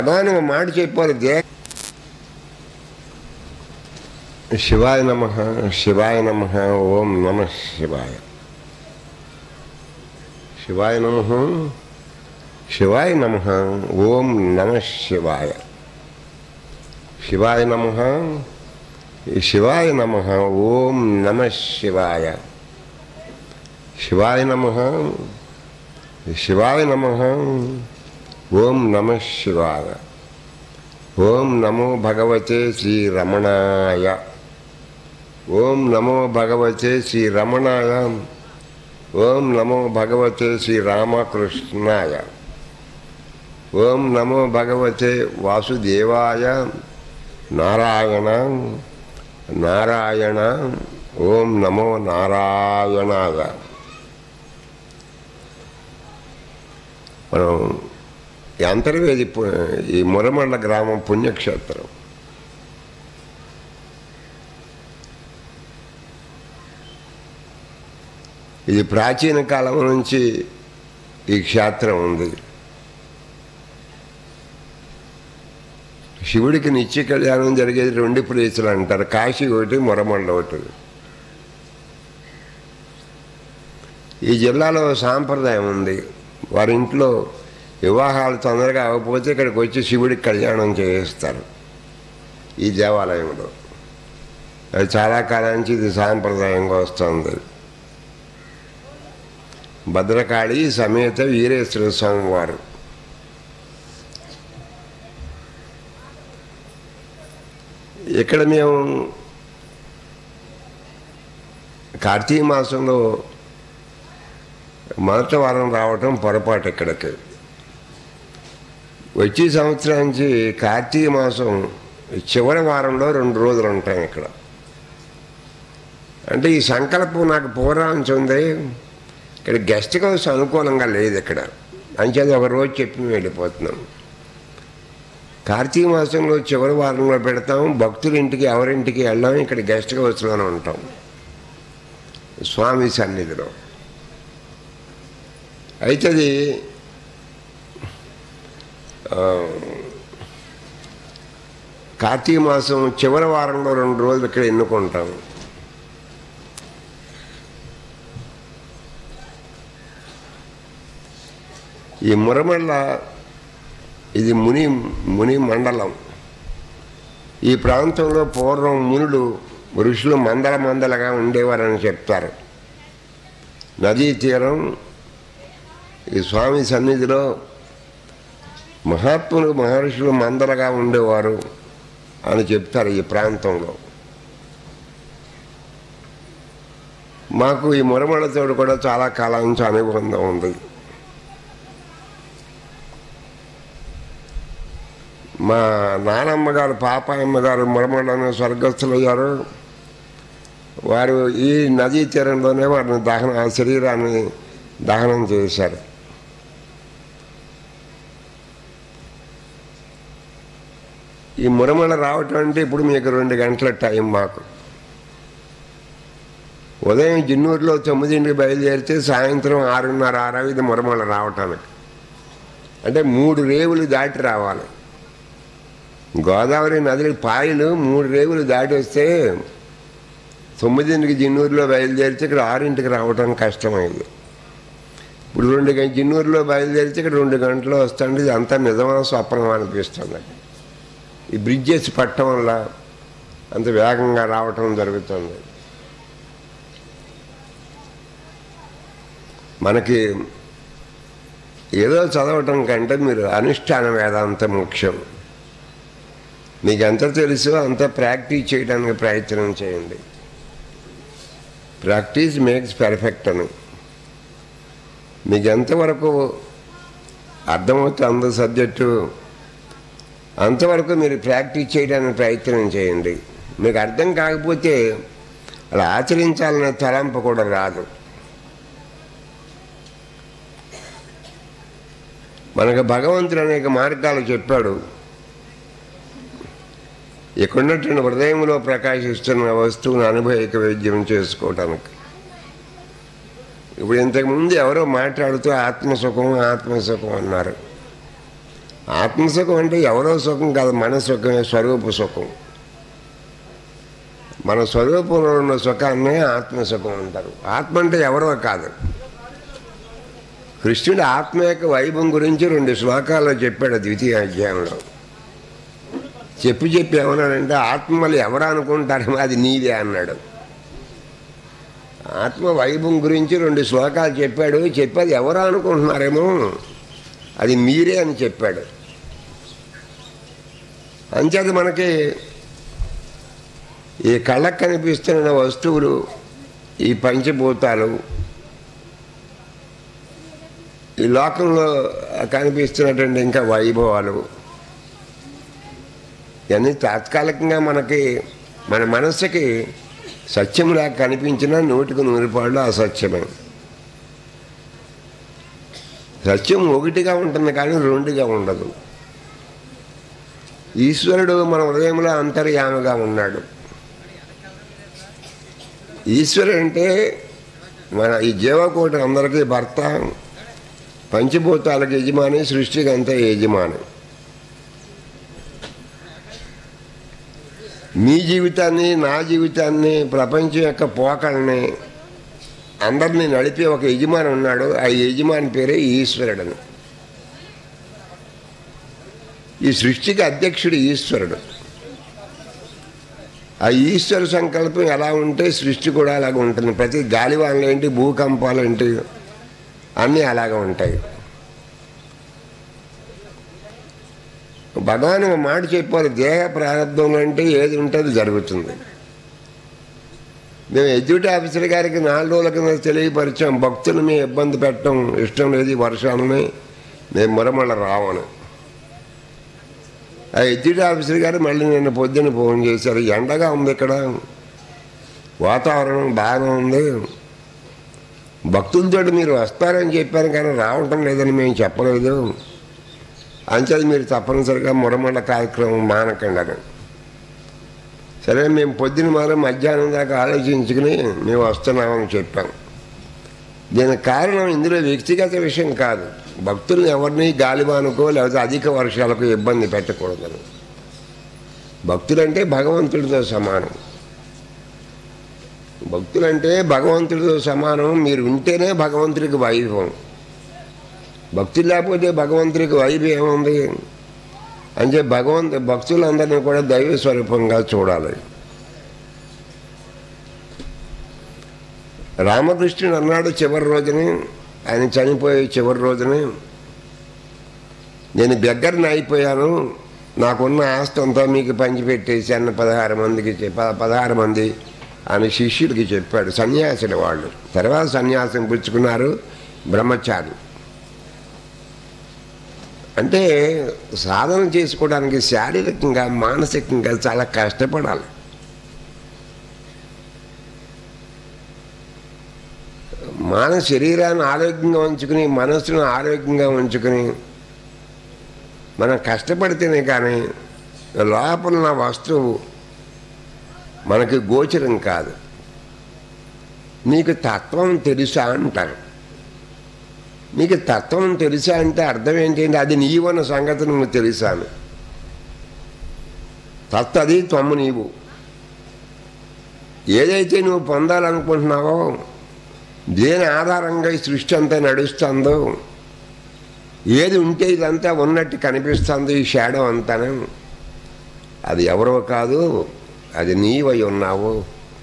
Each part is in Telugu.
భగవాన్ ఒక మాట చెప్పారు దే శివాయ నమ శివాయ నమ ఓం నమ శివాయ శివాయ నమ శివాయ నమ ఓం నమ శివాయ శివాయ నమ శివాయ నమ ఓం నమ శివాయ శివాయ నమ శివాయ నమ ఓం నమ శివాయ ఓం నమో భగవతే శ్రీ రమణాయ ఓం నమో భగవతే శ్రీ రమణాయ ఓం నమో భగవతే శ్రీ రామకృష్ణాయ ఓం నమో భగవతే వాసుదేవాయ నారాయణ నారాయణ ఓం నమో నారాయణాయ మనం ఈ అంతర్వేది పు- ఈ మురమండ గ్రామం పుణ్యక్షేత్రం ఇది ప్రాచీన కాలం నుంచి ఈ క్షేత్రం ఉంది శివుడికి నిత్య కళ్యాణం జరిగేది రెండు ప్లేసులు అంటారు కాశీ ఒకటి మురమండ ఒకటి ఈ జిల్లాలో సాంప్రదాయం ఉంది వారి ఇంట్లో వివాహాలు తొందరగా అవ్వకపోతే ఇక్కడికి వచ్చి శివుడికి కళ్యాణం చేయిస్తారు ఈ దేవాలయంలో అది చాలా కాలం నుంచి ఇది సాంప్రదాయంగా వస్తుంది భద్రకాళి సమేత వీరేశ్వర స్వామి వారు ఇక్కడ మేము కార్తీక మాసంలో మొదటి వారం రావటం పొరపాటు ఇక్కడికి వచ్చే సంవత్సరానికి కార్తీక మాసం చివరి వారంలో రెండు రోజులు ఉంటాం ఇక్కడ అంటే ఈ సంకల్పం నాకు పూర్వాంశం ఉంది ఇక్కడ గెస్ట్ హౌస్ అనుకూలంగా లేదు ఇక్కడ అంచేది ఒక రోజు చెప్పి మేము వెళ్ళిపోతున్నాం కార్తీక మాసంలో చివరి వారంలో పెడతాం భక్తుల ఇంటికి ఎవరింటికి వెళ్ళాం ఇక్కడ గెస్ట్ హౌస్లోనే ఉంటాం స్వామి సన్నిధిలో అయితే అది ఆ, కార్తీక మాసం చివరి వారంలో రెండు రోజులు ఇక్కడ ఎన్నుకుంటాం ఈ మురమల్ల ఇది ముని ముని మండలం ఈ ప్రాంతంలో పూర్వం మునులు ఋషులు మందల మందలుగా ఉండేవారని చెప్తారు నదీ తీరం ఈ స్వామి సన్నిధిలో మహాత్ములు మహర్షులు మందలుగా ఉండేవారు అని చెప్తారు ఈ ప్రాంతంలో మాకు ఈ మురమళ్ళతో కూడా చాలా కాలం నుంచి అనుబంధం ఉంది మా నానమ్మ గారు పాపాయమ్మ గారు మురమళ్ళను స్వర్గస్థులయ్యారు వారు ఈ నదీ తీరంలోనే వారిని దహన ఆ శరీరాన్ని దహనం చేశారు ఈ మురమల రావటం అంటే ఇప్పుడు మీకు రెండు గంటల టైం మాకు ఉదయం జిన్నూరులో తొమ్మిదింటికి బయలుదేరితే సాయంత్రం ఆరున్నర ఆరవిది మురమల రావటానికి అంటే మూడు రేవులు దాటి రావాలి గోదావరి నదికి పాయలు మూడు రేవులు దాటి వస్తే తొమ్మిదింటికి జిన్నూరులో బయలుదేరితే ఇక్కడ ఆరింటికి రావటం కష్టమైంది ఇప్పుడు రెండు గంట జిన్నూరులో బయలుదేరితే ఇక్కడ రెండు గంటలు వస్తుంది ఇది అంతా నిజమా స్వప్నం అనిపిస్తుంది ఈ బ్రిడ్జెస్ పట్టడం వల్ల అంత వేగంగా రావటం జరుగుతుంది మనకి ఏదో చదవటం కంటే మీరు అనుష్ఠాన వేదాంతం ముఖ్యం మీకు ఎంత తెలుసో అంత ప్రాక్టీస్ చేయడానికి ప్రయత్నం చేయండి ప్రాక్టీస్ మేక్స్ పెర్ఫెక్ట్ అని మీకు ఎంతవరకు అర్థమవుతుంది అంత సబ్జెక్టు అంతవరకు మీరు ప్రాక్టీస్ చేయడానికి ప్రయత్నం చేయండి మీకు అర్థం కాకపోతే అలా ఆచరించాలనే తలంపు కూడా రాదు మనకు భగవంతుడు అనేక మార్గాలు చెప్పాడు ఇక్కడున్నటువంటి హృదయంలో ప్రకాశిస్తున్న వస్తువును అనుభవిక వైద్యం చేసుకోవటానికి ఇప్పుడు ఇంతకుముందు ఎవరో మాట్లాడుతూ ఆత్మసుఖం ఆత్మసుఖం అన్నారు ఆత్మసుఖం అంటే ఎవరో సుఖం కాదు మన సుఖమే స్వరూప సుఖం మన స్వరూపంలో ఉన్న సుఖాన్ని ఆత్మసుఖం అంటారు ఆత్మ అంటే ఎవరో కాదు కృష్ణుడు ఆత్మ యొక్క వైభవం గురించి రెండు శ్లోకాల్లో చెప్పాడు ద్వితీయ అధ్యాయంలో చెప్పి చెప్పి ఏమన్నాడంటే ఆత్మ మళ్ళీ ఎవరు అనుకుంటారేమో అది నీదే అన్నాడు ఆత్మ వైభవం గురించి రెండు శ్లోకాలు చెప్పాడు చెప్పేది ఎవరు అనుకుంటున్నారేమో అది మీరే అని చెప్పాడు అంచేత మనకి ఈ కళ్ళకు కనిపిస్తున్న వస్తువులు ఈ పంచభూతాలు ఈ లోకంలో కనిపిస్తున్నటువంటి ఇంకా వైభవాలు ఇవన్నీ తాత్కాలికంగా మనకి మన మనస్సుకి సత్యంలా కనిపించినా నూటికి నూరు పాళ్ళు అసత్యమే సత్యం ఒకటిగా ఉంటుంది కానీ రెండుగా ఉండదు ఈశ్వరుడు మన హృదయంలో అంతర్యామగా ఉన్నాడు ఈశ్వరుడు అంటే మన ఈ జీవకోటి అందరికీ భర్త పంచభూతాలకు యజమాని సృష్టికి అంతా యజమాని మీ జీవితాన్ని నా జీవితాన్ని ప్రపంచం యొక్క పోకల్ని అందరినీ నడిపే ఒక యజమాని ఉన్నాడు ఆ యజమాని పేరే ఈశ్వరుడని ఈ సృష్టికి అధ్యక్షుడు ఈశ్వరుడు ఆ ఈశ్వర సంకల్పం ఎలా ఉంటే సృష్టి కూడా అలాగ ఉంటుంది ప్రతి గాలివానలు ఏంటి భూకంపాలు ఏంటి అన్నీ అలాగ ఉంటాయి భగవాన్ ఒక మాట చెప్పారు దేహ ప్రారంభంలో అంటే ఏది ఉంటే అది జరుగుతుంది మేము ఎడ్యూటీ ఆఫీసర్ గారికి నాలుగు రోజుల కింద తెలియపరిచాం భక్తులు మీ ఇబ్బంది పెట్టడం ఇష్టం లేదు ఈ వర్షాలని మేము మరమళ్ళ రావను ఆ ఎడ్యూటీ ఆఫీసర్ గారు మళ్ళీ నిన్న పొద్దున్న ఫోన్ చేశారు ఎండగా ఉంది ఇక్కడ వాతావరణం బాగానే ఉంది భక్తులతో మీరు వస్తారని చెప్పారు కానీ రావటం లేదని మేము చెప్పలేదు అంచేది మీరు తప్పనిసరిగా మురమండ కార్యక్రమం మానకండి అని సరే మేము పొద్దున మాత్రం మధ్యాహ్నం దాకా ఆలోచించుకుని మేము వస్తున్నామని చెప్పాం దీనికి కారణం ఇందులో వ్యక్తిగత విషయం కాదు భక్తుల్ని ఎవరిని గాలివానుకో లేకపోతే అధిక వర్షాలకు ఇబ్బంది పెట్టకూడదని భక్తులంటే భగవంతుడితో సమానం భక్తులంటే భగవంతుడితో సమానం మీరు ఉంటేనే భగవంతుడికి వైభవం భక్తులు లేకపోతే భగవంతుడికి వైభవం ఏముంది అంటే భగవంతు భక్తులందరినీ కూడా దైవ స్వరూపంగా చూడాలి రామకృష్ణుడు అన్నాడు చివరి రోజుని ఆయన చనిపోయే చివరి రోజుని నేను దగ్గరని అయిపోయాను నాకున్న ఆస్తి అంతా మీకు పంచిపెట్టేసి అన్న పదహారు మందికి చె- ప- పదహారు మంది ఆయన శిష్యుడికి చెప్పాడు సన్యాసులు వాళ్ళు తర్వాత సన్యాసం పుచ్చుకున్నారు బ్రహ్మచారి అంటే సాధన చేసుకోవడానికి శారీరకంగా మానసికంగా చాలా కష్టపడాలి మన శరీరాన్ని ఆరోగ్యంగా ఉంచుకుని మనస్సును ఆరోగ్యంగా ఉంచుకుని మనం కష్టపడితేనే కానీ లోపల ఉన్న వస్తువు మనకి గోచరం కాదు నీకు తత్వం తెలుసా అంటారు నీకు తత్వం తెలుసా అంటే అర్థం ఏంటంటే అది నీవన్న సంగతి నువ్వు తెలుసాను తత్తది త్వమ్ము నీవు ఏదైతే నువ్వు పొందాలనుకుంటున్నావో దేని ఆధారంగా ఈ సృష్టి అంతా నడుస్తుందో ఏది ఉంటే ఇదంతా ఉన్నట్టు కనిపిస్తుందో ఈ షాడో అంతాను అది ఎవరో కాదు అది నీవై ఉన్నావు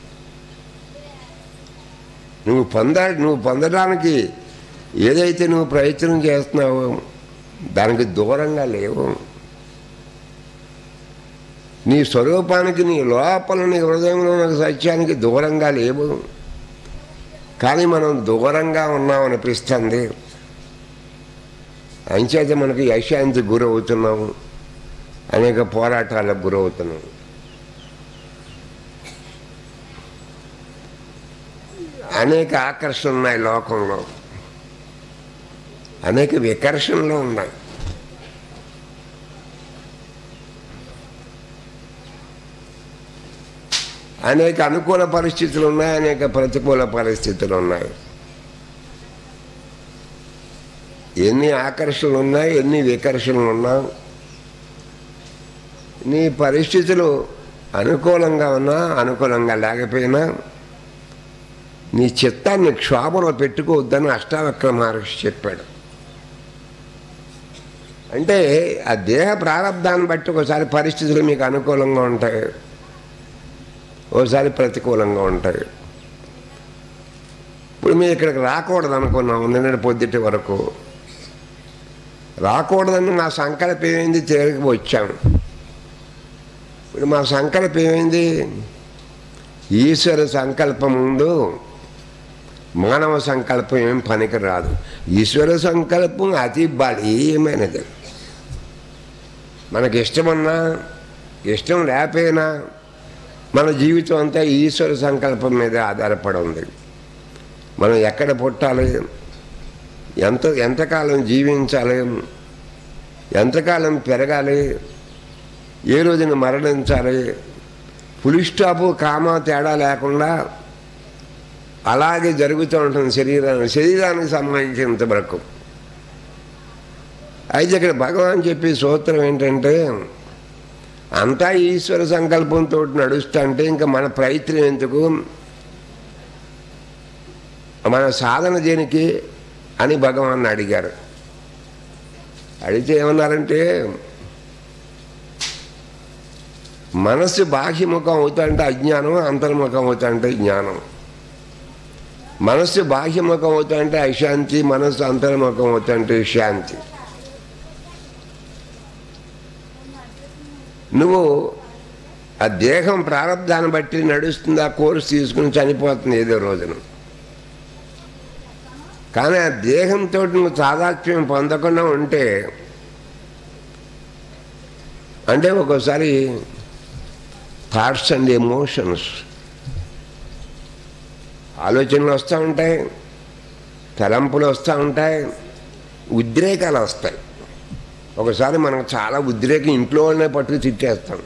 నువ్వు పొంద నువ్వు పొందడానికి ఏదైతే నువ్వు ప్రయత్నం చేస్తున్నావో దానికి దూరంగా లేవు నీ స్వరూపానికి నీ లోపల నీ హృదయంలో ఉన్న సత్యానికి దూరంగా లేవు కానీ మనం దూరంగా ఉన్నామనిపిస్తుంది అంచేత మనకి అశాంతి గురవుతున్నాము అనేక పోరాటాలకు గురవుతున్నాం అనేక ఆకర్షణలు ఉన్నాయి లోకంలో అనేక వికర్షణలు ఉన్నాయి అనేక అనుకూల పరిస్థితులు ఉన్నాయి అనేక ప్రతికూల పరిస్థితులు ఉన్నాయి ఎన్ని ఆకర్షణలు ఉన్నా ఎన్ని వికర్షణలు ఉన్నా నీ పరిస్థితులు అనుకూలంగా ఉన్నా అనుకూలంగా లేకపోయినా నీ చిత్తాన్ని క్షోభలో పెట్టుకోవద్దని అష్టావక్ర మహర్షి చెప్పాడు అంటే ఆ దేహ ప్రారంధాన్ని బట్టి ఒకసారి పరిస్థితులు మీకు అనుకూలంగా ఉంటాయి ఓసారి ప్రతికూలంగా ఉంటాయి ఇప్పుడు మేము ఇక్కడికి రాకూడదు అనుకున్నాం నిన్నటి పొద్దుటి వరకు రాకూడదని మా సంకల్పం ఏమైంది తిరిగి వచ్చాము ఇప్పుడు మా సంకల్పం ఏమైంది ఈశ్వర సంకల్పం ముందు మానవ సంకల్పం ఏం పనికి రాదు ఈశ్వర సంకల్పం అతి బలీయమైనది మనకి ఇష్టమన్నా ఇష్టం లేకపోయినా మన జీవితం అంతా ఈశ్వర సంకల్పం మీద ఆధారపడి ఉంది మనం ఎక్కడ పుట్టాలి ఎంత ఎంతకాలం జీవించాలి ఎంతకాలం పెరగాలి ఏ రోజున మరణించాలి పులి స్టాపు కామా తేడా లేకుండా అలాగే జరుగుతూ ఉంటుంది శరీరానికి శరీరానికి సంబంధించినంత వరకు అయితే ఇక్కడ భగవాన్ చెప్పే సూత్రం ఏంటంటే అంతా ఈశ్వర సంకల్పంతో నడుస్తుంటే ఇంకా మన ప్రయత్నం ఎందుకు మన సాధన దేనికి అని భగవాన్ అడిగారు అడిగితే ఏమన్నారంటే మనస్సు బాహ్యముఖం అవుతాంటే అజ్ఞానం అంతర్ముఖం అవుతాంటే జ్ఞానం మనస్సు బాహ్యముఖం అవుతాంటే అశాంతి మనస్సు అంతర్ముఖం అవుతాంటే శాంతి నువ్వు ఆ దేహం ప్రారంధాన్ని బట్టి నడుస్తుంది ఆ కోర్సు తీసుకుని చనిపోతుంది ఏదో రోజున కానీ ఆ దేహంతో నువ్వు తాదాత్మ్యం పొందకుండా ఉంటే అంటే ఒక్కోసారి థాట్స్ అండ్ ఎమోషన్స్ ఆలోచనలు వస్తూ ఉంటాయి తలంపులు వస్తూ ఉంటాయి ఉద్రేకాలు వస్తాయి ఒకసారి మనకు చాలా ఉద్రేకం ఇంట్లో వాళ్ళనే పట్టుకు తిట్టేస్తాం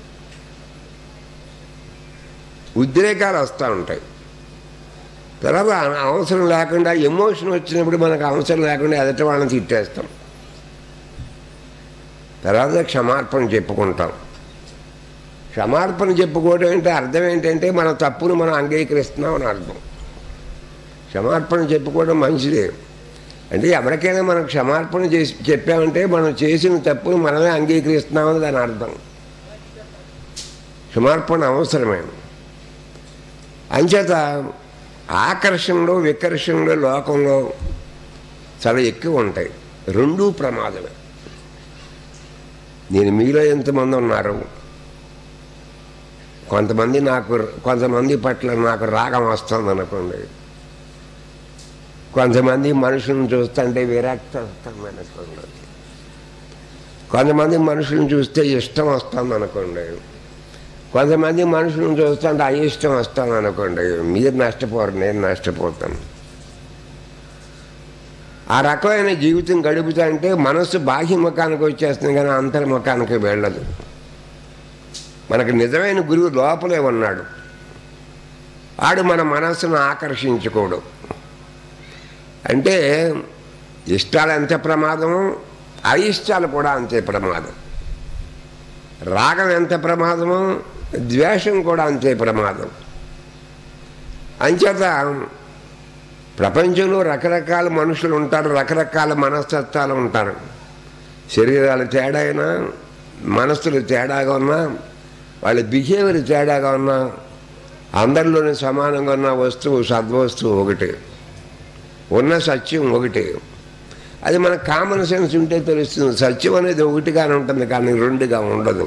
ఉద్రేకాలు వస్తూ ఉంటాయి తర్వాత అవసరం లేకుండా ఎమోషన్ వచ్చినప్పుడు మనకు అవసరం లేకుండా ఎదటి వాళ్ళని తిట్టేస్తాం తర్వాత క్షమార్పణ చెప్పుకుంటాం క్షమార్పణ చెప్పుకోవడం అంటే అర్థం ఏంటంటే మన తప్పును మనం అంగీకరిస్తున్నాం అని అర్థం క్షమార్పణ చెప్పుకోవడం మంచిదే అంటే ఎవరికైనా మనం క్షమార్పణ చేసి చెప్పామంటే మనం చేసిన తప్పును మనమే అంగీకరిస్తున్నామని దాని అర్థం క్షమార్పణ అవసరమైన అంచేత ఆకర్షణలో వికర్షణలో లోకంలో చాలా ఎక్కువ ఉంటాయి రెండూ ప్రమాదమే నేను మీలో ఎంతమంది ఉన్నారు కొంతమంది నాకు కొంతమంది పట్ల నాకు రాగం వస్తుంది అనుకోండి కొంతమంది మనుషులను చూస్తుంటే విరక్తి వస్తుంది అనుకోండి కొంతమంది మనుషులను చూస్తే ఇష్టం వస్తుంది అనుకోండి కొంతమంది మనుషులను చూస్తుంటే అయిష్టం వస్తుంది అనుకోండి మీరు నష్టపోరు నేను నష్టపోతాను ఆ రకమైన జీవితం గడుపుతుంటే మనస్సు బాహ్యముఖానికి వచ్చేస్తుంది కానీ అంతర్ముఖానికి వెళ్ళదు మనకు నిజమైన గురువు లోపలే ఉన్నాడు ఆడు మన మనస్సును ఆకర్షించుకోడు అంటే ఇష్టాలు ఎంత ప్రమాదం అయిష్టాలు కూడా అంతే ప్రమాదం రాగం ఎంత ప్రమాదము ద్వేషం కూడా అంతే ప్రమాదం అంచేత ప్రపంచంలో రకరకాల మనుషులు ఉంటారు రకరకాల మనస్తత్వాలు ఉంటారు శరీరాలు తేడా అయినా మనస్సులు తేడాగా ఉన్నా వాళ్ళ బిహేవియర్ తేడాగా ఉన్నా అందరిలోనే సమానంగా ఉన్న వస్తువు సద్వస్తువు ఒకటి ఉన్న సత్యం ఒకటి అది మన కామన్ సెన్స్ ఉంటే తెలుస్తుంది సత్యం అనేది ఒకటిగానే ఉంటుంది కానీ రెండుగా ఉండదు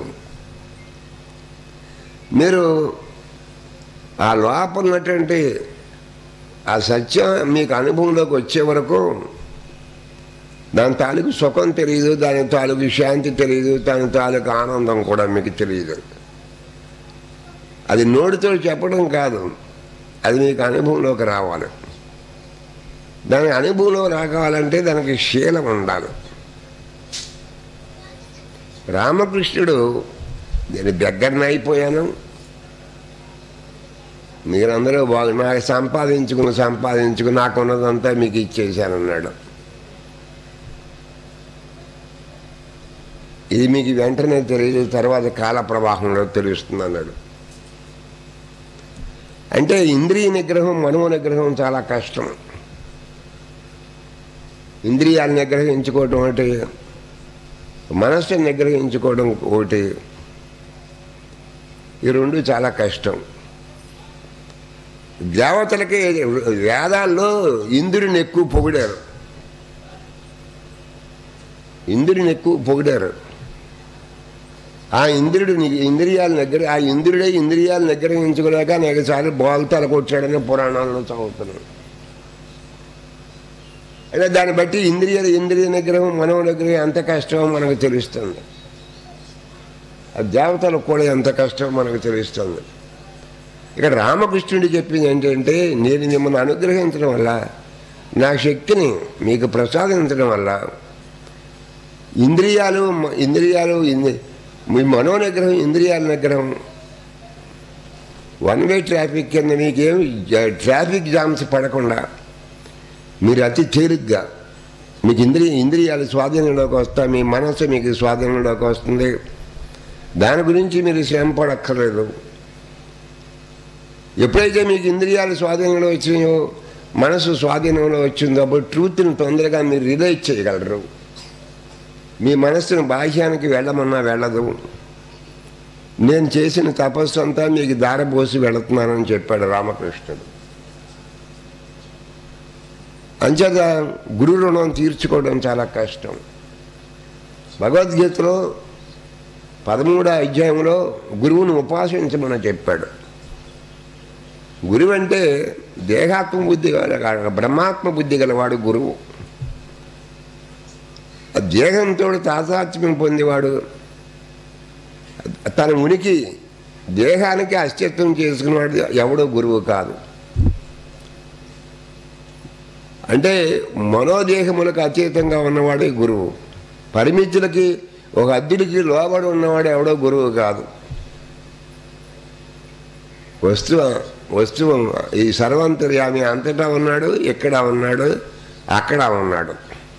మీరు ఆ లోపల ఉన్నటువంటి ఆ సత్యం మీకు అనుభవంలోకి వచ్చే వరకు దాని తాలూకు సుఖం తెలియదు దాని తాలూకు శాంతి తెలియదు దాని తాలూకు ఆనందం కూడా మీకు తెలియదు అది నోటితో చెప్పడం కాదు అది మీకు అనుభవంలోకి రావాలి దాని అనుభవంలో రావాలంటే దానికి శీలం ఉండాలి రామకృష్ణుడు నేను దగ్గరని అయిపోయాను మీరందరూ బాగు నాకు సంపాదించుకుని సంపాదించుకుని నాకున్నదంతా మీకు ఇచ్చేసానన్నాడు ఇది మీకు వెంటనే తెలియదు తర్వాత కాల ప్రవాహంలో తెలుస్తుంది అన్నాడు అంటే ఇంద్రియ నిగ్రహం మనో నిగ్రహం చాలా కష్టం ఇంద్రియాలు నిగ్రహించుకోవటం ఒకటి మనస్సుని నిగ్రహించుకోవడం ఒకటి ఈ రెండు చాలా కష్టం దేవతలకి వేదాల్లో ఇంద్రుని ఎక్కువ పొగిడారు ఇంద్రుని ఎక్కువ పొగిడారు ఆ ఇంద్రుడు ని- ఇంద్రియాల దగ్గర ఆ ఇంద్రుడే ఇంద్రియాలు నిగ్రహించుకోలేక అనేకసార్లు బోల్తల కొట్టాడని పురాణాల్లో చదువుతున్నాం అంటే దాన్ని బట్టి ఇంద్రియాలు ఇంద్రియ నిగ్రహం మనో నిగ్రహం ఎంత కష్టమో మనకు తెలుస్తుంది ఆ దేవతలకు కూడా ఎంత కష్టమో మనకు తెలుస్తుంది ఇక్కడ రామకృష్ణుడు చెప్పింది ఏంటంటే నేను మిమ్మల్ని అనుగ్రహించడం వల్ల నా శక్తిని మీకు ప్రసాదించడం వల్ల ఇంద్రియాలు మ- ఇంద్రియాలు ఇంద్రి- మీ మనో నిగ్రహం ఇంద్రియాల నిగ్రహం వన్ వే ట్రాఫిక్ కింద మీకేం జ- ట్రాఫిక్ జామ్స్ పడకుండా మీరు అతి తేలిగ్గా మీకు ఇంద్రియ ఇంద్రియాలు స్వాధీనంలోకి వస్తా మీ మనస్సు మీకు స్వాధీనంలోకి వస్తుంది దాని గురించి మీరు శ్రమ పడక్కర్లేదు ఎప్పుడైతే మీకు ఇంద్రియాలు స్వాధీనంలో వచ్చినాయో మనసు స్వాధీనంలో వచ్చిందో అప్పుడు ట్రూత్ని తొందరగా మీరు రిలైజ్ చేయగలరు మీ మనస్సును బాహ్యానికి వెళ్ళమన్నా వెళ్ళదు నేను చేసిన తపస్సు అంతా మీకు దారబోసి వెళుతున్నానని చెప్పాడు రామకృష్ణుడు అంచేత గురు రుణం తీర్చుకోవడం చాలా కష్టం భగవద్గీతలో పదమూడో అధ్యాయంలో గురువును ఉపాసించమని చెప్పాడు గురువు అంటే దేహాత్మ బుద్ధి గల కాదు, బ్రహ్మాత్మ బుద్ధి గలవాడు గురువు ఆ దేహంతో తాతాత్మ్యం పొందేవాడు తన ఉనికి దేహానికి అస్తిత్వం చేసుకునేవాడు ఎవడో గురువు కాదు అంటే మనోదేహములకు అతీతంగా ఉన్నవాడే గురువు పరిమితులకి ఒక అద్దెడికి లోబడి ఉన్నవాడు ఎవడో గురువు కాదు వస్తువు వస్తువు ఈ సర్వంతర్యామి అంతటా ఉన్నాడు ఇక్కడ ఉన్నాడు అక్కడ ఉన్నాడు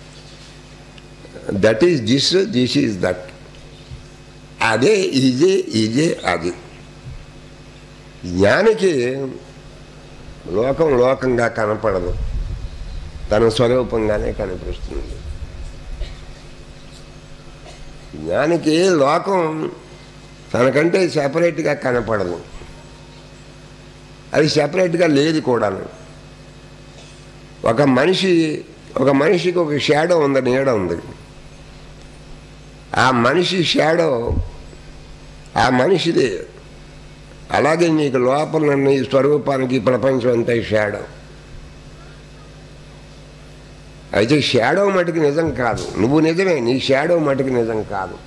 that is this this is that అదే ఇదే ఇదే అది జ్ఞానికి లోకం లోకంగా కనపడదు తన స్వరూపంగానే కనిపిస్తుంది జ్ఞానికి లోకం తనకంటే సెపరేట్గా కనపడదు అది సెపరేట్గా లేదు కూడాను ఒక మనిషి ఒక మనిషికి ఒక షాడో ఉంది నీడ ఉంది ఆ మనిషి షాడో ఆ మనిషిది అలాగే నీకు లోపల నీ స్వరూపానికి ప్రపంచం అంతా షాడో అయితే షాడో మటుకు నిజం కాదు నువ్వు నిజమే నీ షాడో మటుకు నిజం కాదు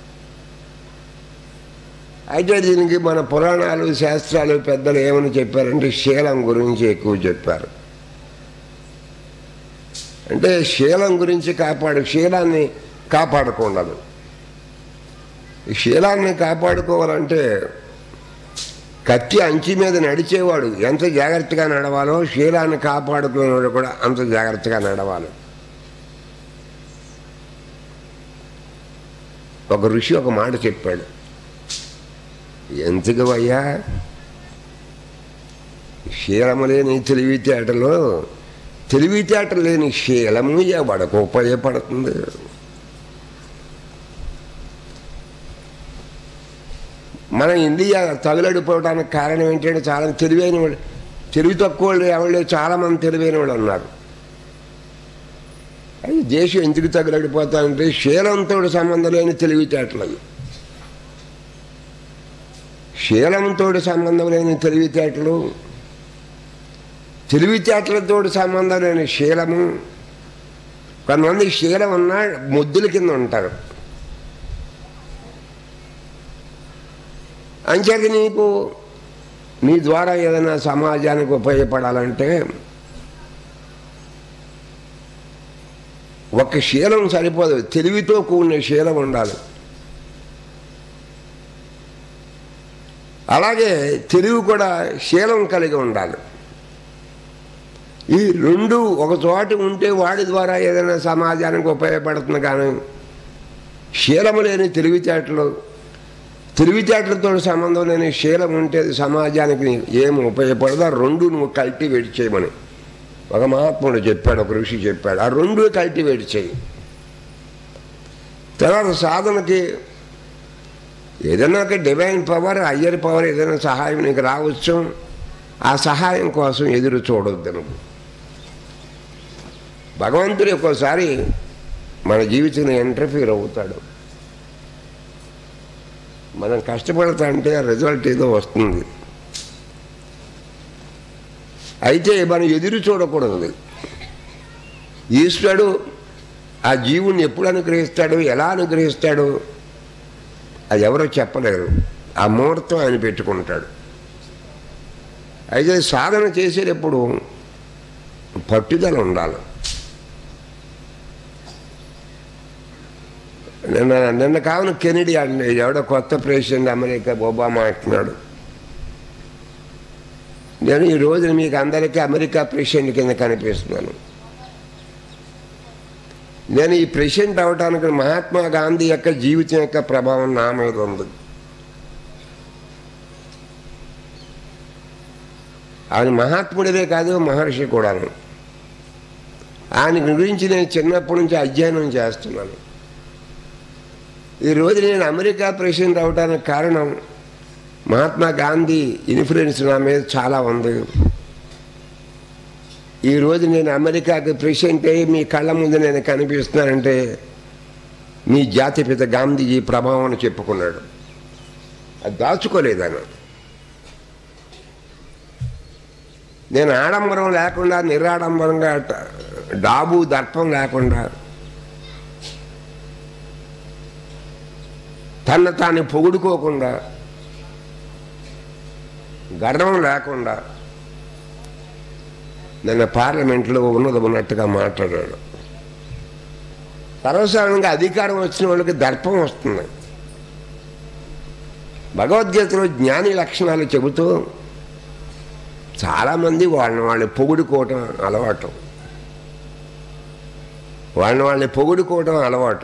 అయితే దీనికి మన పురాణాలు శాస్త్రాలు పెద్దలు ఏమని చెప్పారంటే శీలం గురించి ఎక్కువ చెప్పారు అంటే శీలం గురించి కాపాడు శీలాన్ని కాపాడుకోండదు ఈ శీలాన్ని కాపాడుకోవాలంటే కత్తి అంచి మీద నడిచేవాడు ఎంత జాగ్రత్తగా నడవాలో శీలాన్ని కాపాడుకునేవాడు కూడా అంత జాగ్రత్తగా నడవాలి ఒక ఋషి ఒక మాట చెప్పాడు ఎందుకు అయ్యా శీలము లేని తెలివితేటలో తెలివితేట లేని శీలము ఎవడకు ఉపయోగపడుతుంది మన ఇండియా తగులడిపోవడానికి కారణం ఏంటంటే చాలా తెలివైన వాళ్ళు తెలివి తక్కువ వాళ్ళు ఎవరు చాలామంది తెలివైన వాళ్ళు ఉన్నారు అది దేశం ఎందుకు తగులడిపోతానంటే శీలంతో సంబంధం లేని తెలివితేటలు అవి శీలంతో సంబంధం లేని తెలివితేటలు తెలివితేటలతో సంబంధం లేని శీలము కొంతమంది శీలం ఉన్నా ముద్దుల కింద ఉంటారు అంచేది నీకు నీ ద్వారా ఏదైనా సమాజానికి ఉపయోగపడాలంటే ఒక శీలం సరిపోదు తెలివితో కూడిన శీలం ఉండాలి అలాగే తెలివి కూడా శీలం కలిగి ఉండాలి ఈ రెండు ఒక చోట ఉంటే వాడి ద్వారా ఏదైనా సమాజానికి ఉపయోగపడుతుంది కానీ శీలము లేని తెలివితేటలు తెలివితేటలతో సంబంధం లేని శీలం ఉంటే అది సమాజానికి ఏం ఉపయోగపడదు ఆ రెండు నువ్వు కల్టివేట్ చేయమని ఒక మహాత్ముడు చెప్పాడు ఒక ఋషి చెప్పాడు ఆ రెండు కల్టివేట్ చేయి తర్వాత సాధనకి ఏదైనా ఒక డివైన్ పవర్ హయ్యర్ పవర్ ఏదైనా సహాయం నీకు రావచ్చు ఆ సహాయం కోసం ఎదురు చూడొద్దు నువ్వు భగవంతుడు ఒక్కోసారి మన జీవితంలో ఇంటర్ఫీర్ అవుతాడు మనం కష్టపడతా అంటే రిజల్ట్ ఏదో వస్తుంది అయితే మనం ఎదురు చూడకూడదు ఈశ్వరుడు ఆ జీవుణ్ణి ఎప్పుడు అనుగ్రహిస్తాడు ఎలా అనుగ్రహిస్తాడు అది ఎవరో చెప్పలేరు ఆ ముహూర్తం ఆయన పెట్టుకుంటాడు అయితే సాధన చేసేటప్పుడు పట్టుదల ఉండాలి నిన్న నిన్న కావున కెనడీ అండి ఎవడో కొత్త ప్రెసిడెంట్ అమెరికా ఒబామా అంటున్నాడు నేను ఈ రోజు మీకు అందరికీ అమెరికా ప్రెసిడెంట్ కింద కనిపిస్తున్నాను నేను ఈ ప్రెసిడెంట్ అవడానికి మహాత్మా గాంధీ యొక్క జీవితం యొక్క ప్రభావం నా మీద ఉంది ఆయన మహాత్ముడిదే కాదు మహర్షి కూడాను ఆయన గురించి నేను చిన్నప్పటి నుంచి అధ్యయనం చేస్తున్నాను ఈరోజు నేను అమెరికా ప్రెసిడెంట్ అవడానికి కారణం మహాత్మా గాంధీ ఇన్ఫ్లుయెన్స్ నా మీద చాలా ఉంది ఈరోజు నేను అమెరికాకి ప్రెసిడెంట్ అయ్యి మీ కళ్ళ ముందు నేను కనిపిస్తున్నానంటే మీ జాతిపిత గాంధీజీ ప్రభావం అని చెప్పుకున్నాడు అది దాచుకోలేదు ఆయన నేను ఆడంబరం లేకుండా నిరాడంబరంగా ట- డాబు దర్పం లేకుండా తన తాను పొగుడుకోకుండా గర్వం లేకుండా నిన్న పార్లమెంట్లో ఉన్నది ఉన్నట్టుగా మాట్లాడాడు సర్వసాధారణంగా అధికారం వచ్చిన వాళ్ళకి దర్పం వస్తుంది భగవద్గీతలో జ్ఞాని లక్షణాలు చెబుతూ చాలామంది వాళ్ళని వాళ్ళని పొగుడుకోవటం అలవాటు వాళ్ళని వాళ్ళని పొగుడుకోవటం అలవాటు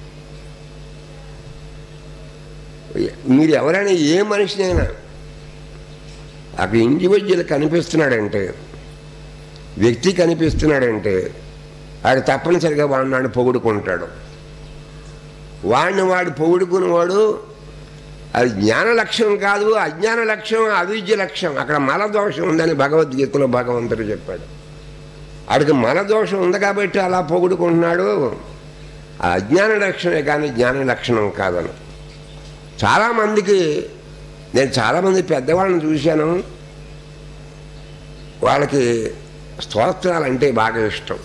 మీరు ఎవరైనా ఏ మనిషినైనా అక్కడ ఇండివిజువల్ కనిపిస్తున్నాడంటే వ్యక్తి కనిపిస్తున్నాడంటే ఆడు తప్పనిసరిగా వాడిని వాడిని పొగుడుకుంటాడు వాడిని వాడు పొగుడుకునేవాడు అది జ్ఞాన లక్ష్యం కాదు అజ్ఞాన లక్ష్యం అవిద్య లక్ష్యం అక్కడ మలదోషం ఉందని భగవద్గీతలో భగవంతుడు చెప్పాడు ఆడికి మలదోషం ఉంది కాబట్టి అలా పొగుడుకుంటున్నాడు ఆ అజ్ఞాన లక్షణమే కానీ జ్ఞాన లక్షణం కాదని చాలామందికి నేను చాలామంది పెద్దవాళ్ళని చూశాను వాళ్ళకి స్తోత్రాలు అంటే బాగా ఇష్టం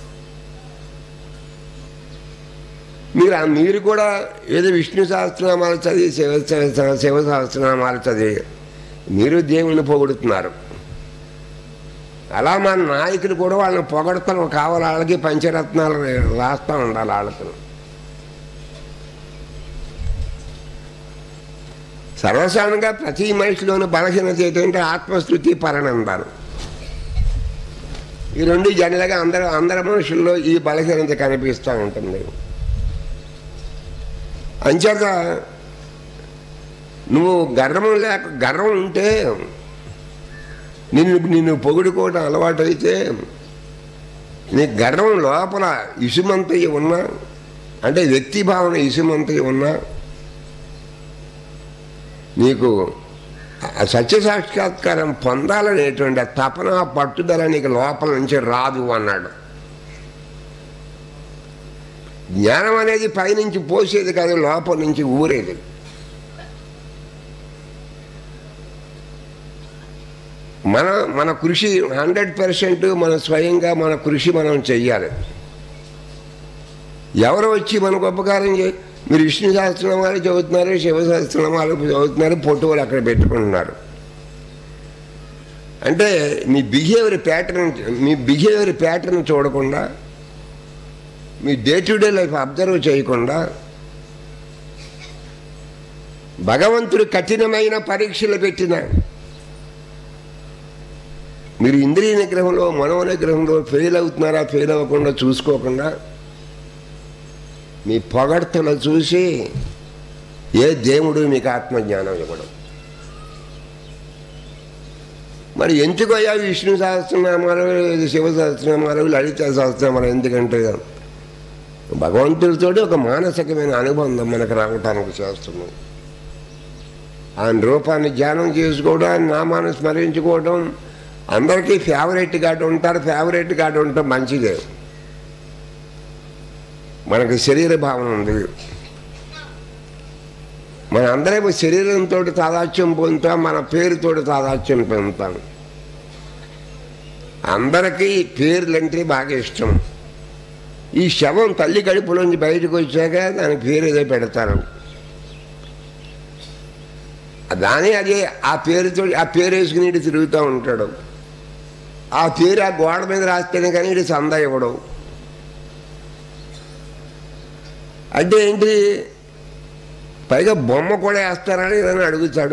మీరు ఆ- మీరు కూడా ఏదో విష్ణు సహస్రనామాలు చదివి శివ శివ- శివ సహస్రనామాలు చదివి మీరు దేవుణ్ణి పొగుడుతున్నారు అలా మన నాయకులు కూడా వాళ్ళని పొగడతాం కావాలి వాళ్ళకి పంచరత్నాలు రాస్తూ ఉండాలి వాళ్ళకి సర్వసాధారణంగా ప్రతి మనిషిలోని బలహీనత ఏంటంటే ఆత్మస్థుతి పరనందాలు ఈ రెండు జనరల్గా అందరు అందరి మనుషుల్లో ఈ బలహీనత కనిపిస్తూ ఉంటుంది అంచేత నువ్వు గర్వం లేక గర్వం ఉంటే నిన్ను నిన్ను పొగుడుకోవడం అలవాటు అయితే నీ గర్వం లోపల ఇసుమంతయ్య ఉన్నా అంటే వ్యక్తి భావన ఇసుమంతయ్య ఉన్నా నీకు ఆ సత్య సాక్షాత్కారం పొందాలనేటువంటి ఆ తపన పట్టుదల నీకు లోపల నుంచి రాదు అన్నాడు జ్ఞానం అనేది పైనుంచి పోసేది కాదు లోపల నుంచి ఊరేది మన మన కృషి హండ్రెడ్ పర్సెంట్ మన స్వయంగా మన కృషి మనం చెయ్యాలి ఎవరు వచ్చి మనకు ఉపకారం చే మీరు విష్ణు సహస్రనామాలు చదువుతున్నారు శివ సహస్రనామాలు చదువుతున్నారు ఫోటోలు అక్కడ పెట్టుకుంటున్నారు అంటే మీ బిహేవియర్ ప్యాటర్న్ మీ బిహేవియర్ ప్యాటర్న్ చూడకుండా మీ day to day life observe చేయకుండా భగవంతుడు కఠినమైన పరీక్షలు పెట్టిన మీరు ఇంద్రియ నిగ్రహంలో మనో నిగ్రహంలో ఫెయిల్ అవుతున్నారా ఫెయిల్ అవ్వకుండా చూసుకోకుండా మీ పొగడ్తలు చూసి ఏ దేవుడు మీకు ఆత్మజ్ఞానం ఇవ్వడం మరి ఎందుకయ్యా విష్ణు సహస్రనామాలు శివ సహస్రనామాలు లలిత సహస్రనామాలు ఎందుకంటే భగవంతుడితో ఒక మానసికమైన అనుబంధం మనకు రావటానికి చేస్తున్నాం ఆయన రూపాన్ని ధ్యానం చేసుకోవడం ఆయన నామాన్ని స్మరించుకోవడం అందరికీ ఫేవరెట్ గాడు ఉంటారు ఫేవరెట్ గాడు ఉండటం మంచిదే మనకి శరీర భావన ఉంది మన అందరం శరీరంతో తాదాత్యం పొందుతాం మన పేరుతో తాదాత్యం పొందుతాం అందరికీ పేర్లంటే బాగా ఇష్టం ఈ శవం తల్లి కడుపులోంచి బయటకు వచ్చాక దానికి పేరు ఏదో పెడతారు దాని అదే ఆ పేరుతో ఆ పేరు వేసుకుని ఇటు తిరుగుతూ ఉంటాడు ఆ పేరు ఆ గోడ మీద రాస్తేనే కానీ ఇటు సందా ఇవ్వడం అంటే ఏంటి పైగా బొమ్మ కూడా వేస్తారని ఏదైనా అడుగుతాడు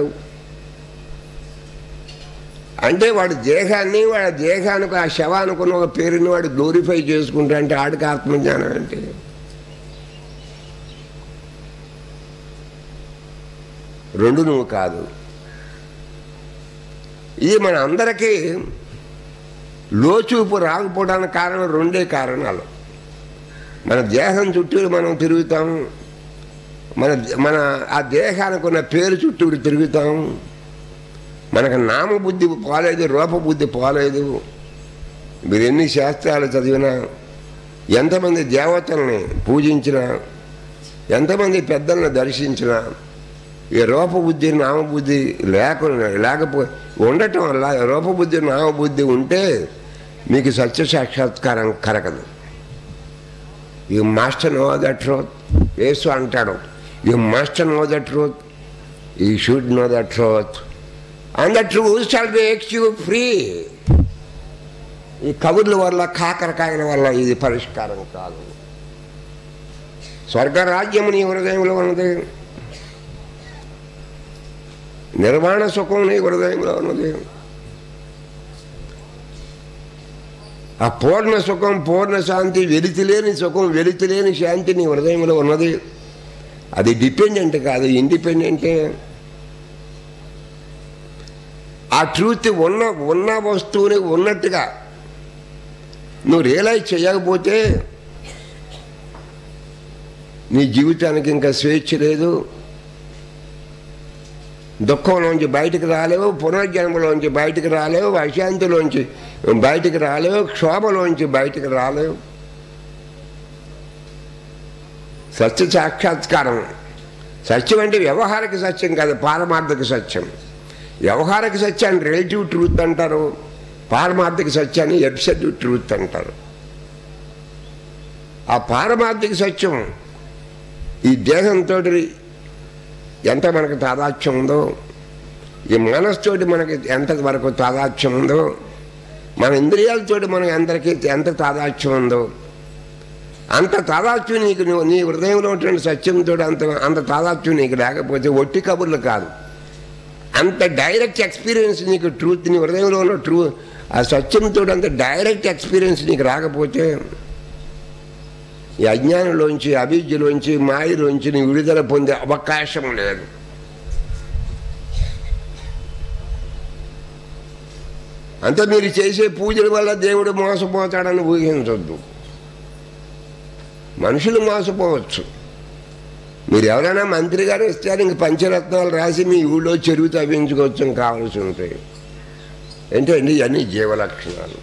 అంటే వాడి దేహాన్ని వాడి దేహానికి ఆ శవానుకున్న ఒక పేరుని వాడు గ్లోరిఫై చేసుకుంటా అంటే ఆడికి ఆత్మజ్ఞానం అంటే రెండు నువ్వు కాదు ఇది మన అందరికీ లోచూపు రాకపోవడానికి కారణం రెండే కారణాలు మన దేహం చుట్టూ మనం తిరుగుతాం మన మన ఆ దేహానికి ఉన్న పేరు చుట్టూ తిరుగుతాం మనకు నామబుద్ధి పోలేదు రూపబుద్ధి పోలేదు మీరు ఎన్ని శాస్త్రాలు చదివినా ఎంతమంది దేవతల్ని పూజించినా ఎంతమంది పెద్దలను దర్శించినా ఈ రూపబుద్ధి నామబుద్ధి లేకుండా లేకపో ఉండటం వల్ల రూపబుద్ధి నామబుద్ధి ఉంటే మీకు సత్య సాక్షాత్కారం కరగదు you must know the truth Yesu అంటాడు you must know the truth you should know the truth and the truth shall makes you free ఈ కబుర్ల వల్ల కాకరకాయల వల్ల ఇది పరిష్కారం కాదు స్వర్గరాజ్యము నీ హృదయంలో ఉన్నది నిర్వాణ సుఖం నీ హృదయంలో ఉన్నది ఆ పూర్ణ సుఖం పూర్ణ శాంతి వెలితిలేని సుఖం వెలితిలేని శాంతి నీ హృదయంలో ఉన్నది అది డిపెండెంట్ కాదు ఇండిపెండెంటే ఆ ట్రూత్ ఉన్న ఉన్న వస్తువుని ఉన్నట్టుగా నువ్వు రియలైజ్ చేయకపోతే నీ జీవితానికి ఇంకా స్వేచ్ఛ లేదు దుఃఖంలోంచి బయటకు రాలేవు పునర్జన్మలోంచి బయటకు రాలేవు అశాంతిలోంచి బయటకు రాలేవు క్షోభలోంచి బయటకు రాలేవు సత్య సాక్షాత్కారం సత్యం అంటే వ్యవహారిక సత్యం కాదు పారమార్థిక సత్యం వ్యవహారిక సత్యాన్ని రిలేటివ్ ట్రూత్ అంటారు పారమార్థిక సత్యాన్ని ఎబ్సెటివ్ ట్రూత్ అంటారు ఆ పారమార్థిక సత్యం ఈ దేహంతో ఎంత మనకు తాదాత్యం ఉందో ఈ మనస్తోటి మనకి ఎంత వరకు తాదాత్యం ఉందో మన ఇంద్రియాలతోటి మనం ఎంతకి ఎంత తాదాత్యం ఉందో అంత తాదాత్యం నీకు నువ్వు నీ హృదయంలో ఉన్నటువంటి సత్యంతో అంత అంత తాదాత్యం నీకు లేకపోతే ఒట్టి కబుర్లు కాదు అంత డైరెక్ట్ ఎక్స్పీరియన్స్ నీకు ట్రూత్ నీ హృదయంలో ఉన్న ట్రూ ఆ సత్యంతో అంత డైరెక్ట్ ఎక్స్పీరియన్స్ నీకు రాకపోతే ఈ అజ్ఞానంలోంచి అభిజ్ఞలోంచి మాయలోంచి నీ విడుదల పొందే అవకాశం లేదు అంతే మీరు చేసే పూజల వల్ల దేవుడు మోసపోతాడని ఊహించొద్దు మనుషులు మోసపోవచ్చు మీరు ఎవరైనా మంత్రి గారు ఇస్తారు ఇంక పంచరత్నాలు రాసి మీ ఊళ్ళో చెరువు తవ్వించుకోవచ్చు కావాల్సి ఉంటాయి ఏంటండి ఇవన్నీ జీవలక్షణాలు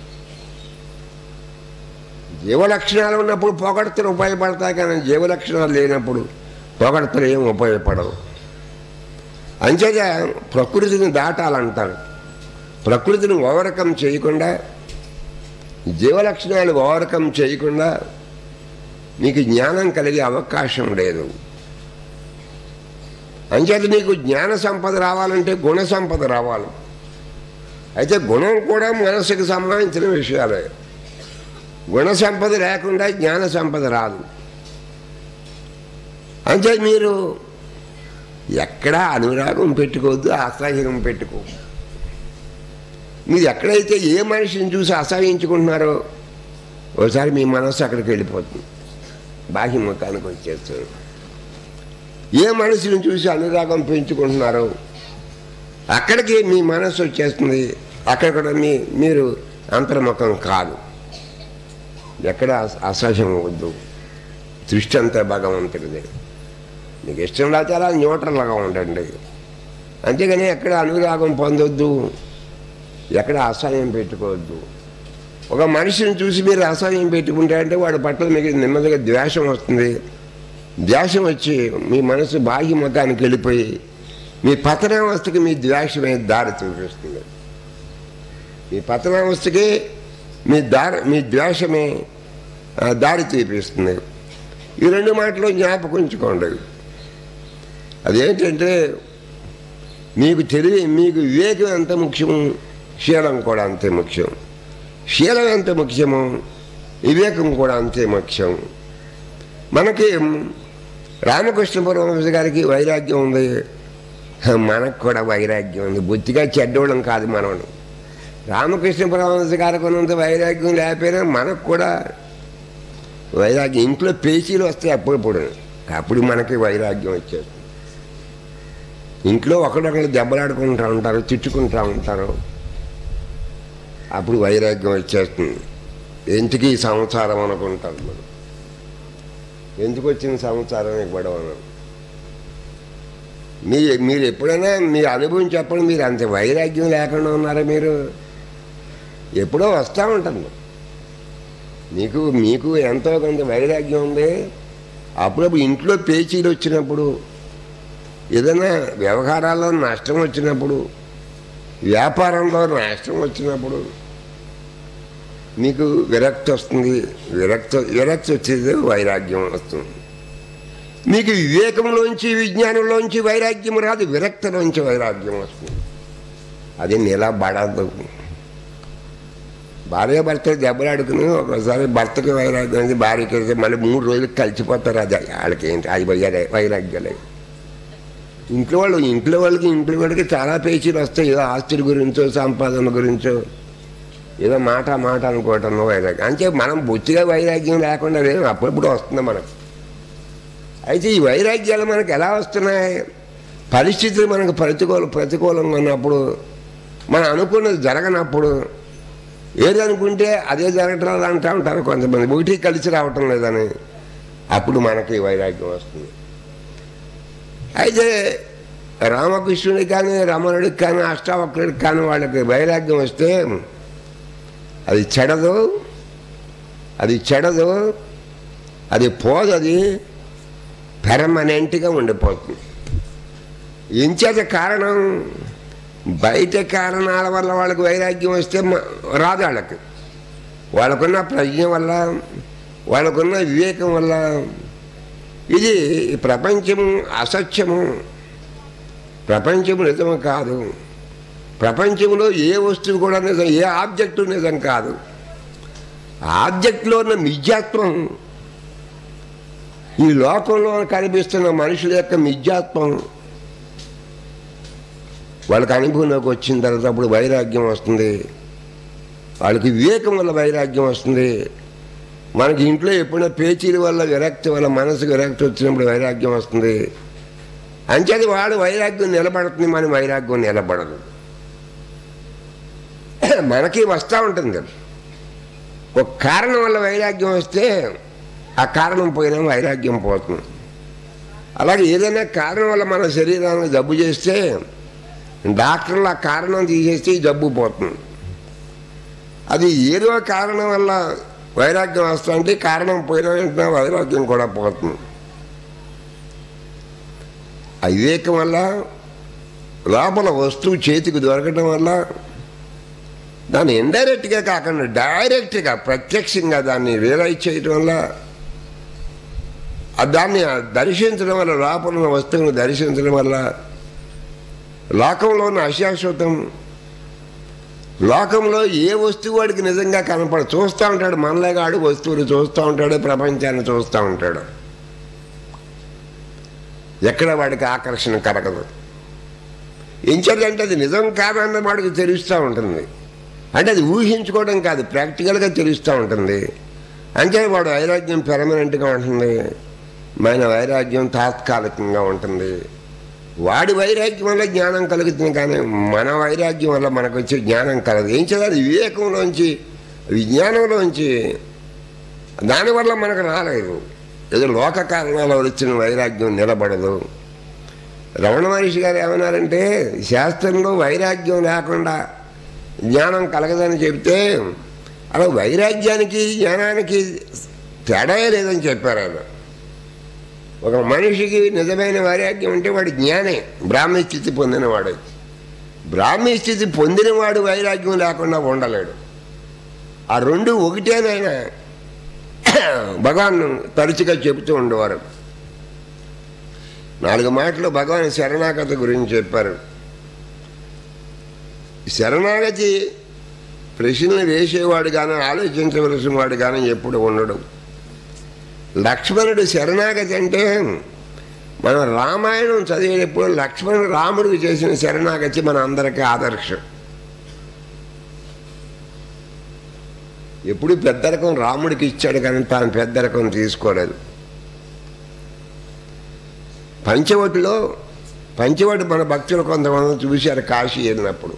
జీవలక్షణాలు ఉన్నప్పుడు పొగడతలు ఉపయోగపడతాయి కానీ జీవలక్షణాలు లేనప్పుడు పొగడతలు ఏం ఉపయోగపడవు అంచేత ప్రకృతిని దాటాలంటారు ప్రకృతిని ఓవర్కమ్ చేయకుండా జీవలక్షణాలు ఓవర్కమ్ చేయకుండా నీకు జ్ఞానం కలిగే అవకాశం లేదు అంచేత నీకు జ్ఞాన సంపద రావాలంటే గుణ సంపద రావాలి అయితే గుణం కూడా మనసుకు సంబంధించిన విషయాలే గుణ సంపద లేకుండా జ్ఞాన సంపద రాదు అంటే మీరు ఎక్కడా అనురాగం పెట్టుకోవద్దు అసహ్యం పెట్టుకో మీరు ఎక్కడైతే ఏ మనిషిని చూసి అసహించుకుంటున్నారో ఒకసారి మీ మనస్సు అక్కడికి వెళ్ళిపోతుంది బాహ్యముఖానికి వచ్చేస్తుంది ఏ మనసుని చూసి అనురాగం పెంచుకుంటున్నారో అక్కడికి మీ మనసు వచ్చేస్తుంది అక్కడ కూడా మీ మీరు అంతర్ముఖం కాదు ఎక్కడ అస- అసహ్యం వద్దు దృష్టి అంతా భగవంతుడిది మీకు ఇష్టం లేకపోతే అలా న్యూట్రల్గా ఉండండి అంతేగాని ఎక్కడ అనురాగం పొందొద్దు ఎక్కడ అసహ్యం పెట్టుకోవద్దు ఒక మనిషిని చూసి మీరు అసహ్యం పెట్టుకుంటే అంటే వాడి పట్ల మీకు నెమ్మదిగా ద్వేషం వస్తుంది ద్వేషం వచ్చి మీ మనసు బాహ్య ముఖానికి వెళ్ళిపోయి మీ పతనావస్థకి మీ ద్వేషమే దారి చూపిస్తుంది మీ పతనావస్థకి మీ దారి మీ ద్వేషమే ఆ, దారి చూపిస్తుంది ఈ రెండు మాటలు జ్ఞాపకం ఉంచుకోండి అదేంటంటే మీకు తెలివి మీకు వివేకం ఎంత ముఖ్యము శీలం కూడా అంతే ముఖ్యం శీలం ఎంత ముఖ్యమో వివేకం కూడా అంతే ముఖ్యం మనకి రామకృష్ణ పరమహంస గారికి వైరాగ్యం ఉంది మనకు కూడా వైరాగ్యం ఉంది బుద్ధిగా చెడ్డోళ్ళం కాదు మనం రామకృష్ణ పరమహంస గారికి ఉన్నంత వైరాగ్యం లేకపోయినా మనకు కూడా వైరాగ్యం ఇంట్లో పేచీలు వస్తాయి అప్పుడప్పుడు అప్పుడు మనకి వైరాగ్యం వచ్చేస్తుంది ఇంట్లో ఒకడొకరు దెబ్బలాడుకుంటూ ఉంటారు తిట్టుకుంటూ ఉంటారు అప్పుడు వైరాగ్యం వచ్చేస్తుంది ఎందుకు ఈ సంసారం అనుకుంటారు మనం ఎందుకు వచ్చిన సంసారం ఈ గొడవను మీ మీరు ఎప్పుడైనా మీ అనుభవం చెప్పండి మీరు అంత వైరాగ్యం లేకుండా ఉన్నారా మీరు ఎప్పుడో వస్తూ ఉంటుంది మీకు మీకు ఎంతో కొంత వైరాగ్యం ఉంది అప్పుడప్పుడు ఇంట్లో పేచీలు వచ్చినప్పుడు ఏదైనా వ్యవహారాల్లో నష్టం వచ్చినప్పుడు వ్యాపారంలో నష్టం వచ్చినప్పుడు మీకు విరక్తి వస్తుంది విరక్తి విరక్తి వచ్చేది వైరాగ్యం వస్తుంది మీకు వివేకంలోంచి విజ్ఞానంలోంచి వైరాగ్యం రాదు విరక్తిలోంచి వైరాగ్యం వస్తుంది అది నిలబడదు భార్య భర్త దెబ్బలాడుకుని ఒకసారి భర్తకి వైరాగ్యం అనేది భార్యకి అయితే మళ్ళీ మూడు రోజులు కలిసిపోతారు అది వాళ్ళకి ఏంటి అది వైరా- వైరాగ్యాలే ఇంట్లో వాళ్ళు ఇంట్లో వాళ్ళకి ఇంట్లో వాళ్ళకి చాలా పేచీలు వస్తాయి ఏదో ఆస్తుల గురించో సంపాదన గురించో ఏదో మాట మాట అనుకోవటం వైరాగ్యం అంటే మనం బొత్తిగా వైరాగ్యం లేకుండా లేదు అప్పుడప్పుడు వస్తుంది మనకు అయితే ఈ వైరాగ్యాలు మనకు ఎలా వస్తున్నాయి పరిస్థితులు మనకు ప్రతికూల ప్రతికూలంగా ఉన్నప్పుడు మనం అనుకున్నది జరగనప్పుడు ఏది అనుకుంటే అదే జరగటం లేదు అంటూ ఉంటారు కొంతమంది ఒకటి కలిసి రావటం లేదని అప్పుడు మనకి వైరాగ్యం వస్తుంది అయితే రామకృష్ణుడికి కానీ రమణుడికి కానీ అష్టావక్రుడికి కానీ వాళ్ళకి వైరాగ్యం వస్తే అది చెడదు అది చెడదు అది పోదు అది పెర్మనెంట్గా ఉండిపోతుంది ఎంచేత కారణం బయట కారణాల వల్ల వాళ్ళకి వైరాగ్యం వస్తే మ- రాదు వాళ్ళకి వాళ్ళకున్న ప్రజ్ఞ వల్ల వాళ్ళకున్న వివేకం వల్ల ఇది ఈ ప్రపంచము అసత్యము ప్రపంచము నిజము కాదు ప్రపంచంలో ఏ వస్తువు కూడా నిజం ఏ ఆబ్జెక్టు నిజం కాదు ఆబ్జెక్ట్లో ఉన్న మిథ్యాత్వం ఈ లోకంలో కనిపిస్తున్న మనుషుల యొక్క మిథ్యాత్వం వాళ్ళకి అనుభవంలోకి వచ్చిన తర్వాత అప్పుడు వైరాగ్యం వస్తుంది వాళ్ళకి వివేకం వల్ల వైరాగ్యం వస్తుంది మనకి ఇంట్లో ఎప్పుడైనా పేచీల వల్ల విరక్తి వల్ల మనసుకు విరక్తి వచ్చినప్పుడు వైరాగ్యం వస్తుంది అంచేది వాడు వైరాగ్యం నిలబడుతుంది మన వైరాగ్యం నిలబడదు మనకి వస్తూ ఉంటుంది ఒక కారణం వల్ల వైరాగ్యం వస్తే ఆ కారణం పోయినా వైరాగ్యం పోతుంది అలాగే ఏదైనా కారణం వల్ల మన శరీరాన్ని జబ్బు చేస్తే డాక్టర్లు ఆ కారణం తీసేస్తే ఈ జబ్బు పోతుంది అది ఏదో కారణం వల్ల వైరాగ్యం వస్తుంటే కారణం పోయిన వెంటనే వైరాగ్యం కూడా పోతుంది ఆ వివేకం వల్ల లోపల వస్తువు చేతికి దొరకటం వల్ల దాన్ని ఇండైరెక్ట్గా కాకుండా డైరెక్ట్గా ప్రత్యక్షంగా దాన్ని రియలైజ్ చేయటం వల్ల ఆ దాన్ని దర్శించడం వల్ల లోపల ఉన్న వస్తువును దర్శించడం వల్ల లోకంలో ఉన్న అశాశ్వతం లోకంలో ఏ వస్తువు వాడికి నిజంగా కనపడ చూస్తూ ఉంటాడు మనలేగాడు వస్తువులు చూస్తూ ఉంటాడు ప్రపంచాన్ని చూస్తూ ఉంటాడు ఎక్కడ వాడికి ఆకర్షణ కలగదు ఎంచేదంటే అది నిజం కాదన్న వాడికి తెలుస్తూ ఉంటుంది అంటే అది ఊహించుకోవడం కాదు ప్రాక్టికల్గా తెలుస్తూ ఉంటుంది అంటే వాడు వైరాగ్యం పెర్మనెంట్గా ఉంటుంది మన వైరాగ్యం తాత్కాలికంగా ఉంటుంది వాడి వైరాగ్యం వల్ల జ్ఞానం కలుగుతుంది కానీ మన వైరాగ్యం వల్ల మనకు వచ్చే జ్ఞానం కలదు ఏం చేయాలి వివేకంలోంచి విజ్ఞానంలోంచి దానివల్ల మనకు రాలేదు ఏదో లోక కారణాలు వచ్చిన వైరాగ్యం నిలబడదు రమణ మహర్షి గారు ఏమన్నారంటే శాస్త్రంలో వైరాగ్యం లేకుండా జ్ఞానం కలగదని చెప్తే అలా వైరాగ్యానికి జ్ఞానానికి తేడా లేదని చెప్పారు ఆయన ఒక మనిషికి నిజమైన వైరాగ్యం అంటే వాడి జ్ఞానే బ్రాహ్మీ స్థితి పొందినవాడు బ్రాహ్మీ స్థితి పొందినవాడు వైరాగ్యం లేకుండా ఉండలేడు ఆ రెండు ఒకటేనైనా భగవాన్ తరచుగా చెబుతూ ఉండేవారు నాలుగు మాటలు భగవాన్ శరణాగతి గురించి చెప్పారు శరణాగతి ప్రశ్నలు వేసేవాడు కానీ ఆలోచించవలసిన వాడు కానీ ఎప్పుడు ఉండడు లక్ష్మణుడు శరణాగతి అంటే మనం రామాయణం చదివేటప్పుడు లక్ష్మణుడు రాముడికి చేసిన శరణాగతి మన అందరికీ ఆదర్శం ఎప్పుడు పెద్దరకం రాముడికి ఇచ్చాడు కానీ తాను పెద్దరకం తీసుకోలేదు పంచవటిలో పంచవటి మన భక్తులు కొంతమంది చూశారు కాశీ వెళ్ళినప్పుడు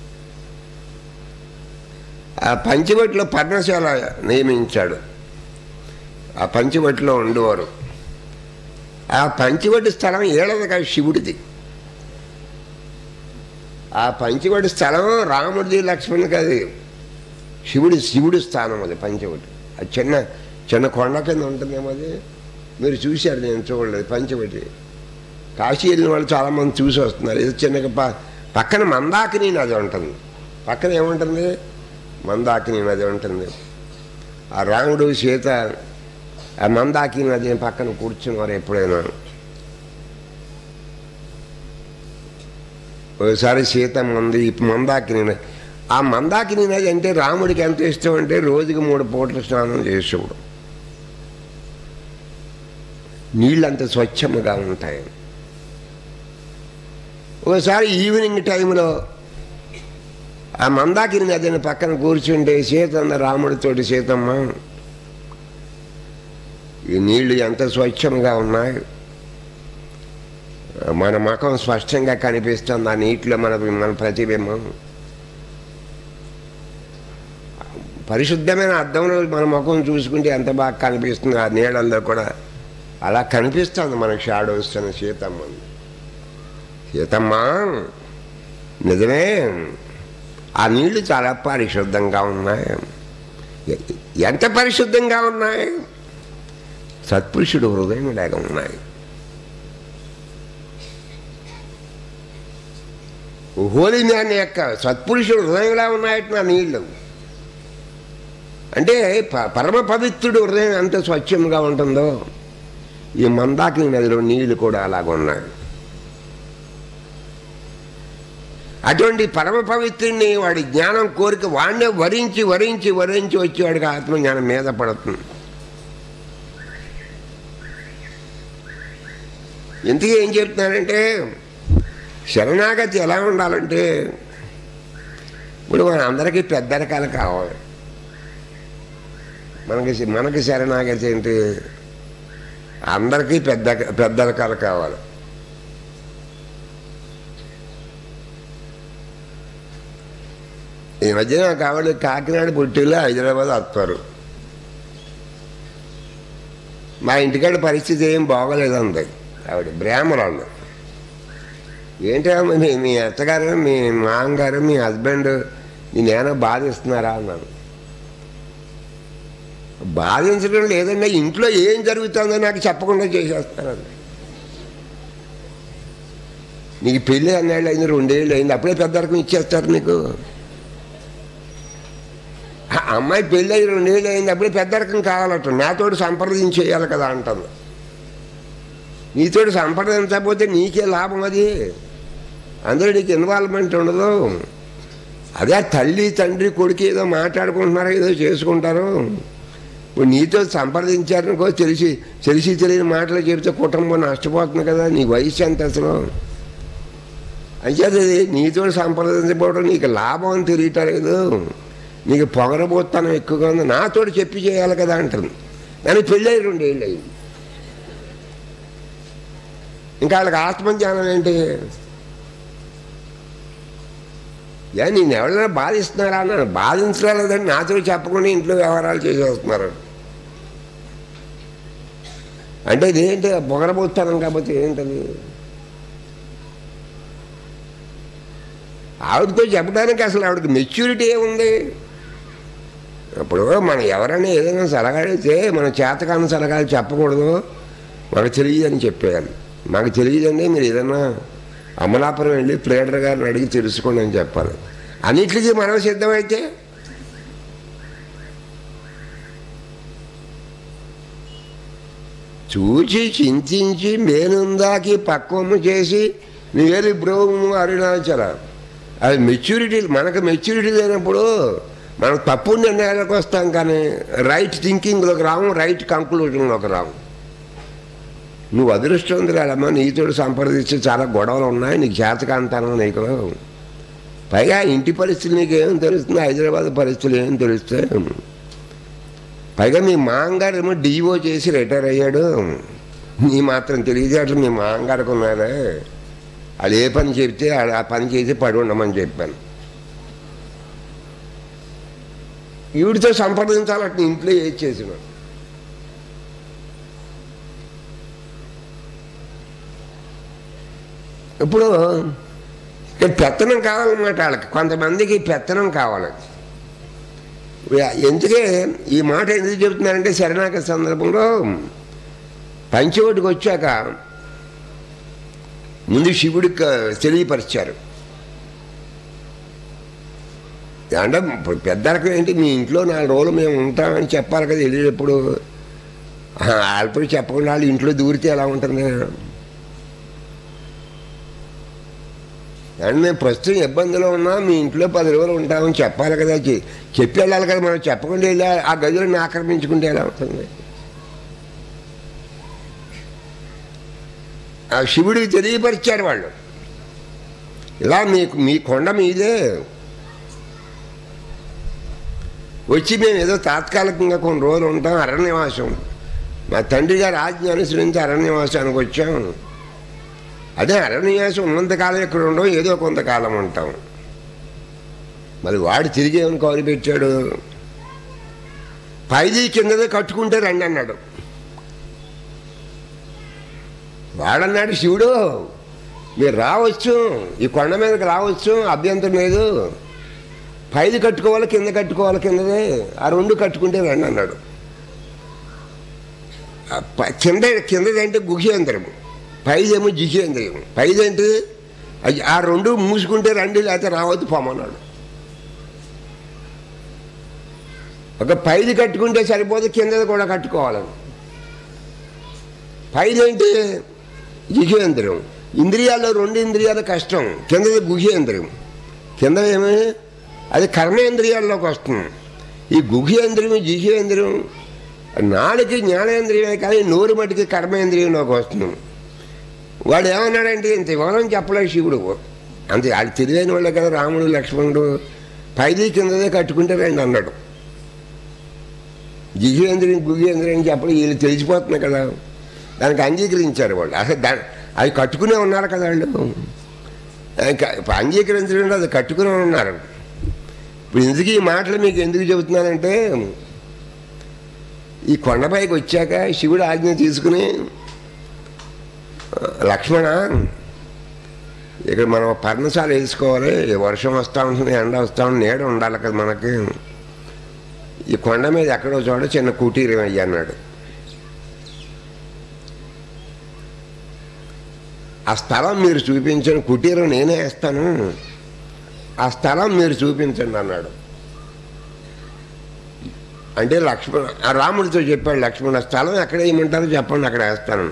ఆ పంచవటిలో పర్ణశాల నియమించాడు ఆ పంచవటిలో ఉండేవారు ఆ పంచవటి స్థలం ఏడది కాదు శివుడిది ఆ పంచవటి స్థలం రాముడిది లక్ష్మణుడిది కాదు శివుడి శివుడి స్థానం అది పంచవటి అది చిన్న చిన్న కొండ కింద ఉంటుందేమో అది మీరు చూశారు నేను చూడలేదు పంచవటి కాశీ వెళ్ళిన వాళ్ళు చాలామంది చూసి వస్తున్నారు ఇది చిన్న ప పక్కన మందాకిని నది ఉంటుంది పక్కన ఏముంటుంది మందాకిని నది ఉంటుంది ఆ రాముడు సీత ఆ మందాకిని నది పక్కన కూర్చున్నారు ఎప్పుడైనా ఒకసారి సీత మంది ఈ మందాకిని నది ఆ మందాకిని నది అంటే రాముడికి ఎంత ఇష్టం అంటే రోజుకి మూడు పూటలు స్నానం చేసేవాడు నీళ్ళు అంత స్వచ్ఛముగా ఉంటాయి ఒకసారి ఈవినింగ్ టైంలో ఆ మందాకిని నదిని పక్కన కూర్చుంటే సీతన్న రాముడితోటి సీతమ్మ ఈ నీళ్లు ఎంత స్వచ్ఛంగా ఉన్నాయి మన ముఖం స్పష్టంగా కనిపిస్తుంది ఆ నీటిలో మన మన ప్రతిబింబం పరిశుద్ధమైన అద్దంలో మన ముఖం చూసుకుంటే ఎంత బాగా కనిపిస్తుంది ఆ నీళ్ళల్లో కూడా అలా కనిపిస్తుంది మనకు షాడోస్ అని సీతమ్మ సీతమ్మ నిజమే ఆ నీళ్లు చాలా పరిశుద్ధంగా ఉన్నాయి ఎంత పరిశుద్ధంగా ఉన్నాయి సత్పురుషుడు హృదయం లేక ఉన్నాయి హోలీ మ్యాన్ యొక్క సత్పురుషుడు హృదయంలా ఉన్నాయట నా నీళ్ళు అంటే ప- పరమ పవిత్రుడు హృదయం ఎంత స్వచ్ఛంగా ఉంటుందో ఈ మందాకిని నదిలో నీళ్లు కూడా అలాగ ఉన్నాయి అటువంటి పరమ పవిత్రుడిని వాడి జ్ఞానం కోరిక వాడినే వరించి వరించి వరించి వచ్చి వాడికి ఆత్మజ్ఞానం మీద పడుతుంది ఇంతకీ ఏం చెప్తున్నానంటే శరణాగతి ఎలా ఉండాలంటే ఇప్పుడు మన అందరికీ పెద్ద రకాలు కావాలి మనకి మనకి శరణాగతి ఏంటి అందరికీ పెద్ద పెద్ద రకాలు కావాలి ఈ మధ్య నాకు ఆవిడ కాకినాడ పుట్టిలో హైదరాబాద్ వస్తారు మా ఇంటికాడ పరిస్థితి ఏం బాగోలేదంది ఆవిడ బ్రాహ్మణులు ఏంటమ్మా మీ మీ అత్తగారు మీ మామగారు మీ హస్బెండ్ నేనేమైనా బాధిస్తున్నారా అన్నాను బాధించడం లేదండి ఇంట్లో ఏం జరుగుతుందో నాకు చెప్పకుండా చేసేస్తారండి నీకు పెళ్ళి అన్నేళ్ళు అయింది రెండేళ్ళు అయింది అప్పుడే పెద్దరకం ఇచ్చేస్తారు నీకు ఆ అమ్మాయి పెళ్ళి అయ్యి రెండేళ్ళు అయింది అప్పుడే పెద్ద రకం కావాలట నాతోటి సంప్రదించి చేయాలి కదా అంటుంది నీతోటి సంప్రదించకపోతే నీకే లాభం అది అందులో నీకు ఇన్వాల్వ్మెంట్ ఉండదు అదే తల్లి తండ్రి కొడుకు ఏదో మాట్లాడుకుంటున్నారో ఏదో చేసుకుంటారు ఇప్పుడు నీతో సంప్రదించారనుకో తెలిసి తెలిసి తెలియని మాటలు చెబితే కుటుంబం నష్టపోతుంది కదా నీ వయసు ఎంత అసలు అంచేది నీతో సంప్రదించకపోవడం నీకు లాభం అని తెలియటలేదు నీకు పొగరబోత్తనం ఎక్కువగా ఉంది నాతోటి చెప్పి చేయాలి కదా అంటుంది దానికి పెళ్ళి అయ్యి రెండేళ్ళు అయింది ఇంకా వాళ్ళకి ఆత్మజ్ఞానం ఏంటి ఏ నేను ఎవరైనా బాధిస్తున్నారా అన్నాను బాధించలేదండి నాతో చెప్పకుండా ఇంట్లో వ్యవహారాలు చేసేస్తున్నారు అంటే ఇదేంటి పొగరబోతాను కాబట్టి ఏంటది ఆవిడతో చెప్పడానికి అసలు ఆవిడకి మెచ్యూరిటీ ఏముంది ఇప్పుడు మనం ఎవరైనా ఏదైనా సలహా అడిగితే మన చేతకాని సలహాలు చెప్పకూడదు మాకు తెలియదని చెప్పేయాలి మాకు తెలియదండి మీరు ఏదైనా అమలాపురం వెళ్ళి ప్లేడర్ గారిని అడిగి తెలుసుకోండి అని చెప్పాలి అన్నిటికీ మనం సిద్ధమైతే చూచి చింతించి మేనుందాకి పక్వము చేసి నువ్వేది బ్రోము అరుణాచల అది మెచ్యూరిటీ మనకు మెచ్యూరిటీ లేనప్పుడు మనం తప్పు నిర్ణయాలకు వస్తాం కానీ రైట్ థింకింగ్లోకి రాము రైట్ కంక్లూజన్లోకి రాము నువ్వు అదృష్టవంతురాలమ్మా నీతో సంప్రదించి చాలా గొడవలు ఉన్నాయి నీకు చేతకాంతాను నీకు పైగా ఇంటి పరిస్థితులు నీకు ఏం తెలుస్తుంది హైదరాబాద్ పరిస్థితులు ఏం తెలుస్తాయి పైగా మీ మాంగారు ఏమో డిఓ చేసి రిటైర్ అయ్యాడు నీ మాత్రం తెలియజేయట్లు మీ మాంగారికి ఉన్నారే అది ఏ పని చెప్తే ఆ- ఆ పని చేసి పడి ఉండమని చెప్పాను ఈవిడితో సంప్రదించాలంటే ఇంట్లో ఏది చేసిన ఇప్పుడు ఇక పెత్తనం కావాలన్నమాట వాళ్ళకి కొంతమందికి పెత్తనం కావాలి ఎందుకే ఈ మాట ఎందుకు చెబుతున్నానంటే శరణాగతి సందర్భంలో పంచవటికి వచ్చాక ముందు శివుడికి తెలియపరిచారు అంటే ఇప్పుడు పెద్దలకు ఏంటి మీ ఇంట్లో నాలుగు రోజులు మేము ఉంటామని చెప్పాలి కదా వెళ్ళేటప్పుడు వాళ్ళతో చెప్పకుండా వాళ్ళు ఇంట్లో దూరితే ఎలా ఉంటుంది అండ్ మేము ప్రస్తుతం ఇబ్బందిలో ఉన్నా మీ ఇంట్లో పది రోజులు ఉంటామని చెప్పాలి కదా చె- చెప్పి వెళ్ళాలి కదా మనం చెప్పకుండా వెళ్ళి ఆ గదులను ఆక్రమించుకుంటే ఎలా అవుతుంది ఆ శివుడికి తెలియపరిచారు వాళ్ళు ఇలా మీకు మీ కొండ మీదే వచ్చి మేము ఏదో తాత్కాలికంగా కొన్ని రోజులు ఉంటాం అరణ్యవాసం మా తండ్రి గారి ఆజ్ఞ అనుసరించి అరణ్యవాసానికి వచ్చాం అదే అరణ్యవాసం ఉన్నంతకాలం ఇక్కడ ఉండవు ఏదో కొంతకాలం ఉంటాం మరి వాడు తిరిగి ఏమని కౌలు పెట్టాడు పైది కిందదే కట్టుకుంటే రండి అన్నాడు వాడన్నాడు శివుడు మీరు రావచ్చు ఈ కొండ మీదకి రావచ్చు అభ్యంతరం లేదు పైది కట్టుకోవాలి కింద కట్టుకోవాలి కిందదే ఆ రెండు కట్టుకుంటే రండి అన్నాడు ఆ ప- కింద కిందదంటే గుహేంద్రము పైదేమో జిహేంద్రియం పైదేంటి అది ఆ రెండు మూసుకుంటే రండి లేకపోతే రావద్దు పొమ్మన్నాడు ఒక పైది కట్టుకుంటే సరిపోదు కిందది కూడా కట్టుకోవాలని పైదేంటి జిహేంద్రియం ఇంద్రియాల్లో రెండు ఇంద్రియాలు కష్టం కిందది గుహేంద్రియం కింద ఏమి అది కర్మేంద్రియాల్లోకి వస్తుంది ఈ గుహేంద్రియం జిహేంద్రియం నాలుగు జ్ఞానేంద్రియమే కానీ నోరు మటుకి కర్మేంద్రియంలోకి వస్తుంది వాడు ఏమన్నాడంటే ఇంత వివరం చెప్పలేదు శివుడు అంతే అది తెలియని వాళ్ళే కదా రాముడు లక్ష్మణుడు పైది కిందదే కట్టుకుంటే రండి అన్నాడు జిహేంద్రియం గుహేంద్రియం చెప్పడం వీళ్ళు తెలిసిపోతున్నాయి కదా దానికి అంగీకరించారు వాళ్ళు అసలు దా అవి కట్టుకునే ఉన్నారు కదా వాళ్ళు ఇంకా ఇప్పుడు అంగీకరించడం అది కట్టుకునే ఉన్నారు ఇప్పుడు ఎందుకు ఈ మాటలు మీకు ఎందుకు చెబుతున్నానంటే ఈ కొండపైకి వచ్చాక శివుడు ఆజ్ఞ తీసుకుని లక్ష్మణ ఇక్కడ మనం పర్ణశాల వేసుకోవాలి వర్షం వస్తూ ఉంటుంది ఎండ వస్తూ ఉంటుంది నీడ ఉండాలి కదా మనకి ఈ కొండ మీద ఎక్కడో చోట చిన్న కుటీరం అయ్యి అన్నాడు ఆ స్థలం మీరు చూపించండి కుటీరం నేనే వేస్తాను ఆ స్థలం మీరు చూపించండి అన్నాడు అంటే లక్ష్మణ ఆ రాముడితో చెప్పాడు లక్ష్మణ స్థలం ఎక్కడ వేయమంటారో చెప్పండి అక్కడ వేస్తాను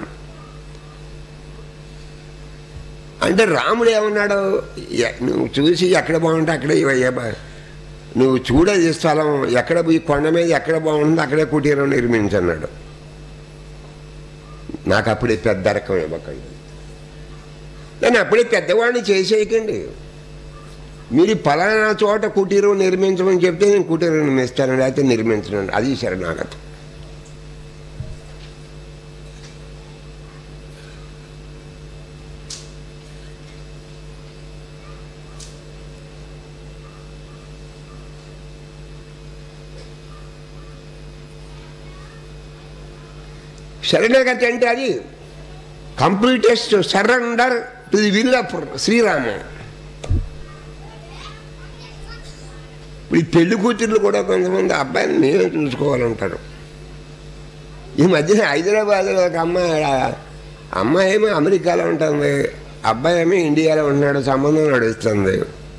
అంటే రాముడు ఏమన్నాడు ఎ- నువ్వు చూసి ఎక్కడ బాగుంటే అక్కడే ఇవయ్యా బా- నువ్వు చూడేది స్థలం ఎక్కడ ఈ కొండ మీద ఎక్కడ బాగుంటుందో అక్కడే కుటీరం నిర్మించన్నాడు నాకు అప్పుడే పెద్ద రకం ఇవ్వకండి నేను అప్పుడే పెద్దవాడిని చేసేయకండి మీరు ఈ పలానా చోట కుటీరం నిర్మించమని చెప్తే నేను కుటీరం నిర్మిస్తాను లేకపోతే నిర్మించను అది శరణాగతి శరణాగతి అంటే అది completest surrender to the will of Srirama ఈ పెళ్లి కూతుర్లు కూడా కొంతమంది అబ్బాయిని నేనే చూసుకోవాలంటారు ఈ మధ్యన హైదరాబాద్లో ఒక అమ్మాయి ఆ- అమ్మాయి ఏమో అమెరికాలో ఉంటుంది అబ్బాయి ఏమో ఇండియాలో ఉంటున్నాడు సంబంధం నడుస్తుంది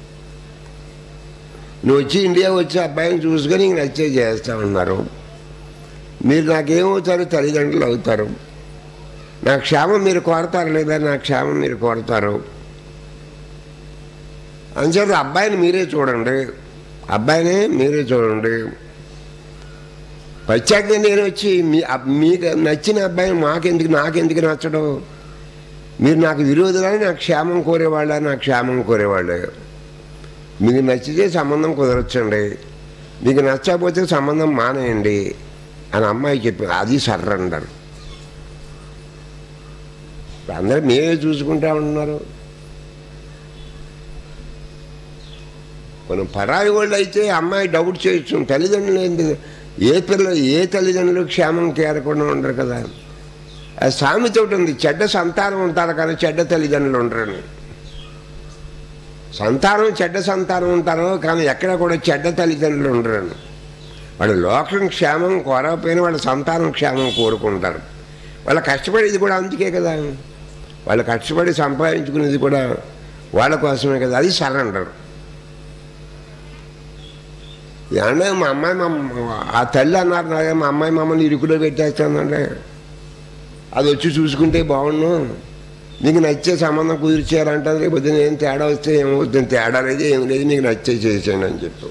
నువ్వు వచ్చి ఇండియా వచ్చి అబ్బాయిని చూసుకొని ఇంక నచ్చే చేస్తా ఉన్నారు మీరు నాకేమవుతారు తల్లిదండ్రులు అవుతారు నా క్షేమం మీరు కోరతారు లేదా నా క్షేమం మీరు కోరతారు అంచేత అబ్బాయిని మీరే చూడండి అబ్బాయిని మీరే చూడండి ప్రత్యేకంగా నేను వచ్చి మీ అబ్- మీకు నచ్చిన అబ్బాయిని మాకెందుకు నాకెందుకు నచ్చడు మీరు నాకు విరోధులని నా క్షేమం కోరేవాళ్ళ నా క్షేమం కోరేవాళ్ళే మీకు నచ్చితే సంబంధం కుదరొచ్చండి మీకు నచ్చకపోతే సంబంధం మానేయండి అని అమ్మాయి చెప్పి అది సర్రండర్ అందరూ మేమే చూసుకుంటా ఉంటున్నారు మనం పరాయి వాళ్ళు అయితే అమ్మాయి డౌట్ చేయొచ్చు తల్లిదండ్రులు ఏంటి ఏ పిల్ల ఏ తల్లిదండ్రులు క్షేమం కేరకుండా ఉండరు కదా అది సామెత ఒకటి ఉంది చెడ్డ సంతానం ఉంటారు కానీ చెడ్డ తల్లిదండ్రులు ఉండరని సంతానం చెడ్డ సంతానం ఉంటారు కానీ ఎక్కడ కూడా చెడ్డ తల్లిదండ్రులు ఉండరని వాళ్ళు లోకం క్షేమం కోరకపోయినా వాళ్ళ సంతానం క్షేమం కోరుకుంటారు వాళ్ళ కష్టపడేది కూడా అందుకే కదా వాళ్ళు కష్టపడి సంపాదించుకునేది కూడా వాళ్ళ కోసమే కదా అది సరెండర్ అంటే మా అమ్మాయి మా ఆ తల్లి అన్నారు నాకే మా అమ్మాయి మమ్మల్ని ఇరుకులో పెట్టేస్తుందండి అది వచ్చి చూసుకుంటే బాగుండు నీకు నచ్చే సంబంధం కుదిర్చారంటే రేపు పొద్దున్న ఏం తేడా వస్తే ఏమవుతుంది తేడా లేదు ఏం లేదు నీకు నచ్చే చేసేయండి అని చెప్పు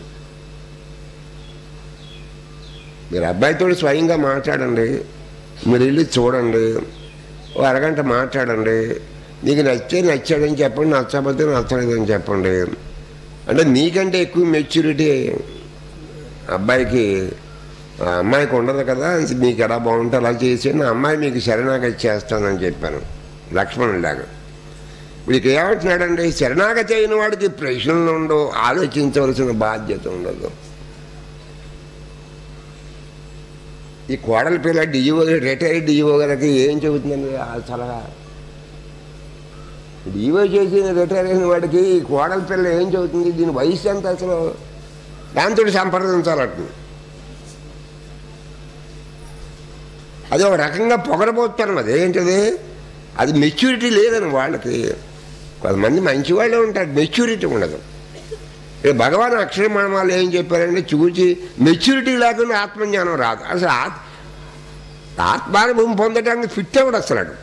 మీరు అబ్బాయితో స్వయంగా మాట్లాడండి మీరు వెళ్ళి చూడండి ఓ అరగంట మాట్లాడండి నీకు నచ్చే నచ్చాడని చెప్పండి నచ్చకపోతే నచ్చలేదని చెప్పండి అంటే నీకంటే ఎక్కువ మెచ్యూరిటీ అబ్బాయికి ఆ అమ్మాయికి ఉండదు కదా మీకు ఎలా బాగుంటే అలా చేసి నా అమ్మాయి మీకు శరణాగతి చేస్తానని చెప్పాను లక్ష్మణులాగా వీడికి ఏమంటున్నాడండి శరణాగతి అయిన వాడికి ప్రశ్నలు ఉండవు ఆలోచించవలసిన బాధ్యత ఉండదు ఈ కోడల పిల్ల డిఈఓ రిటైర్డ్ డిఈఓ గారికి ఏం చెబుతుందండి ఆ సలహా డిఈఓ చేసిన రిటైర్ అయిన వాడికి ఈ కోడల పిల్ల ఏం చెబుతుంది దీని వయసు ఎంత అసలు దాంతో సంప్రదించాలట అది ఒక రకంగా పొగరబోతాను అది ఏంటది అది మెచ్యూరిటీ లేదని వాళ్ళకి కొంతమంది మంచి వాళ్ళే ఉంటారు మెచ్యూరిటీ ఉండదు ఇక్కడ భగవాన్ అక్షరమాణాలు ఏం చెప్పారంటే చూచి మెచ్యూరిటీ లేకుండా ఆత్మజ్ఞానం రాదు అసలు ఆత్ ఆత్మానుభవం పొందడానికి ఫిట్ అవ్వడు అసలు వాడు.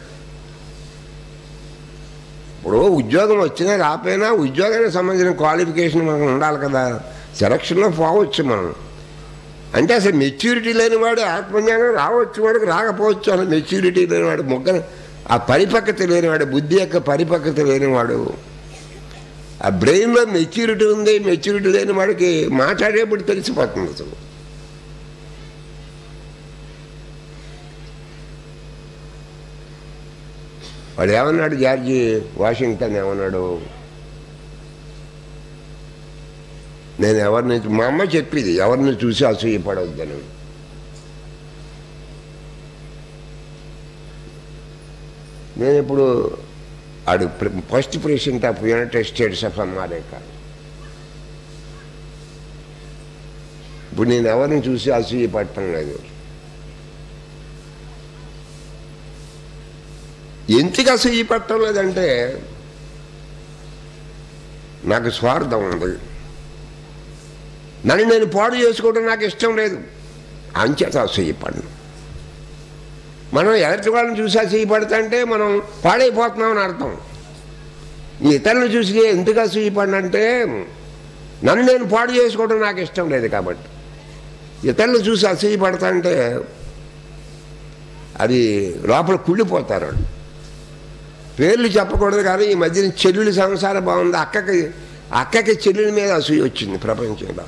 ఇప్పుడు ఉద్యోగం వచ్చినా రాపోయినా ఉద్యోగానికి సంబంధించిన క్వాలిఫికేషన్ మనకు ఉండాలి కదా సెలక్షన్లో పోవచ్చు మనం అంటే అసలు మెచ్యూరిటీ లేనివాడు ఆత్మజ్ఞానం రావచ్చు వాడికి రాకపోవచ్చు అసలు మెచ్యూరిటీ లేనివాడు మొగ్గ ఆ పరిపక్వత లేనివాడు బుద్ధి యొక్క పరిపక్వత లేనివాడు ఆ బ్రెయిన్లో మెచ్యూరిటీ ఉంది మెచ్యూరిటీ లేని వాడికి మాట్లాడేప్పుడు తెలిసిపోతుంది అసలు వాడు ఏమన్నాడు జార్జి వాషింగ్టన్ ఏమన్నాడు నేను ఎవరిని మా అమ్మ చెప్పింది ఎవరిని చూసి అసూయపడవద్దని నేను ఇప్పుడు ఆడు first president of United States of America ఇప్పుడు నేను ఎవరిని చూసి అసూయపడటం లేదు ఎందుకు అసూయపడటం లేదంటే నాకు స్వార్థం ఉంది నన్ను నేను పాడు చేసుకోవడం నాకు ఇష్టం లేదు అంచేత అసూయపడను మనం ఎలక్ట్రి వాళ్ళని చూసి అసూయపడతంటే మనం పాడైపోతున్నామని అర్థం ఈ ఇతరులను చూసి ఎందుకు అసూయపడినంటే నన్ను నేను పాడు చేసుకోవడం నాకు ఇష్టం లేదు కాబట్టి ఇతరులు చూసి అసూయపడతాంటే అది లోపల కుళ్ళిపోతారు వాళ్ళు పేర్లు చెప్పకూడదు కానీ ఈ మధ్యన చెల్లెలు సంసారం బాగుంది అక్కకి అక్కకి చెల్లెల మీద అసూయ వచ్చింది ప్రపంచంలో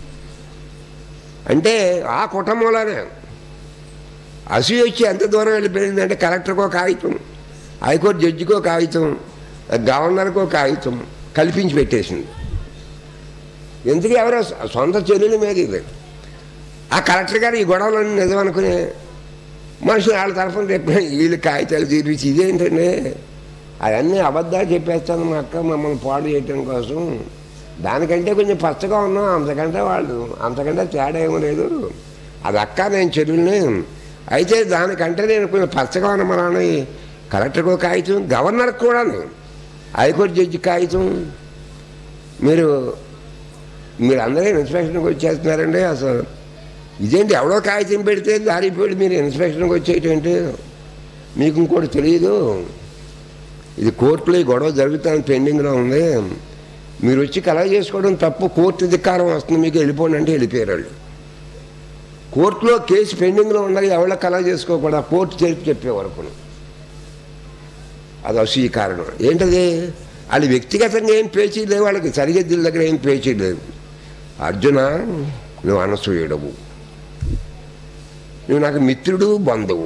అంటే ఆ కుటుంబంలోనే అసూయ వచ్చి ఎంత దూరం వెళ్ళిపోయిందంటే కలెక్టర్కో కాగితం హైకోర్టు జడ్జికో కాగితం గవర్నర్కో కాగితం కల్పించి పెట్టేసింది ఎందుకు ఎవరో సొంత చెల్లెల మీద ఇది ఆ కలెక్టర్ గారు ఈ గొడవలన్నీ నిజం అనుకునే మనుషులు వాళ్ళ తరఫున రేపు వీళ్ళు కాగితాలు తీర్చి ఇదేంటండి అవన్నీ అబద్ధాలు చెప్పేస్తాను మా అక్క మమ్మల్ని పాడు చేయటం కోసం దానికంటే కొంచెం పచ్చగా ఉన్నాం అంతకంటే వాళ్ళు అంతకంటే తేడా ఏమీ లేదు అది అక్క నేను చెరువుని అయితే దానికంటే నేను కొంచెం పచ్చగా ఉన్నామని కలెక్టర్కో కాగితం గవర్నర్కి కూడా హైకోర్టు జడ్జి కాగితం మీరు మీరు అందరూ ఇన్స్పెక్షన్కి వచ్చేస్తున్నారండి అసలు ఇదేంటి ఎవడో కాగితం పెడితే దారిపోయి మీరు ఇన్స్పెక్షన్కి వచ్చేటంటే మీకు ఇంకోటి తెలియదు ఇది కోర్టులో ఈ గొడవ జరుగుతాను పెండింగ్లో ఉంది మీరు వచ్చి కలవ చేసుకోవడం తప్పు కోర్టు ధిక్కారం వస్తుంది మీకు వెళ్ళిపోండి అంటే వెళ్ళిపోయారు వాళ్ళు కోర్టులో కేసు పెండింగ్లో ఉన్నది ఎవరో కలవ చేసుకోకూడదు ఆ కోర్టు చేసి చెప్పే వరకు అది అసూ కారణం ఏంటది వాళ్ళు వ్యక్తిగతంగా ఏం పేచీ లేవు వాళ్ళకి సరిహద్దుల దగ్గర ఏం పేచీ లేవు అర్జున నువ్వు అనసూయుడవు నువ్వు నాకు మిత్రుడు బంధువు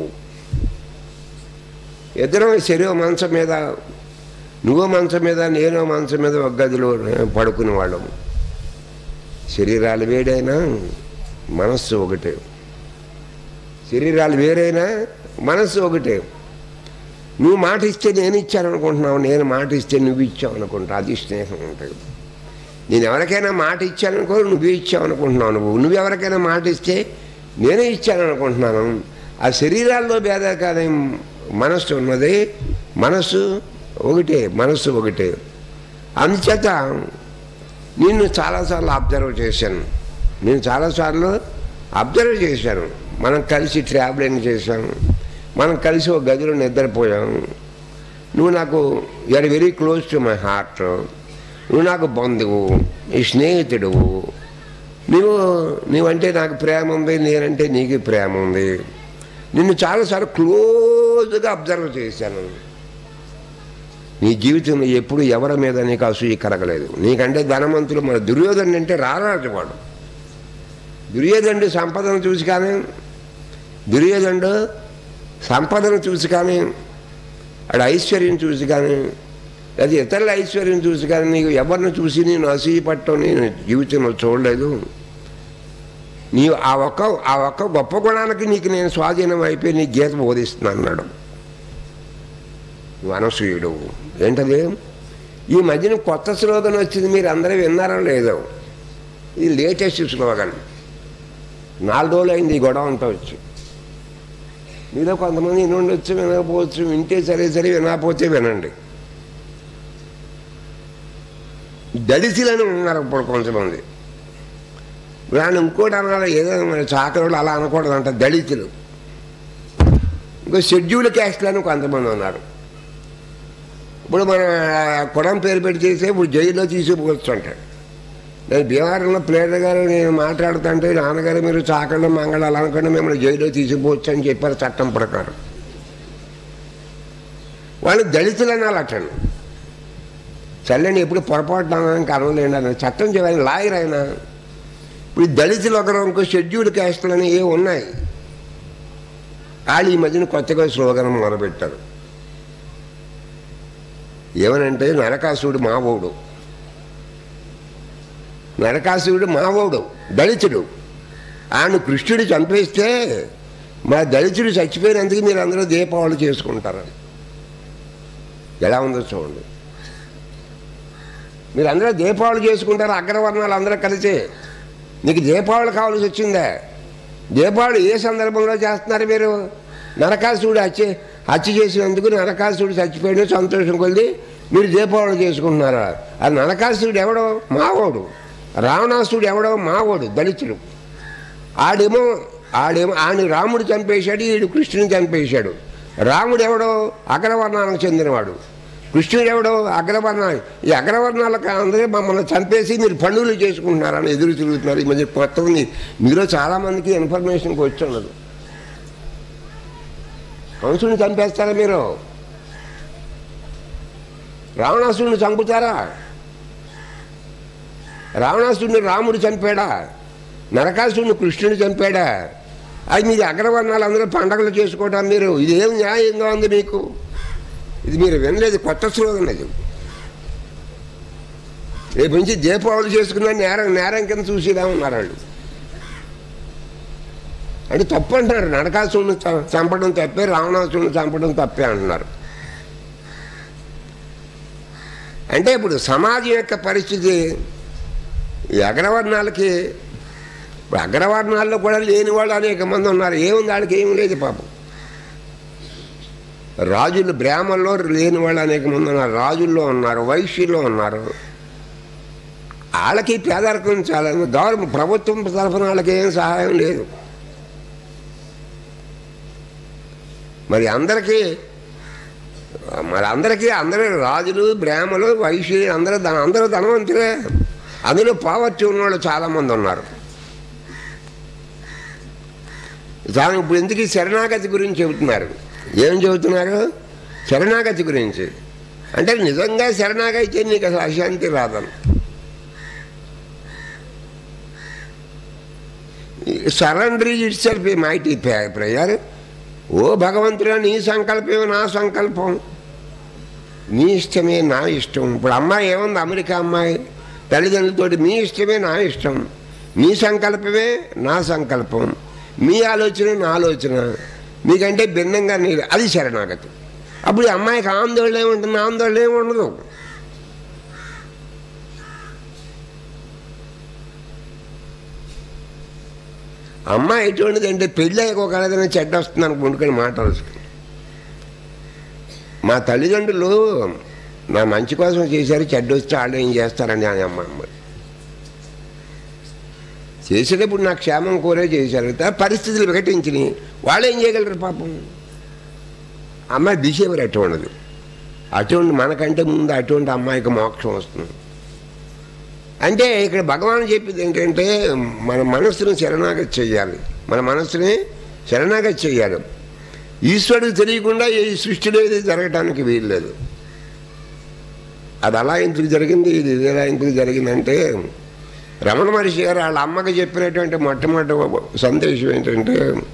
ఇద్దరం శరీర మంచం మీద నువ్వు మంచం మీద నేను మంచం మీద ఒక గదిలో పడుకునే వాళ్ళం శరీరాలు వేడైనా మనస్సు ఒకటే శరీరాలు వేరైనా మనస్సు ఒకటే నువ్వు మాట ఇస్తే నేను ఇచ్చాను అనుకుంటున్నావు నేను మాట ఇస్తే నువ్వు ఇచ్చావు అనుకుంటా అది స్నేహం ఉంటుంది నేను ఎవరికైనా మాట ఇచ్చాననుకో నువ్వే ఇచ్చావు అనుకుంటున్నావు నువ్వు నువ్వు ఎవరికైనా మాట ఇస్తే నేనే ఇచ్చాను అనుకుంటున్నాను ఆ శరీరాల్లో భేద కాదు మనస్సు ఉన్నది మనస్సు ఒకటే మనస్సు ఒకటే అందుచేత నిన్ను చాలాసార్లు అబ్జర్వ్ చేశాను నేను చాలాసార్లు అబ్జర్వ్ చేశాను మనం కలిసి ట్రావెలింగ్ చేశాను మనం కలిసి ఒక గదిలో నిద్రపోయాము నువ్వు నాకు are very close to my heart నువ్వు నాకు బంధువు నీ స్నేహితుడు నువ్వు నువ్వంటే నాకు ప్రేమ ఉంది నేనంటే నీకు ప్రేమ ఉంది నిన్ను చాలాసార్లు క్లోజ్గా అబ్జర్వ్ చేశాను నీ జీవితంలో ఎప్పుడు ఎవరి మీద నీకు అసూయ కలగలేదు నీకంటే ధనవంతులు మన దుర్యోధను అంటే రారాజు వాడు దుర్యోధనుడు సంపదను చూసి కానీ దుర్యోధనుడు సంపదను చూసి కానీ వాడు ఐశ్వర్యం చూసి కానీ లేదా ఇతరుల ఐశ్వర్యం చూసి కానీ నీకు ఎవరిని చూసి నేను అసూయ పట్టడం నేను జీవితంలో చూడలేదు నీవు ఆ ఒక్క ఆ ఒక్క గొప్ప గుణానికి నీకు నేను స్వాధీనం అయిపోయి నీ గీత బోధిస్తున్నాను అన్నాడు నువ్వు అనసూయుడు ఏంటది ఈ మధ్యన కొత్త స్లోగన్ వచ్చింది మీరు అందరూ విన్నారో లేదో ఇది లేటెస్ట్ స్లోగన్ నాలుగు రోజులు అయింది ఈ గొడవ అంతా వచ్చి మీలో కొంతమంది వినుండొచ్చు వినకపోవచ్చు వింటే సరే సరే వినకపోతే వినండి దళితులని ఉన్నారు ఇప్పుడు కొంతమంది దాన్ని ఇంకోటి అనాలి ఏదో మరి చాకరోళ్ళు అలా అనకూడదంట దళితులు ఇంకో షెడ్యూల్ క్యాస్ట్లని కొంతమంది ఉన్నారు ఇప్పుడు మన కులం పేరు పెట్టి చేస్తే ఇప్పుడు జైల్లో తీసుకుపోవచ్చు అంటాడు నేను బీహార్లో ప్లేడర్ గారు నేను మాట్లాడుతుంటే నాన్నగారు మీరు చాకళ్ళు మంగళ అలా అనుకుంటే మిమ్మల్ని జైల్లో తీసుకుపోవచ్చు అని చెప్పారు చట్టం ప్రకారం వాళ్ళు దళితులు అనాలటండి చల్లని ఎప్పుడు పొరపాటున కలవలేండి అని చట్టం చేయాలి లాయర్ అయినా ఇప్పుడు దళితులు ఒకరు ఇంకో షెడ్యూల్ క్యాస్టులని ఏ ఉన్నాయి వాళ్ళు ఈ మధ్యన కొత్తగా స్లోగనం మొదలుపెట్టారు ఏమనంటే నరకాసుడు మావోడు నరకాసుడు మావోడు దళితుడు ఆయన కృష్ణుడు చంపేస్తే మా దళితుడు చచ్చిపోయినందుకు మీరు అందరూ దీపావళి చేసుకుంటారు ఎలా ఉందో చూడండి మీరు అందరూ దీపావళి చేసుకుంటారు అగ్రవర్ణాలు అందరూ కలిసి నీకు దీపావళి కావాల్సి వచ్చిందా దీపావళి ఏ సందర్భంలో చేస్తున్నారు మీరు నరకాసుడు హత్య హత్య చేసినందుకు నరకాసుడు చచ్చిపోయిన సంతోషం కొద్ది మీరు దీపావళి చేసుకుంటున్నారా ఆ నరకాసుడు ఎవడో మావోడు రావణాసుడు ఎవడో మావోడు దళితుడు ఆడేమో ఆడేమో ఆయన రాముడు చంపేశాడు ఈడు కృష్ణుని చంపేశాడు రాముడు ఎవడో అగ్రవర్ణానికి చెందినవాడు కృష్ణుడు ఎవడో అగ్రవర్ణాలు ఈ అగ్రవర్ణాలకు అందరూ మమ్మల్ని చంపేసి మీరు పండుగలు చేసుకుంటున్నారని ఎదురు తిరుగుతున్నారు ఈ మధ్య కొత్త ఉంది మీలో చాలామందికి ఇన్ఫర్మేషన్కి వచ్చి ఉండదు కంసుని చంపేస్తారా మీరు రావణాసుడిని చంపుతారా రావణాసుడిని రాముడు చంపాడా నరకాసుడిని కృష్ణుడు చంపాడా అది మీరు అగ్రవర్ణాలు అందరూ పండగలు చేసుకోవటం మీరు ఇదేం న్యాయంగా ఉంది మీకు ఇది మీరు వినలేదు కొత్త స్లోగన్ అది రేపు నుంచి దీపావళి చేసుకున్న నేరం నేరం కింద చూసేలా ఉన్నారు వాళ్ళు అంటే తప్పు అంటున్నారు నరకాసుడిని చ- చంపడం తప్పే రావణాసుడిని చంపడం తప్పే అంటున్నారు అంటే ఇప్పుడు సమాజం యొక్క పరిస్థితి ఈ అగ్రవర్ణాలకి ఇప్పుడు అగ్రవర్ణాల్లో కూడా లేని వాళ్ళు అనేక మంది ఉన్నారు ఏముంది వాళ్ళకి ఏమి లేదు పాపం రాజులు బ్రాహ్మణుల్లో లేని వాళ్ళు అనేక మంది ఉన్నారు రాజుల్లో ఉన్నారు వైశ్యుల్లో ఉన్నారు వాళ్ళకి పేదరికం చాలా గవర్నమెంట్ ప్రభుత్వం తరఫున వాళ్ళకి ఏం సహాయం లేదు మరి అందరికీ మరి అందరికీ అందరూ రాజులు బ్రాహ్మణులు వైశ్యులు అందరూ ధన అందరూ ధనవంతులే అందులో పావర్టీ ఉన్నవాళ్ళు చాలామంది ఉన్నారు చాలా ఇప్పుడు ఎందుకు ఈ శరణాగతి గురించి చెబుతున్నారు ఏం చెబుతున్నారు శరణాగతి గురించి అంటే నిజంగా శరణాగతి నీకు అసలు అశాంతి రాదని surrender itself mighty prayer ఓ భగవంతుడా నీ సంకల్పమే నా సంకల్పం నీ ఇష్టమే నా ఇష్టం ఇప్పుడు అమ్మాయి ఏముంది అమెరికా అమ్మాయి తల్లిదండ్రులతోటి మీ ఇష్టమే నా ఇష్టం మీ సంకల్పమే నా సంకల్పం మీ ఆలోచన నా ఆలోచన మీకంటే భిన్నంగా నీ అది శరణాగతి అప్పుడు ఈ అమ్మాయికి ఆందోళన ఏముంటుంది ఆందోళన ఏమి ఉండదు అమ్మాయి ఎటువంటిది అంటే పెళ్ళి అయ్యాక ఒక ఏదైనా చెడ్డ వస్తుంది అనుకుంటుకొని మాట్లాడు మా తల్లిదండ్రులు నా మంచి కోసం చేశారు చెడ్డ వస్తే వాళ్ళు ఏం చేస్తారని అని అమ్మ అమ్మ చేసేటప్పుడు నా క్షేమం కోరే చేశారు తా పరిస్థితులు వికటించినాయి వాళ్ళు ఏం చేయగలరు పాపం అమ్మాయి బిహేవియర్ అటువంటిది అటువంటి మనకంటే ముందు అటువంటి అమ్మాయికి మోక్షం వస్తుంది అంటే ఇక్కడ భగవాన్ చెప్పింది ఏంటంటే మన మనస్సును శరణాగతి చెయ్యాలి మన మనస్సుని శరణాగతి చెయ్యాలి ఈశ్వరుడికి తెలియకుండా ఈ సృష్టిలో ఇది జరగటానికి వీల్లేదు అది అలా ఎందుకు జరిగింది ఇది ఇది ఎలా ఎందుకు జరిగిందంటే రమణ మహర్షి గారు వాళ్ళ అమ్మకి చెప్పినటువంటి మొట్టమొదటి సందేశం ఏంటంటే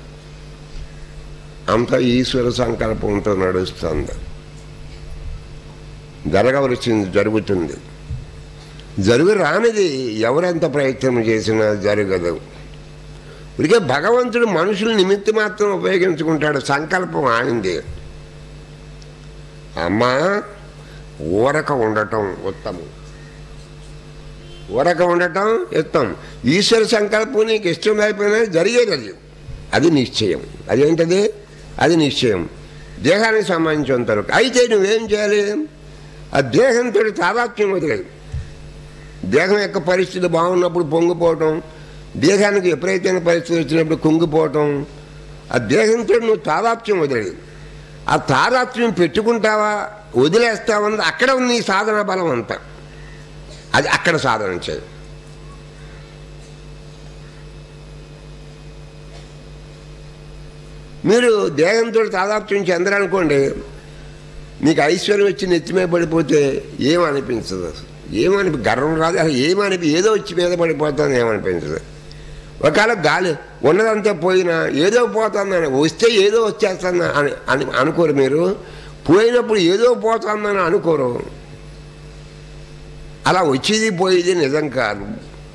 అంతా ఈశ్వర సంకల్పంతో నడుస్తుంది జరగవలసింది జరుగుతుంది జరుగు రానిది ఎవరెంత ప్రయత్నం చేసినా జరగదు ఇదిగే భగవంతుడు మనుషుల నిమిత్తి మాత్రం ఉపయోగించుకుంటాడు సంకల్పం ఆడింది అమ్మా ఊరక ఉండటం ఉత్తమం ఊరక ఉండటం ఉత్తమం ఈశ్వర సంకల్పం నీకు ఇష్టం అయిపోయినా జరిగేది అది అది నిశ్చయం అదేంటది అది నిశ్చయం దేహానికి సంబంధించినంత వరకు అయితే నువ్వేం చేయాలి ఆ దేహంతో తాదాత్మ్యం వదిలేదు దేహం యొక్క పరిస్థితి బాగున్నప్పుడు పొంగిపోవటం దేహానికి విపరీతమైన పరిస్థితి వచ్చినప్పుడు కుంగిపోవటం ఆ దేహంతో నువ్వు తాదాత్మ్యం వదిలేదు ఆ తాదాత్మ్యం పెట్టుకుంటావా వదిలేస్తావన్నది అక్కడ ఉంది నీ సాధన బలం అంతా అది అక్కడ సాధన చేయి మీరు దేహంతో తాదాత్మ్యం చెందరనుకోండి మీకు ఐశ్వర్యం వచ్చి నెత్తిమే పడిపోతే ఏమనిపించదు అసలు ఏమని గర్వం రాదు అసలు ఏమనిపి ఏదో వచ్చి మీద పడిపోతుంది ఏమనిపించదు ఒకవేళ గాలి ఉన్నదంతా పోయినా ఏదో పోతుందని వస్తే ఏదో వచ్చేస్తుంది అని అని అనుకోరు మీరు పోయినప్పుడు ఏదో పోతుందని అనుకోరు అలా వచ్చేది పోయేది నిజం కాదు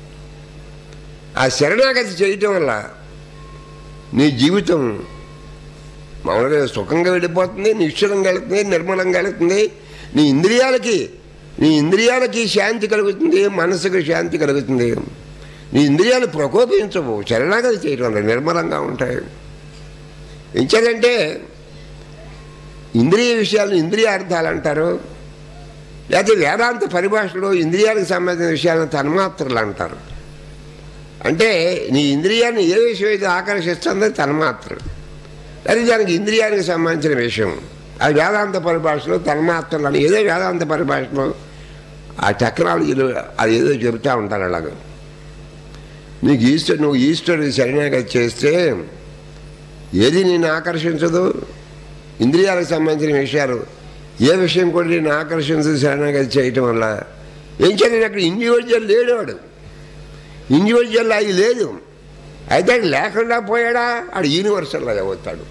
ఆ శరణాగతి చేయటం వల్ల నీ జీవితం మామూలుగా సుఖంగా వెళ్ళిపోతుంది నిశ్చలంగా వెళుతుంది నిర్మలంగా వెళుతుంది నీ ఇంద్రియాలకి నీ ఇంద్రియాలకి శాంతి కలుగుతుంది మనసుకు శాంతి కలుగుతుంది నీ ఇంద్రియాలు ప్రకోపించవు శరణాగతి చేయడం వల్ల నిర్మలంగా ఉంటాయి ఎంచేదంటే ఇంద్రియ విషయాలను ఇంద్రియ అర్థాలు అంటారు లేకపోతే వేదాంత పరిభాషలో ఇంద్రియాలకు సంబంధించిన విషయాలను తన్మాత్రలు అంటారు అంటే నీ ఇంద్రియాన్ని ఏ విషయం అయితే ఆకర్షిస్తుందో తన్మాత్రలు అది దానికి ఇంద్రియానికి సంబంధించిన విషయం అది వేదాంత పరిభాషలో తన్మాత్రలు అని ఏదో వేదాంత పరిభాషలో ఆ టెక్నాలజీలో అది ఏదో చెబుతూ ఉంటారు అలాగ నీకు ఈస్టర్ నువ్వు ఈస్టర్కి శరణాగతి చేస్తే ఏది నిన్ను ఆకర్షించదు ఇంద్రియాలకు సంబంధించిన విషయాలు ఏ విషయం కూడా నేను ఆకర్షించదు శరణాగతి చేయటం వల్ల ఏం చేయాలి అక్కడ ఇండివిజువల్ లేడు వాడు ఇండివిజువల్ అది లేదు అయితే అది లేకుండా పోయాడా ఆడు యూనివర్సల్ అది అవుతాడు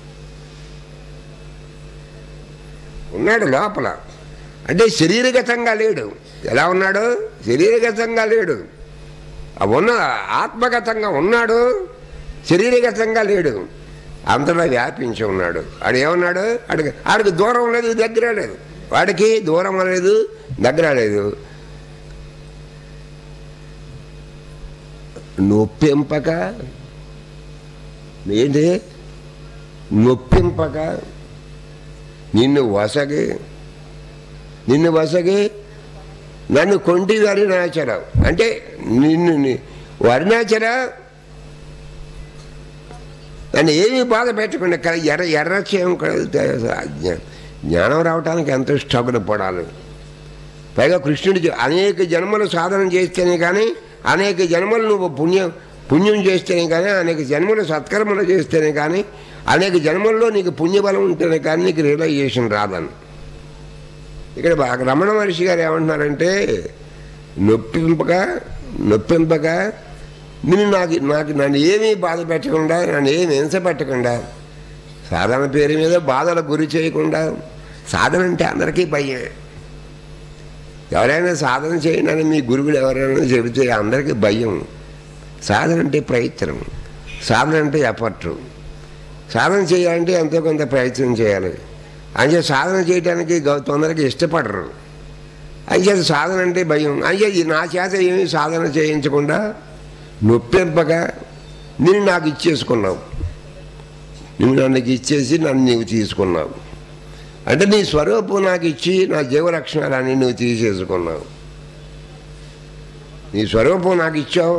ఉన్నాడు లోపల అంటే శరీరగతంగా లేడు ఎలా ఉన్నాడు శరీరగతంగా లేడు ఆ ఉన్న ఆత్మగతంగా ఉన్నాడు శరీరగతంగా లేడు అంతటా వ్యాపించి ఉన్నాడు ఆడు ఏమన్నాడు ఆడికి ఆడికి దూరం లేదు దగ్గర లేదు వాడికి దూరం లేదు దగ్గర లేదు నొప్పింపక ఏంటి నొప్పింపక నిన్ను వసగి నిన్ను వసగి నన్ను కొంటి అరుణాచల అంటే నిన్ను ని- అరుణాచల నన్ను ఏమీ బాధ పెట్టకుండా కదా ఎర్ర ఎర్రచేయం జ్ఞానం రావడానికి ఎంతో స్ట్రగుల్ పడాలి పైగా కృష్ణుడి జ- అనేక జన్మలు సాధన చేస్తేనే కానీ అనేక జన్మలు నువ్వు పుణ్యం పుణ్యం చేస్తేనే కానీ అనేక జన్మలు సత్కర్మలు చేస్తేనే కానీ అనేక జన్మల్లో నీకు పుణ్యబలం ఉంటేనే కానీ నీకు రియలైజేషన్ రాదని ఇక్కడ బాగా రమణ మహర్షి గారు ఏమంటున్నారంటే నొప్పింపక నొప్పింపక నేను నాకు నాకు నన్ను ఏమీ బాధ పెట్టకుండా నన్ను ఏమి హింస పెట్టకుండా సాధన పేరు మీద బాధలకు గురి చేయకుండా సాధన అంటే అందరికీ భయమే ఎవరైనా సాధన చేయండి అని మీ గురువులు ఎవరైనా చెబితే అందరికీ భయం సాధన అంటే ప్రయత్నం సాధన అంటే ఎఫర్ట్ సాధన చేయాలంటే ఎంతో కొంత ప్రయత్నం చేయాలి అంచే సాధన చేయడానికి గౌ- తొందరగా ఇష్టపడరు అంచేత సాధన అంటే భయం అంచేది నా చేత ఏమీ సాధన చేయించకుండా నొప్పింపక నేను నాకు ఇచ్చేసుకున్నావు నువ్వు నన్ను ఇచ్చేసి నన్ను నీవు తీసుకున్నావు అంటే నీ స్వరూపం నాకు ఇచ్చి నా జీవలక్షణాలన్నీ నువ్వు తీసేసుకున్నావు నీ స్వరూపం నాకు ఇచ్చావు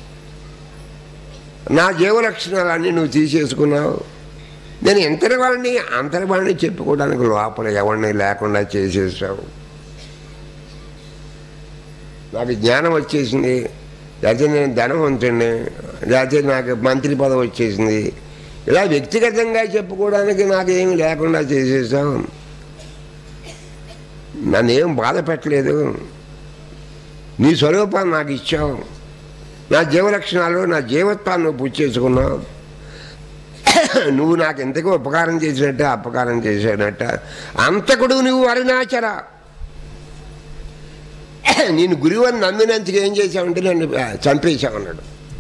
నా జీవలక్షణాలన్నీ నువ్వు తీసేసుకున్నావు నేను ఇంతటివాడిని అంతటివాడిని చెప్పుకోవడానికి లోపల ఎవరిని లేకుండా చేసేసావు నాకు జ్ఞానం వచ్చేసింది లేకపోతే నేను ధనవంతుడిని లేకపోతే నాకు మంత్రి పదవి వచ్చేసింది ఇలా వ్యక్తిగతంగా చెప్పుకోవడానికి నాకేమి లేకుండా చేసేసావు నన్ను ఏం బాధ పెట్టలేదు నీ స్వరూపాన్ని నాకు ఇచ్చావు నా జీవలక్షణాలు నా జీవత్వాన్ని నువ్వు పుచ్చేసుకున్నావు నువ్వు నాకు ఎంతకో ఉపకారం చేసినట్ట అపకారం చేసినట్ట అంతకుడు నువ్వు అరుణాచర నేను గురువు అని నమ్మినందుకు ఏం చేశావంటే నన్ను ఆ, చంపేశావన్నాడు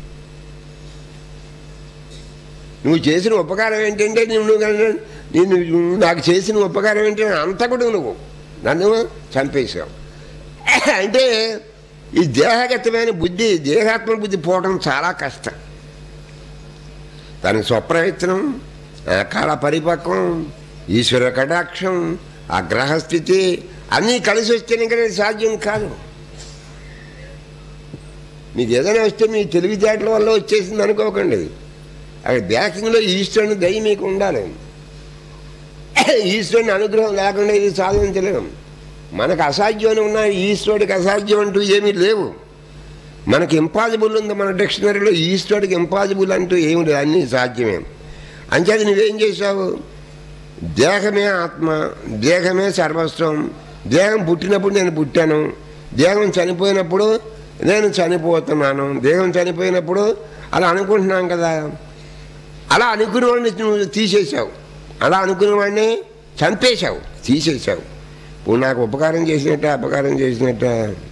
నువ్వు చేసిన ఉపకారం ఏంటంటే నువ్వు నన్ను- నేను నువ్వు నాకు చేసిన ఉపకారం ఏంటంటే అంతకుడు నువ్వు నన్ను చంపేశావు అంటే ఈ దేహగతమైన బుద్ధి దేహాత్మ బుద్ధి పోవడం చాలా కష్టం దానికి స్వప్రయత్నం ఆ కాల పరిపక్వం ఈశ్వర కటాక్షం ఆ గ్రహస్థితి అన్నీ కలిసి వస్తేనే కానీ సాధ్యం కాదు మీకు ఏదైనా వస్తే మీ తెలివితేటల వల్ల వచ్చేసింది అనుకోకండి అక్కడ బ్యాకింగ్లో ఈశ్వరుని దయ మీకు ఉండాలి ఈశ్వరుని అనుగ్రహం లేకుండా ఇది సాధించలేము మనకు అసాధ్యం ఉన్న ఈశ్వరుడికి అసాధ్యం అంటూ ఏమీ లేవు మనకి ఇంపాసిబుల్ ఉంది మన డిక్షనరీలో ఈశ్వరుడికి ఇంపాసిబుల్ అంటూ ఏమి లేదు అన్నీ సాధ్యమే అంచేది నువ్వేం చేశావు దేహమే ఆత్మ దేహమే సర్వస్వం దేహం పుట్టినప్పుడు నేను పుట్టాను దేహం చనిపోయినప్పుడు నేను చనిపోతున్నాను దేహం చనిపోయినప్పుడు అలా అనుకుంటున్నాం కదా అలా అనుకునే వాడిని నువ్వు తీసేశావు అలా అనుకునే వాడిని చంపేశావు తీసేశావు ఇప్పుడు నాకు ఉపకారం చేసినట్ట అపకారం చేసినట్ట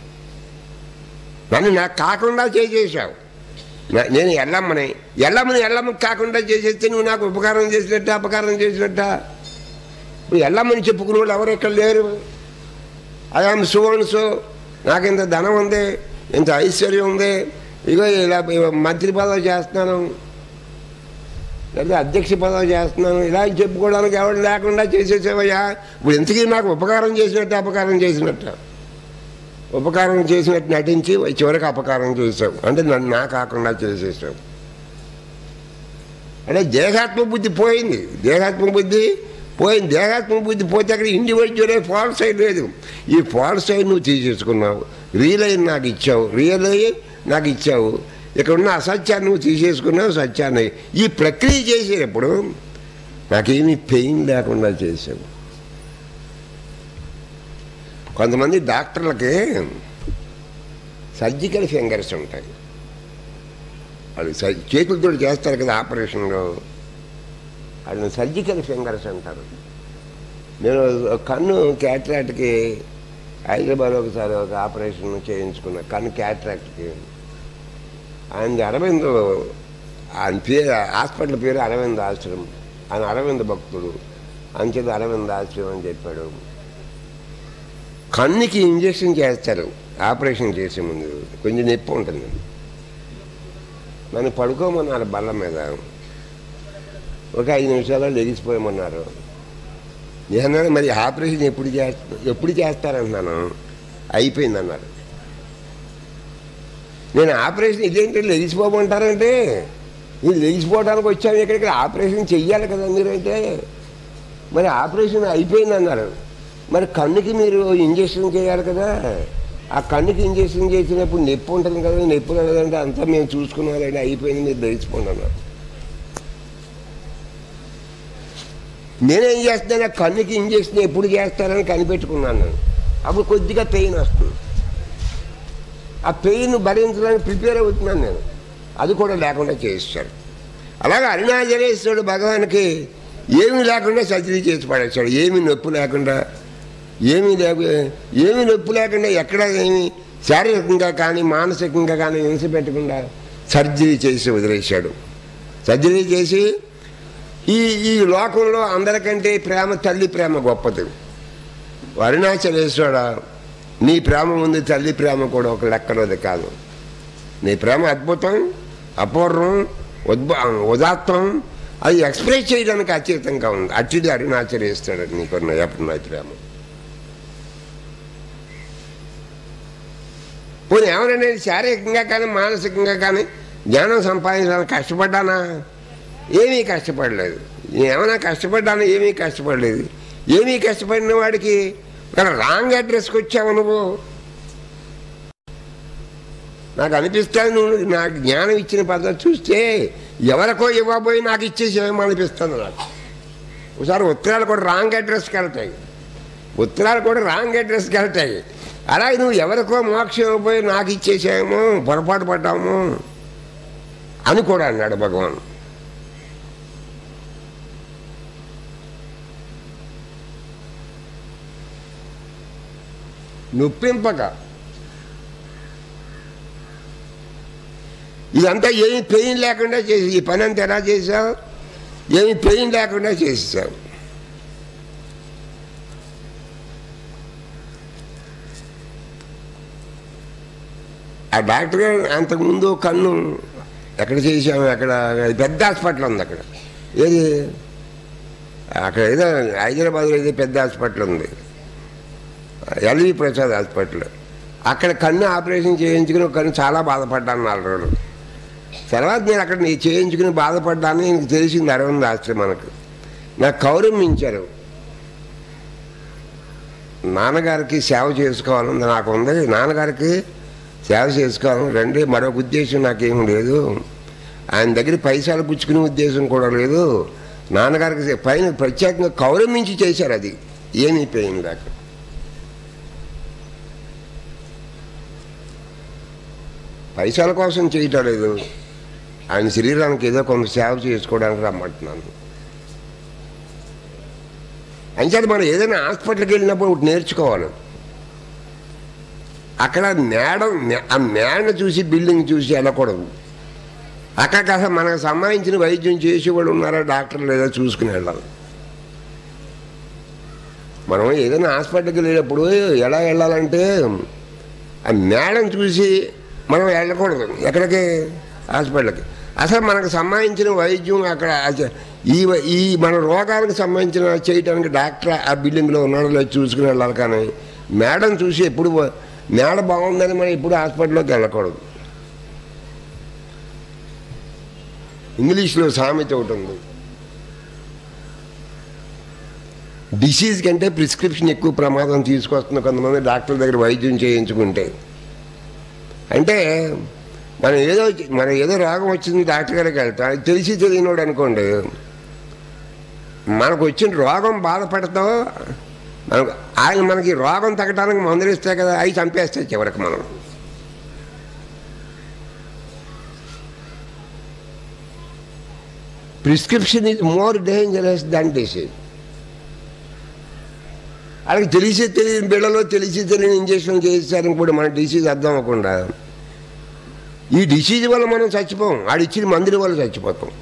నన్ను నాకు కాకుండా చేసేసావు నా- నేను ఎల్లమ్మని ఎల్లమ్మని ఎల్లమ్మకి కాకుండా చేసేస్తే నువ్వు నాకు ఉపకారం చేసినట్ట అపకారం చేసినట్ట ఇప్పుడు ఎల్లమ్మని చెప్పుకునే వాళ్ళు ఎవరు ఇక్కడ లేరు ఐఆమ్ సో అండ్ సో నాకు ఇంత ధనం ఉంది ఇంత ఐశ్వర్యం ఉంది ఇగో ఇలా మంత్రి పదవి చేస్తున్నాను లేదా అధ్యక్ష పదవి చేస్తున్నాను ఇలా చెప్పుకోవడానికి ఎవరు లేకుండా చేసేసావయ్యా ఇప్పుడు ఇంతకీ నాకు ఉపకారం చేసినట్టు అపకారం చేసినట్టు ఉపకారం చేసినట్టు నటించి చివరికి అపకారం చేసావు అంటే నన్ను నా కాకుండా చేసేసావు అంటే దేహాత్మ బుద్ధి పోయింది దేహాత్మ బుద్ధి పోయింది దేహాత్మ బుద్ధి పోతే అక్కడ ఇండివిజువల్ ఫాల్స్ సైడ్ లేదు ఈ ఫాల్స్ సైడ్ నువ్వు తీసేసుకున్నావు రియల్ అయి నాకు ఇచ్చావు రియల్ అయ్యి నాకు ఇచ్చావు ఇక్కడ ఉన్న అసత్యాన్ని నువ్వు తీసేసుకున్నావు సత్యాన్ని ఈ ప్రక్రియ చేసేటప్పుడు నాకేమీ పెయిన్ లేకుండా చేసావు కొంతమంది డాక్టర్లకి సర్జికల్ ఫింగర్స్ ఉంటాయి వాళ్ళు సర్- చేతులతో చేస్తారు కదా ఆపరేషన్లో వాళ్ళని సర్జికల్ ఫింగర్స్ అంటారు నేను ఒక కన్ను క్యాట్రాక్ట్కి హైదరాబాద్ ఒకసారి ఒక ఆపరేషన్ చేయించుకున్నా కన్ను క్యాట్రాక్ట్కి ఆయన అరవింద్ ఆయన పేరు హాస్పిటల్ పేరు అరవింద్ ఆశ్రమం ఆయన అరవింద్ భక్తుడు అంచేది అరవింద్ ఆశ్రమం అని చెప్పాడు కన్నుకి ఇంజెక్షన్ చేస్తారు ఆపరేషన్ చేసే ముందు కొంచెం నొప్పి ఉంటుంది నన్ను పడుకోమన్నారు బల్ల మీద ఒక ఐదు నిమిషాలు లెగిసిపోయమన్నారు నేను మరి ఆపరేషన్ ఎప్పుడు చేస్తా ఎప్పుడు చేస్తారంటున్నాను అయిపోయింది అన్నారు నేను ఆపరేషన్ ఇదేంటి లెగిసిపోమంటారంటే ఇది లెగిసిపోవడానికి వచ్చాము ఇక్కడికి ఆపరేషన్ చెయ్యాలి కదా మీరంటే మరి ఆపరేషన్ అయిపోయింది అన్నారు మరి కన్నుకి మీరు ఇంజక్షన్ చేయాలి కదా ఆ కన్నుకి ఇంజక్షన్ చేసినప్పుడు నొప్పి ఉంటుంది కదా నొప్పి లేదంటే అంతా మేము చూసుకున్నారండి అయిపోయింది మీరు లెగిసిపోండి అన్నారు నేనేం చేస్తాను ఆ కన్నుకి ఇంజక్షన్ ఎప్పుడు చేస్తారని కనిపెట్టుకున్నాను నేను. అప్పుడు కొద్దిగా పెయిన్ వస్తుంది ఆ పెయిన్ భరించడానికి ప్రిపేర్ అవుతున్నాను నేను అది కూడా లేకుండా చేస్తాడు అలాగే అరుణాచలేశ్వరుడు భగవానికి ఏమీ లేకుండా సర్జరీ చేసి పడేస్తాడు ఏమీ నొప్పి లేకుండా ఏమీ లేక ఏమీ నొప్పి లేకుండా ఎక్కడ ఏమి శారీరకంగా కానీ మానసికంగా కానీ హింస పెట్టకుండా సర్జరీ చేసి వదిలేశాడు సర్జరీ చేసి ఈ ఈ లోకంలో అందరికంటే ప్రేమ తల్లి ప్రేమ గొప్పది అరుణాచలేశ్వర నీ ప్రేమ ముందు తల్లి ప్రేమ కూడా ఒక లెక్కలోది కాదు నీ ప్రేమ అద్భుతం అపూర్వం ఉద్భ ఉదాత్తం అది ఎక్స్ప్రెస్ చేయడానికి అత్యుతంగా ఉంది అట్టిది అరుణాచలేస్తాడు నీకున్న ఎప్పుడున్న ప్రేమ పోనీ ఎవరైనా శారీరకంగా కానీ మానసికంగా కానీ జ్ఞానం సంపాదించడానికి కష్టపడ్డానా ఏమీ కష్టపడలేదు నేను ఏమైనా కష్టపడ్డాను ఏమీ కష్టపడలేదు ఏమీ కష్టపడిన వాడికి ఒక రాంగ్ అడ్రస్కి వచ్చావు నువ్వు నాకు అనిపిస్తాను నువ్వు నాకు జ్ఞానం ఇచ్చిన పద్ధతి చూస్తే ఎవరికో ఇవ్వబోయి నాకు ఇచ్చేసేమో అనిపిస్తుంది నాకు ఒకసారి ఉత్తరాలు కూడా రాంగ్ అడ్రస్కి వెళ్తాయి ఉత్తరాలు కూడా రాంగ్ అడ్రస్కి వెళ్తాయి అలాగే నువ్వు ఎవరికో మోక్షం ఇవ్వబోయి నాకు ఇచ్చేసామో పొరపాటు పడ్డాము అని కూడా అన్నాడు భగవాన్ నొప్పింపక ఇదంతా ఏమి పెయిన్ లేకుండా చేసి ఈ పని అంతా ఎలా చేసావు ఏమి పెయిన్ లేకుండా చేసేసావు ఆ డాక్టర్ గారు అంతకుముందు కన్ను ఎక్కడ చేసాము అక్కడ పెద్ద హాస్పిటల్ ఉంది అక్కడ ఏది అక్కడ ఏదో హైదరాబాద్లో ఏదో పెద్ద హాస్పిటల్ ఉంది ఎల్వి ప్రసాద్ హాస్పిటల్ అక్కడ కన్ను ఆపరేషన్ చేయించుకుని ఒక కన్ను చాలా బాధపడ్డాను నాలుగు రోజులు తర్వాత నేను అక్కడ నీ చేయించుకుని బాధపడ్డాను నీకు తెలిసింది అరవింద్ ఆస్తి మనకు నాకు కౌరమించారు నాన్నగారికి సేవ చేసుకోవాలని నాకు ఉంది నాన్నగారికి సేవ చేసుకోవాలని రండి మరొక ఉద్దేశం నాకేం లేదు ఆయన దగ్గర పైసలు పుచ్చుకునే ఉద్దేశం కూడా లేదు నాన్నగారికి పైన ప్రత్యేకంగా కౌరమించి చేశారు అది ఏమీ పెయిన్ లేక పైసల కోసం చేయటం లేదు ఆయన శరీరానికి ఏదో కొంత సేవ చేసుకోవడానికి రమ్మంటున్నాను అంచేత మనం ఏదైనా హాస్పిటల్కి వెళ్ళినప్పుడు ఒకటి నేర్చుకోవాలి అక్కడ మేడ ఆ మేడను చూసి బిల్డింగ్ చూసి వెళ్ళకూడదు అక్కడ అసలు మనకు సంబంధించిన వైద్యం చేసేవాళ్ళు ఉన్నారా డాక్టర్ లేదా చూసుకుని వెళ్ళాలి మనం ఏదైనా హాస్పిటల్కి వెళ్ళేటప్పుడు ఎలా వెళ్ళాలంటే ఆ మేడం చూసి మనం వెళ్ళకూడదు ఎక్కడికి హాస్పిటల్కి అసలు మనకు సంబంధించిన వైద్యం అక్కడ అస- ఈ వ- ఈ మన రోగానికి సంబంధించిన చేయడానికి డాక్టర్ ఆ బిల్డింగ్లో ఉన్నాడో లేదో చూసుకుని వెళ్ళాలి కానీ మేడం చూసి ఎప్పుడు వ- మేడ బాగుందని మనం ఎప్పుడు హాస్పిటల్లోకి వెళ్ళకూడదు ఇంగ్లీష్లో సామెత ఒకటి ఉంది డిసీజ్ కంటే ప్రిస్క్రిప్షన్ ఎక్కువ ప్రమాదం తీసుకొస్తున్న కొంతమంది డాక్టర్ దగ్గర వైద్యం చేయించుకుంటే అంటే మనం ఏదో మనం ఏదో రోగం వచ్చింది డాక్టర్ గారికి వెళ్తాం అది తెలిసి తెలియనోడు అనుకోండి మనకు వచ్చిన రోగం బాధపడతాం మనకు ఆయన మనకి రోగం తగ్గడానికి మందులు ఇస్తే కదా అవి చంపేస్తాయి చివరికి మనం prescription is more dangerous than disease వాళ్ళకి తెలిసి తెలియని బిళ్ళలో తెలిసి తెలియని ఇంజక్షన్ చేశారని కూడా మన డిసీజ్ అర్థం అవ్వకుండా ఈ డిసీజ్ వల్ల మనం చచ్చిపోం ఆడిచ్చిన మందుల వల్ల చచ్చిపోతాం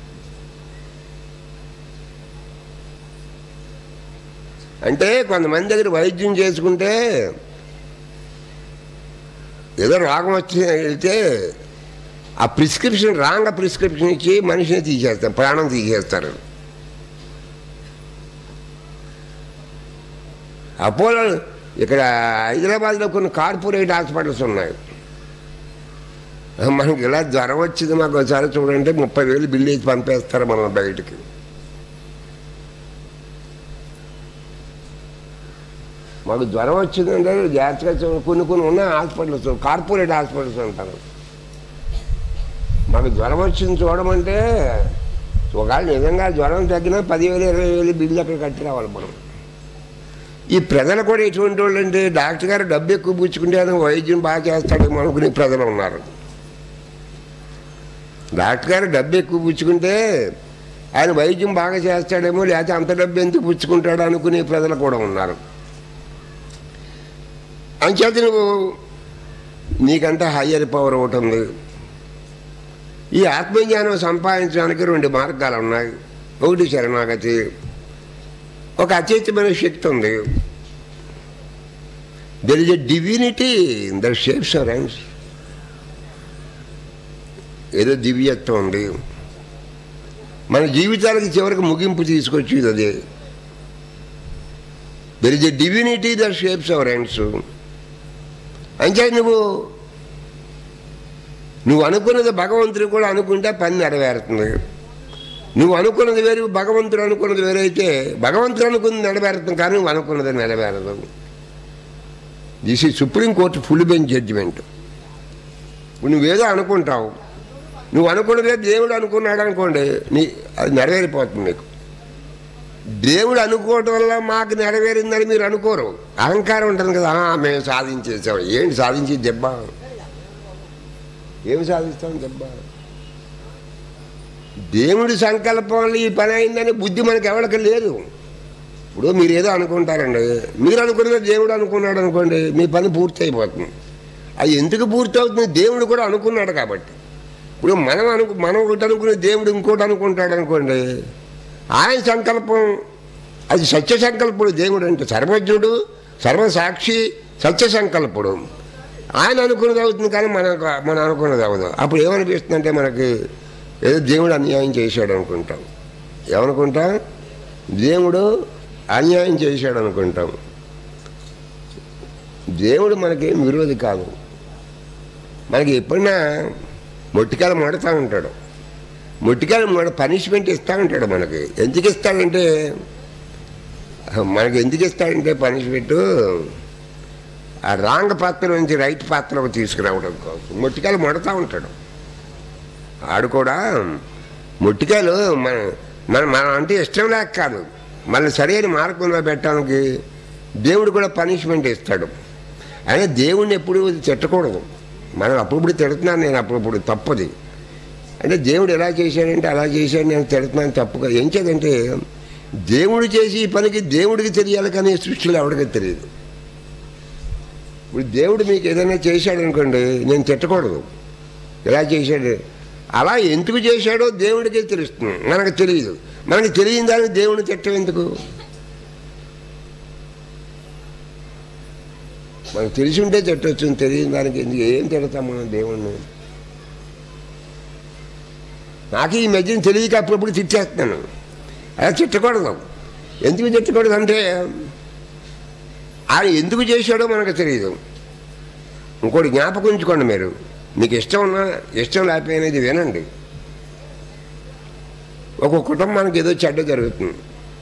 అంటే కొంతమంది దగ్గర వైద్యం చేసుకుంటే ఏదో రోగం వచ్చి వెళ్తే ఆ ప్రిస్క్రిప్షన్ రాంగ్ ప్రిస్క్రిప్షన్ ఇచ్చి మనిషిని తీసేస్తారు ప్రాణం తీసేస్తారు అపోలో ఇక్కడ హైదరాబాద్లో కొన్ని కార్పొరేట్ హాస్పిటల్స్ ఉన్నాయి మనకి ఇలా జ్వరం వచ్చింది మాకు ఒకసారి చూడంటే ముప్పై వేలు బిల్లు ఇచ్చి పంపేస్తారు మనం బయటికి మాకు జ్వరం వచ్చిందంటే జాగ్రత్తగా చూ- కొన్ని కొన్ని ఉన్నాయి హాస్పిటల్స్ కార్పొరేట్ హాస్పిటల్స్ అంటారు మాకు జ్వరం వచ్చింది చూడమంటే ఒకవేళ నిజంగా జ్వరం తగ్గినా పదివేలు ఇరవై వేలు బిల్లు అక్కడ కట్టి రావాలి మనం ఈ ప్రజలు కూడా ఎటువంటి వాళ్ళు అంటే డాక్టర్ గారు డబ్బు ఎక్కువ పుచ్చుకుంటే ఆయన వైద్యం బాగా చేస్తాడేమో అనుకునే ప్రజలు ఉన్నారు డాక్టర్ గారు డబ్బు ఎక్కువ పుచ్చుకుంటే ఆయన వైద్యం బాగా చేస్తాడేమో లేకపోతే అంత డబ్బు ఎందుకు పుచ్చుకుంటాడు అనుకునే ప్రజలు కూడా ఉన్నారు అంచేత నువ్వు నీకంటే హయ్యర్ పవర్ ఒకటి ఉంది ఈ ఆత్మజ్ఞానం సంపాదించడానికి రెండు మార్గాలు ఉన్నాయి ఒకటి శరణాగతి ఒక అచేతమైన శక్తి ఉంది there is a divinity in the shapes our hands ఏదో దివ్యత్వం ఉంది మన జీవితాలకి చివరికి ముగింపు తీసుకొచ్చేది అదే there is a divinity the shapes our hands అంటే నువ్వు నువ్వు అనుకున్నది భగవంతుడు కూడా అనుకుంటే పని నెరవేరుతుంది నువ్వు అనుకున్నది వేరు భగవంతుడు అనుకున్నది వేరే అయితే భగవంతుడు అనుకున్నది నెరవేరుతుంది కానీ నువ్వు అనుకున్నది నెరవేరదు దిస్ ఈ సుప్రీంకోర్టు ఫుల్ బెంచ్ జడ్జిమెంట్ ఇప్పుడు నువ్వేదో అనుకుంటావు నువ్వు అనుకున్నదే దేవుడు అనుకున్నాడు అనుకోండి నీ అది నెరవేరిపోతుంది నీకు దేవుడు అనుకోవటం వల్ల మాకు నెరవేరిందని మీరు అనుకోరు అహంకారం ఉంటుంది కదా "ఆ, మేము సాధించేసాం ఏంటి సాధించి దెబ్బ ఏమి సాధిస్తాం దెబ్బ దేవుడి సంకల్పంలో ఈ పని అయిందని బుద్ధి మనకి ఎవరికి లేదు ఇప్పుడు మీరు ఏదో అనుకుంటారండి మీరు అనుకున్నది దేవుడు అనుకున్నాడు అనుకోండి మీ పని పూర్తి అయిపోతుంది అది ఎందుకు పూర్తి అవుతుంది దేవుడు కూడా అనుకున్నాడు కాబట్టి ఇప్పుడు మనం అను మనం ఒకటి అనుకునే దేవుడు ఇంకోటి అనుకుంటాడు అనుకోండి ఆయన సంకల్పం అది సత్య సంకల్పుడు దేవుడు అంటే సర్వజ్ఞుడు సర్వసాక్షి సత్య సంకల్పుడు ఆయన అనుకున్నది అవుతుంది కానీ మన మనం అనుకున్నది అవ్వదు అప్పుడు ఏమనిపిస్తుందంటే మనకి ఏదో దేవుడు అన్యాయం చేశాడు అనుకుంటాం ఏమనుకుంటాం దేవుడు అన్యాయం చేశాడు అనుకుంటాం దేవుడు మనకేం విరోధి కాదు మనకి ఎప్పుడైనా మొట్టికాయలు మొడతా ఉంటాడు మొట్టికాయలు మొడ పనిష్మెంట్ ఇస్తూ ఉంటాడు మనకి ఎందుకు ఇస్తాడంటే మనకి ఎందుకు ఇస్తాడంటే పనిష్మెంట్ ఆ రాంగ్ పాత్ర నుంచి రైట్ పాత్రకు తీసుకురావడం కోసం మొట్టికాయలు మొడతా ఉంటాడు ఆడు కూడా మొట్టికాయలు మన మన మనం అంటే ఇష్టం లేక కాదు మన సరైన మార్గంలో పెట్టడానికి దేవుడు కూడా పనిష్మెంట్ ఇస్తాడు అయినా దేవుడిని ఎప్పుడు తిట్టకూడదు మనం అప్పుడప్పుడు తిడుతున్నాను నేను అప్పుడప్పుడు తప్పది అంటే దేవుడు ఎలా చేశాడంటే అలా చేశాడు నేను తిడుతున్నాను తప్పుగా ఏం చేదంటే దేవుడు చేసి ఈ పనికి దేవుడికి తెలియాలి కానీ సృష్టిలో ఎవడికి తెలియదు ఇప్పుడు దేవుడు మీకు ఏదైనా చేశాడు అనుకోండి నేను తిట్టకూడదు ఎలా చేశాడు అలా ఎందుకు చేశాడో దేవుడికే తెలుస్తుంది మనకు తెలియదు మనకు తెలియని దానికి దేవుని తిట్టం ఎందుకు మనకు తెలిసి ఉంటే తిట్టవచ్చు తెలియని దానికి ఎందుకు ఏం తిడతాం మనం దేవుణ్ణి నాకు ఈ మధ్యన తెలియక అప్పుడప్పుడు తిట్టేస్తున్నాను అలా తిట్టకూడదు ఎందుకు తిట్టకూడదు అంటే ఆయన ఎందుకు చేశాడో మనకు తెలియదు ఇంకోటి జ్ఞాపకం ఉంచుకోండి మీరు మీకు ఇష్టం ఉన్నా ఇష్టం లేకపోయినా ఇది వినండి ఒక కుటుంబానికి ఏదో చెడ్డ జరుగుతుంది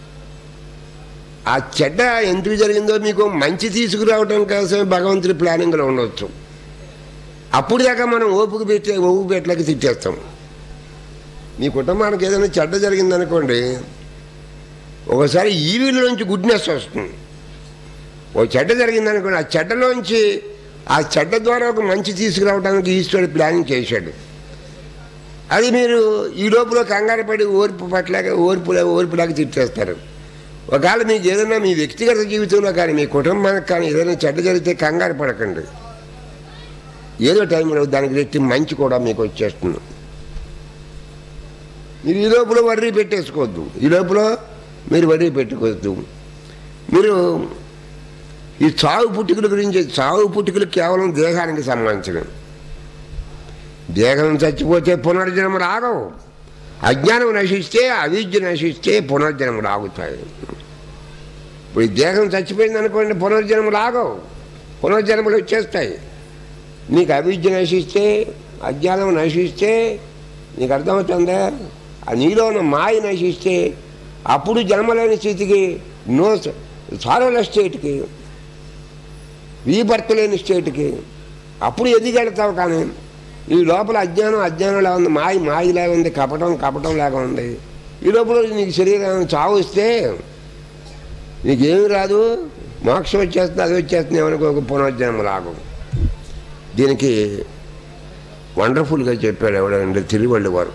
ఆ చెడ్డ ఎందుకు జరిగిందో మీకు మంచి తీసుకురావడం కోసం భగవంతుడి ప్లానింగ్లో ఉండవచ్చు అప్పుడు దాకా మనం ఓపిక పెట్టి ఓపిక పెట్టలేక తిట్టేస్తాం మీ కుటుంబానికి ఏదైనా చెడ్డ జరిగిందనుకోండి ఒకసారి ఈవిల నుంచి గుడ్నెస్ వస్తుంది ఓ చెడ్డ జరిగిందనుకోండి ఆ చెడ్డలోంచి ఆ చెడ్డ ద్వారా ఒక మంచి తీసుకురావడానికి ఈశ్వరుడు ప్లానింగ్ చేశాడు అది మీరు ఈ లోపల కంగారు పడి ఓర్పు పట్లేక ఓర్పు ఓర్పులాగా తిట్టేస్తారు ఒకవేళ మీకు ఏదైనా మీ వ్యక్తిగత జీవితంలో కానీ మీ కుటుంబానికి కానీ ఏదైనా చెడ్డ జరిగితే కంగారు పడకండి ఏదో టైంలో దానికి రెట్టి మంచి కూడా మీకు వచ్చేస్తుంది మీరు ఈ లోపల వర్రీ పెట్టేసుకోవద్దు ఈ లోపల మీరు వర్రీ పెట్టుకోవద్దు మీరు ఈ చావు పుట్టుకల గురించి చావు పుట్టుకలు కేవలం దేహానికి సంబంధించినవి దేహం చచ్చిపోతే పునర్జన్మ రాగవు అజ్ఞానం నశిస్తే అవిద్య నశిస్తే పునర్జన్మలు ఆగుతాయి ఇప్పుడు ఈ దేహం చచ్చిపోయింది అనుకోండి పునర్జన్మలు రాగవు పునర్జన్మలు వచ్చేస్తాయి నీకు అవిద్య నశిస్తే అజ్ఞానం నశిస్తే నీకు అర్థమవుతుందా ఆ నీలో ఉన్న మాయ నశిస్తే అప్పుడు జన్మలేని స్థితికి నో సారల స్టేట్కి రీబర్త్ లేని స్టేట్కి అప్పుడు ఎదిగెడతావు కానీ ఈ లోపల అజ్ఞానం అజ్ఞానంలా ఉంది మాయ మాయలాగా ఉంది కపటం కపటం లాగా ఉంది ఈ లోపల నీకు శరీరం చావు వస్తే నీకేమి రాదు మోక్షం వచ్చేస్తుంది అది వచ్చేస్తుంది ఏమనుకో పునర్జన్మ లాగం దీనికి వండర్ఫుల్గా చెప్పాడు ఎవడంటే తిరువళ్ళు వారు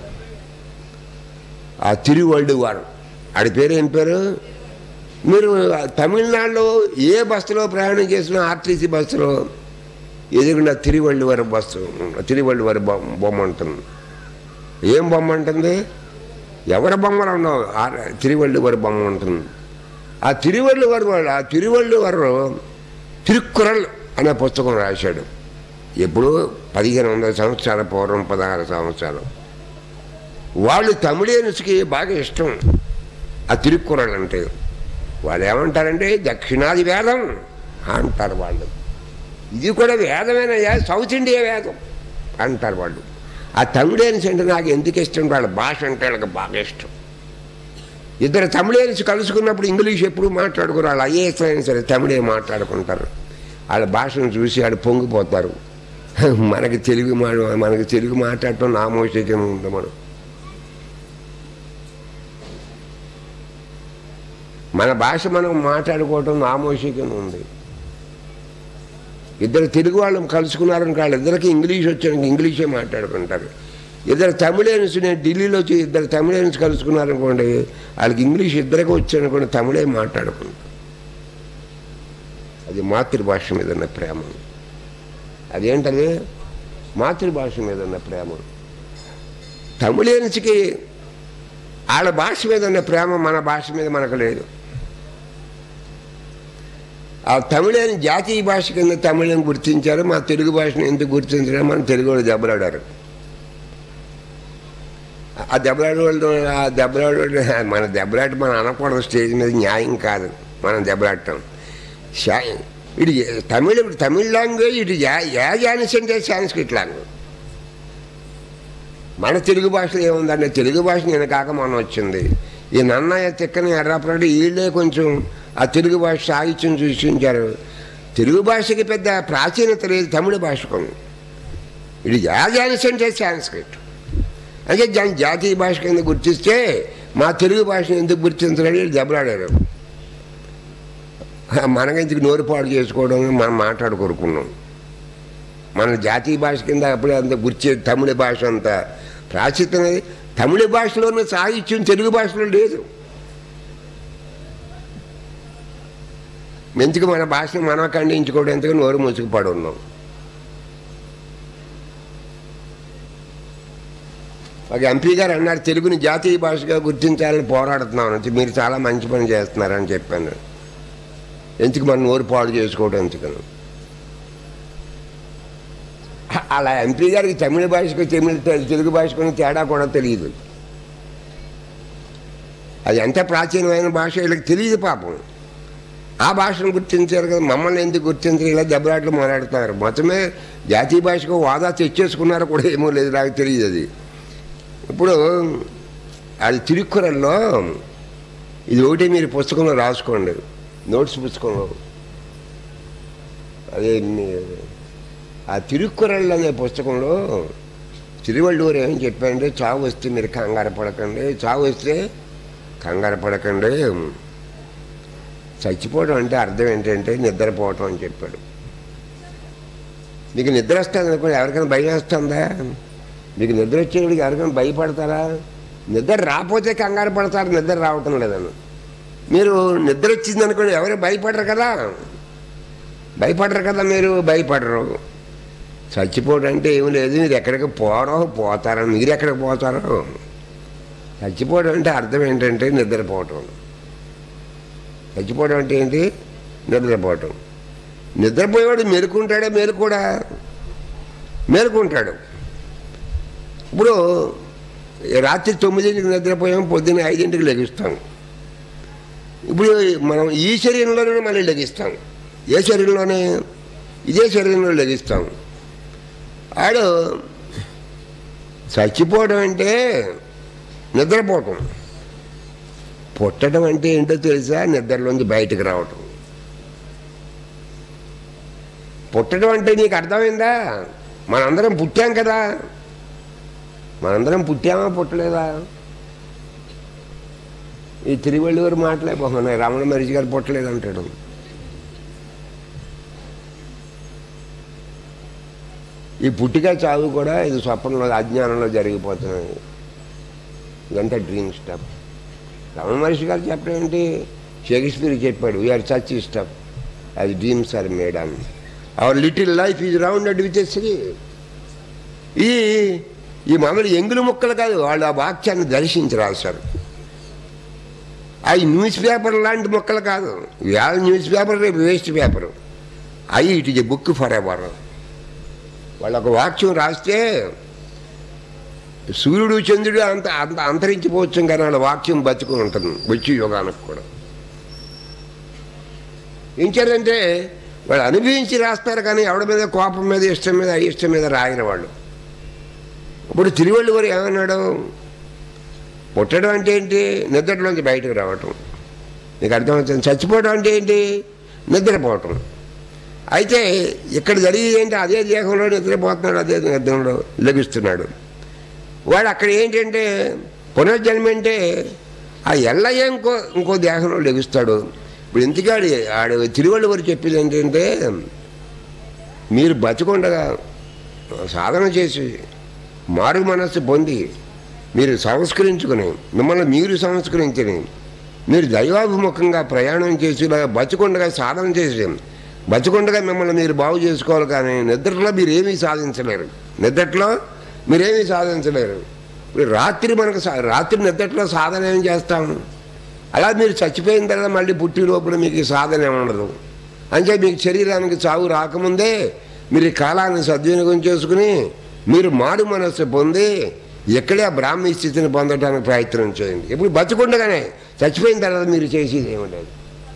ఆ తిరువళ్ళు వారు ఆడి పేరు ఏం పేరు మీరు తమిళనాడులో ఏ బస్సులో ప్రయాణం చేసినా ఆర్టీసీ బస్సులో ఎదుగుండా తిరువళ్ళు వారి బస్సు తిరువళ్ళు వారి బొమ్మ బొమ్మ ఉంటుంది ఏం బొమ్మ ఉంటుంది ఎవరి బొమ్మలు ఉన్నావు తిరువళ్ళు వారి బొమ్మ ఉంటుంది ఆ తిరువళ్ళు వారు ఆ తిరువళ్ళు వారు తిరుక్కురల్ అనే పుస్తకం రాశాడు ఎప్పుడు పదిహేను వందల సంవత్సరాల పూర్వం పదహారు సంవత్సరాలు వాళ్ళు తమిళియన్స్కి బాగా ఇష్టం ఆ తిరుక్కురల్ అంటే వాళ్ళు ఏమంటారంటే దక్షిణాది వేదం అంటారు వాళ్ళు ఇది కూడా వేదమేనయ్యా సౌత్ ఇండియా వేదం అంటారు వాళ్ళు ఆ తమిళియన్స్ అంటే నాకు ఎందుకు ఇష్టం వాళ్ళ భాష అంటే వాళ్ళకి బాగా ఇష్టం ఇద్దరు తమిళియన్స్ కలుసుకున్నప్పుడు ఇంగ్లీష్ ఎప్పుడు మాట్లాడుకోరు వాళ్ళు ఐఏఎస్ అయినా సరే తమిళే మాట్లాడుకుంటారు వాళ్ళ భాషను చూసి వాళ్ళు పొంగిపోతారు మనకి తెలుగు మా మనకి తెలుగు మాట్లాడటం నామోషికం ఉంది మనం మన భాష మనం మాట్లాడుకోవటం నామోషికం ఉంది ఇద్దరు తెలుగు వాళ్ళు కలుసుకున్నారని వాళ్ళు ఇద్దరికి ఇంగ్లీష్ వచ్చానికి ఇంగ్లీషే మాట్లాడుకుంటారు ఇద్దరు తమిళన్స్ నేను ఢిల్లీలో వచ్చి ఇద్దరు తమిళన్స్ కలుసుకున్నారనుకోండి వాళ్ళకి ఇంగ్లీష్ ఇద్దరికి వచ్చారనుకోండి తమిళే మాట్లాడుకుంటారు అది మాతృభాష మీద ఉన్న ప్రేమ అదేంటది మాతృభాష మీద ఉన్న ప్రేమ తమిళన్స్కి వాళ్ళ భాష మీద ఉన్న ప్రేమ మన భాష మీద మనకు లేదు ఆ తమిళని జాతీయ భాష కింద తమిళం గుర్తించారు మా తెలుగు భాషను ఎందుకు గుర్తించడం మన తెలుగు వాళ్ళు దెబ్బలాడారు ఆ దెబ్బలాడే వాళ్ళు ఆ దెబ్బలాడే వాళ్ళు మన దెబ్బలాట మనం అనకూడదు స్టేజ్ మీద న్యాయం కాదు మనం దెబ్బలాడటం షా- ఇది తమిళ తమిళ లాంగ్వేజ్ ఇటు యాజానిస్ అంటే సాంస్క్రిట్ లాంగ్వేజ్ మన తెలుగు భాషలో ఏముందంటే తెలుగు భాష నేను కాక మొన్న వచ్చింది ఈ నన్నయ్య తిక్కని ఎర్రపడి వీళ్ళే కొంచెం ఆ తెలుగు భాష సాహిత్యం సృష్టించారు తెలుగు భాషకి పెద్ద ప్రాచీనత లేదు తమిళ భాషకు ఇది యాజానిస్ అంటే సాంస్క్రిట్ అంటే దాని జాతీయ భాష కింద గుర్తిస్తే మా తెలుగు భాషను ఎందుకు గుర్తించడం వీళ్ళు దెబ్బలాడారు మనకెందుకు నోరు పాడు చేసుకోవడం మనం మాట్లాడుకోరుకున్నాం మన జాతీయ భాష కింద అప్పుడే అంత గుర్చే తమిళ భాష అంత ప్రాచీనది తమిళ భాషలోనే సాహిత్యం తెలుగు భాషలో లేదు ఎందుకు మన భాషను మనం ఖండించుకోవడం ఎందుకు నోరు మూసుకుపడి ఉన్నాం ఒక ఎంపీ గారు అన్నారు తెలుగుని జాతీయ భాషగా గుర్తించాలని పోరాడుతున్నాం అంటే మీరు చాలా మంచి పని చేస్తున్నారని చెప్పాను ఎందుకు మన నోరు పాడు చేసుకోవడం ఎందుకని అలా ఎంపీ గారికి తమిళ భాషకు తమిళ తెలుగు భాషకు తేడా కూడా తెలియదు అది ఎంత ప్రాచీనమైన భాష వీళ్ళకి తెలియదు పాపం ఆ భాషను గుర్తించారు కదా మమ్మల్ని ఎందుకు గుర్తించారు ఇలా దెబ్బలాట్లు మాట్లాడుతున్నారు మొత్తమే జాతీయ భాషకు వాదా తెచ్చేసుకున్నారో కూడా ఏమో లేదు నాకు తెలియదు అది ఇప్పుడు అది తిరుక్కురల్లో ఇది ఒకటి మీరు పుస్తకంలో రాసుకోండి నోట్స్ పుస్తకంలో అదే మీ- ఆ తిరుక్కురళ్ళు అనే పుస్తకంలో తిరువళ్ళూరు ఏం చెప్పారంటే చావు వస్తే మీరు కంగారు పడకండి చావు వస్తే కంగారు పడకండి చచ్చిపోవడం అంటే అర్థం ఏంటంటే నిద్రపోవటం అని చెప్పాడు మీకు నిద్ర వస్తుంది అనుకోండి ఎవరికైనా భయం వేస్తుందా మీకు నిద్ర వచ్చేవాడికి ఎవరికైనా భయపడతారా నిద్ర రాకపోతే కంగారు పడతారు నిద్ర రావటం లేదని మీరు నిద్ర వచ్చింది అనుకోండి ఎవరు భయపడరు కదా భయపడరు కదా మీరు భయపడరు చచ్చిపోవడం అంటే ఏం లేదు మీరు ఎక్కడికి పోరో పోతారో మీరు ఎక్కడికి పోతారో చచ్చిపోవడం అంటే అర్థం ఏంటంటే నిద్రపోవటం చచ్చిపోవడం అంటే ఏంటి నిద్రపోవటం నిద్రపోయేవాడు మెరుకుంటాడే మేలుకూడా మేలుకుంటాడు ఇప్పుడు రాత్రి తొమ్మిదింటికి నిద్రపోయాం పొద్దున్న ఐదింటికి లెగిస్తాం ఇప్పుడు మనం ఈ శరీరంలోనే మళ్ళీ లెగిస్తాం ఏ శరీరంలోనే ఇదే శరీరంలో లెగిస్తాం ఆడు చచ్చిపోవడం అంటే నిద్రపోవటం పుట్టడం అంటే ఏంటో తెలుసా నిద్రలోంచి బయటకు రావటం పుట్టడం అంటే నీకు అర్థమైందా మనందరం పుట్టాం కదా మనందరం పుట్టామా పుట్టలేదా ఈ తిరువళ్ళూరు మాట్లాడిపోతున్నాయి రమణ మరిచి గారు పుట్టలేదు అంటాడు ఈ పుట్టిక చావు కూడా ఇది స్వప్నంలో అజ్ఞానంలో జరిగిపోతున్నాయి ఇదంతా డ్రీమ్ స్టఫ్ రమణ మహర్షి గారు చెప్పడం ఏంటి షేక్స్పియర్ చెప్పాడు వీఆర్ సచ్ స్టఫ్ అది డ్రీమ్స్ ఆర్ మేడ్ అని our little life is rounded with sleep ఈ ఈ మామూలు ఎంగులు ముక్కలు కాదు వాళ్ళు ఆ వాక్యాన్ని దర్శించి రాశారు అవి న్యూస్ పేపర్ లాంటి మొక్కలు కాదు ఇవాళ న్యూస్ పేపర్ రేపు వేస్ట్ పేపర్ అవి it is a book forever వాళ్ళు ఒక వాక్యం రాస్తే సూర్యుడు చంద్రుడు అంత అంత అంతరించిపోవచ్చు కానీ వాళ్ళ వాక్యం బతుకుని ఉంటుంది వచ్చి యుగానికి కూడా ఏం చేయాలంటే వాళ్ళు అనుభవించి రాస్తారు కానీ ఎవడి మీద కోపం మీద ఇష్టం మీద అయిష్టం మీద రాయని వాళ్ళు ఇప్పుడు తిరువళ్ళు వారు ఏమన్నాడు పుట్టడం అంటే ఏంటి నిద్రలోంచి బయటకు రావటం నీకు అర్థమవుతుంది చచ్చిపోవడం అంటే ఏంటి నిద్రపోవటం అయితే ఇక్కడ జరిగేది ఏంటి అదే దేహంలో నిద్రపోతున్నాడు అదే నిద్రలో లభిస్తున్నాడు వాడు అక్కడ ఏంటంటే పునర్జన్మ అంటే ఆ ఎల్లయ్య ఇంకో ఇంకో దేహంలో లభిస్తాడు ఇప్పుడు ఇంతకాడు ఆడు తిరువళ్ళు వారు చెప్పేది ఏంటంటే మీరు బతికొండగా సాధన చేసి మారు మనస్సు పొంది మీరు సంస్కరించుకుని మిమ్మల్ని మీరు సంస్కరించుని మీరు దైవాభిముఖంగా ప్రయాణం చేసి ఇలా బతికొండగా సాధన చేసి బతికొండగా మిమ్మల్ని మీరు బాగు చేసుకోవాలి కానీ నిద్రలో మీరు ఏమీ సాధించలేరు నిద్రలో మీరేమీ సాధించలేరు ఇప్పుడు రాత్రి మనకు సా- రాత్రి నిద్రలో సాధన ఏం చేస్తాం అలా మీరు చచ్చిపోయిన తర్వాత మళ్ళీ పుట్టి లోపల మీకు ఈ సాధన ఏమి ఉండదు అంటే మీకు శరీరానికి చావు రాకముందే మీరు ఈ కాలాన్ని సద్వినియోగం చేసుకుని మీరు మారు మనస్సు పొంది ఎక్కడే ఆ బ్రాహ్మీ స్థితిని పొందడానికి ప్రయత్నం చేయండి ఇప్పుడు బతుకుండగానే చచ్చిపోయిన తర్వాత మీరు చేసేది ఏముండదు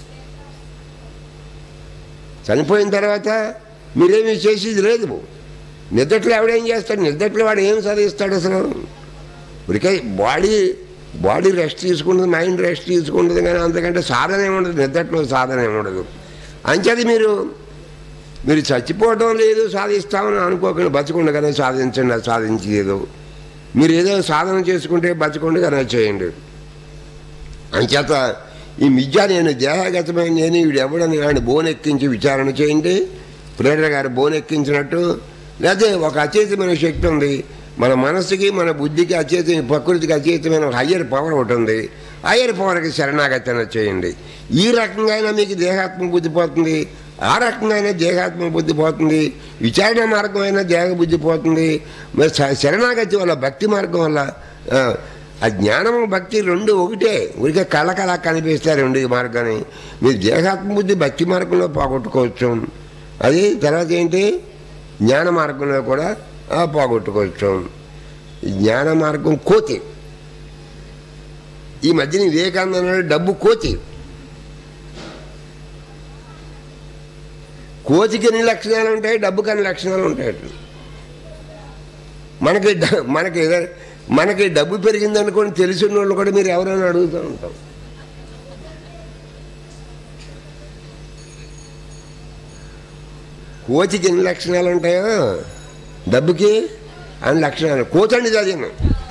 చనిపోయిన తర్వాత మీరేమీ చేసేది లేదు నిద్దట్లో ఎవడేం చేస్తాడు నిద్దట్లో వాడు ఏం సాధిస్తాడు అసలు ఉరికే బాడీ బాడీ రెస్ట్ తీసుకుంటుంది మైండ్ రెస్ట్ తీసుకుంటుంది కానీ అంతకంటే సాధన ఏముండదు నిద్దట్లో సాధన ఏముండదు అంచేది మీరు మీరు చచ్చిపోవడం లేదు సాధిస్తామని అనుకోకుండా బతకుండగానే సాధించండి అది సాధించలేదు మీరు ఏదో సాధన చేసుకుంటే బతకుండగానే చేయండి అంచేత ఈ మిథ్య నేను దేహగతమైన నేను వీడు ఎవడని ఆయన బోనెక్కించి విచారణ చేయండి ప్రేరణ గారు బోనెక్కించినట్టు లేకపోతే ఒక అచేతమైన శక్తి ఉంది మన మనసుకి మన బుద్ధికి అచేత ప్రకృతికి అచేతమైన ఒక హయ్యర్ పవర్ ఒకటి ఉంది హయ్యర్ పవర్కి శరణాగతన చేయండి ఈ రకంగా అయినా మీకు దేహాత్మ బుద్ధి పోతుంది ఆ రకంగా అయినా దేహాత్మ బుద్ధి పోతుంది విచారణ మార్గం అయినా దేహ బుద్ధి పోతుంది మరి శ- శరణాగతి వల్ల భక్తి మార్గం వల్ల ఆ, ఆ జ్ఞానము భక్తి రెండు ఒకటే ఊరికే కళ కళ కనిపిస్తాయి రెండు ఈ మార్గాన్ని మీరు దేహాత్మ బుద్ధి భక్తి మార్గంలో పోగొట్టుకోవచ్చు అది తర్వాత ఏంటి జ్ఞాన మార్గంలో కూడా ఆ, పోగొట్టుకోవచ్చు ఈ జ్ఞాన మార్గం కోతి ఈ మధ్యన వివేకానంద అన్నాడు, డబ్బు కోతి కోతికి ఎన్ని లక్షణాలు ఉంటాయి డబ్బుకి అన్ని లక్షణాలు ఉంటాయి మనకి డ- మనకి ఏదో- మనకి డబ్బు పెరిగిందనుకోని తెలిసిన వాళ్ళు కూడా మీరు ఎవరైనా అడుగుతూ ఉంటాం కోతికి ఎన్ని లక్షణాలు ఉంటాయో డబ్బుకి అన్ని లక్షణాలు కోతండి చదివాను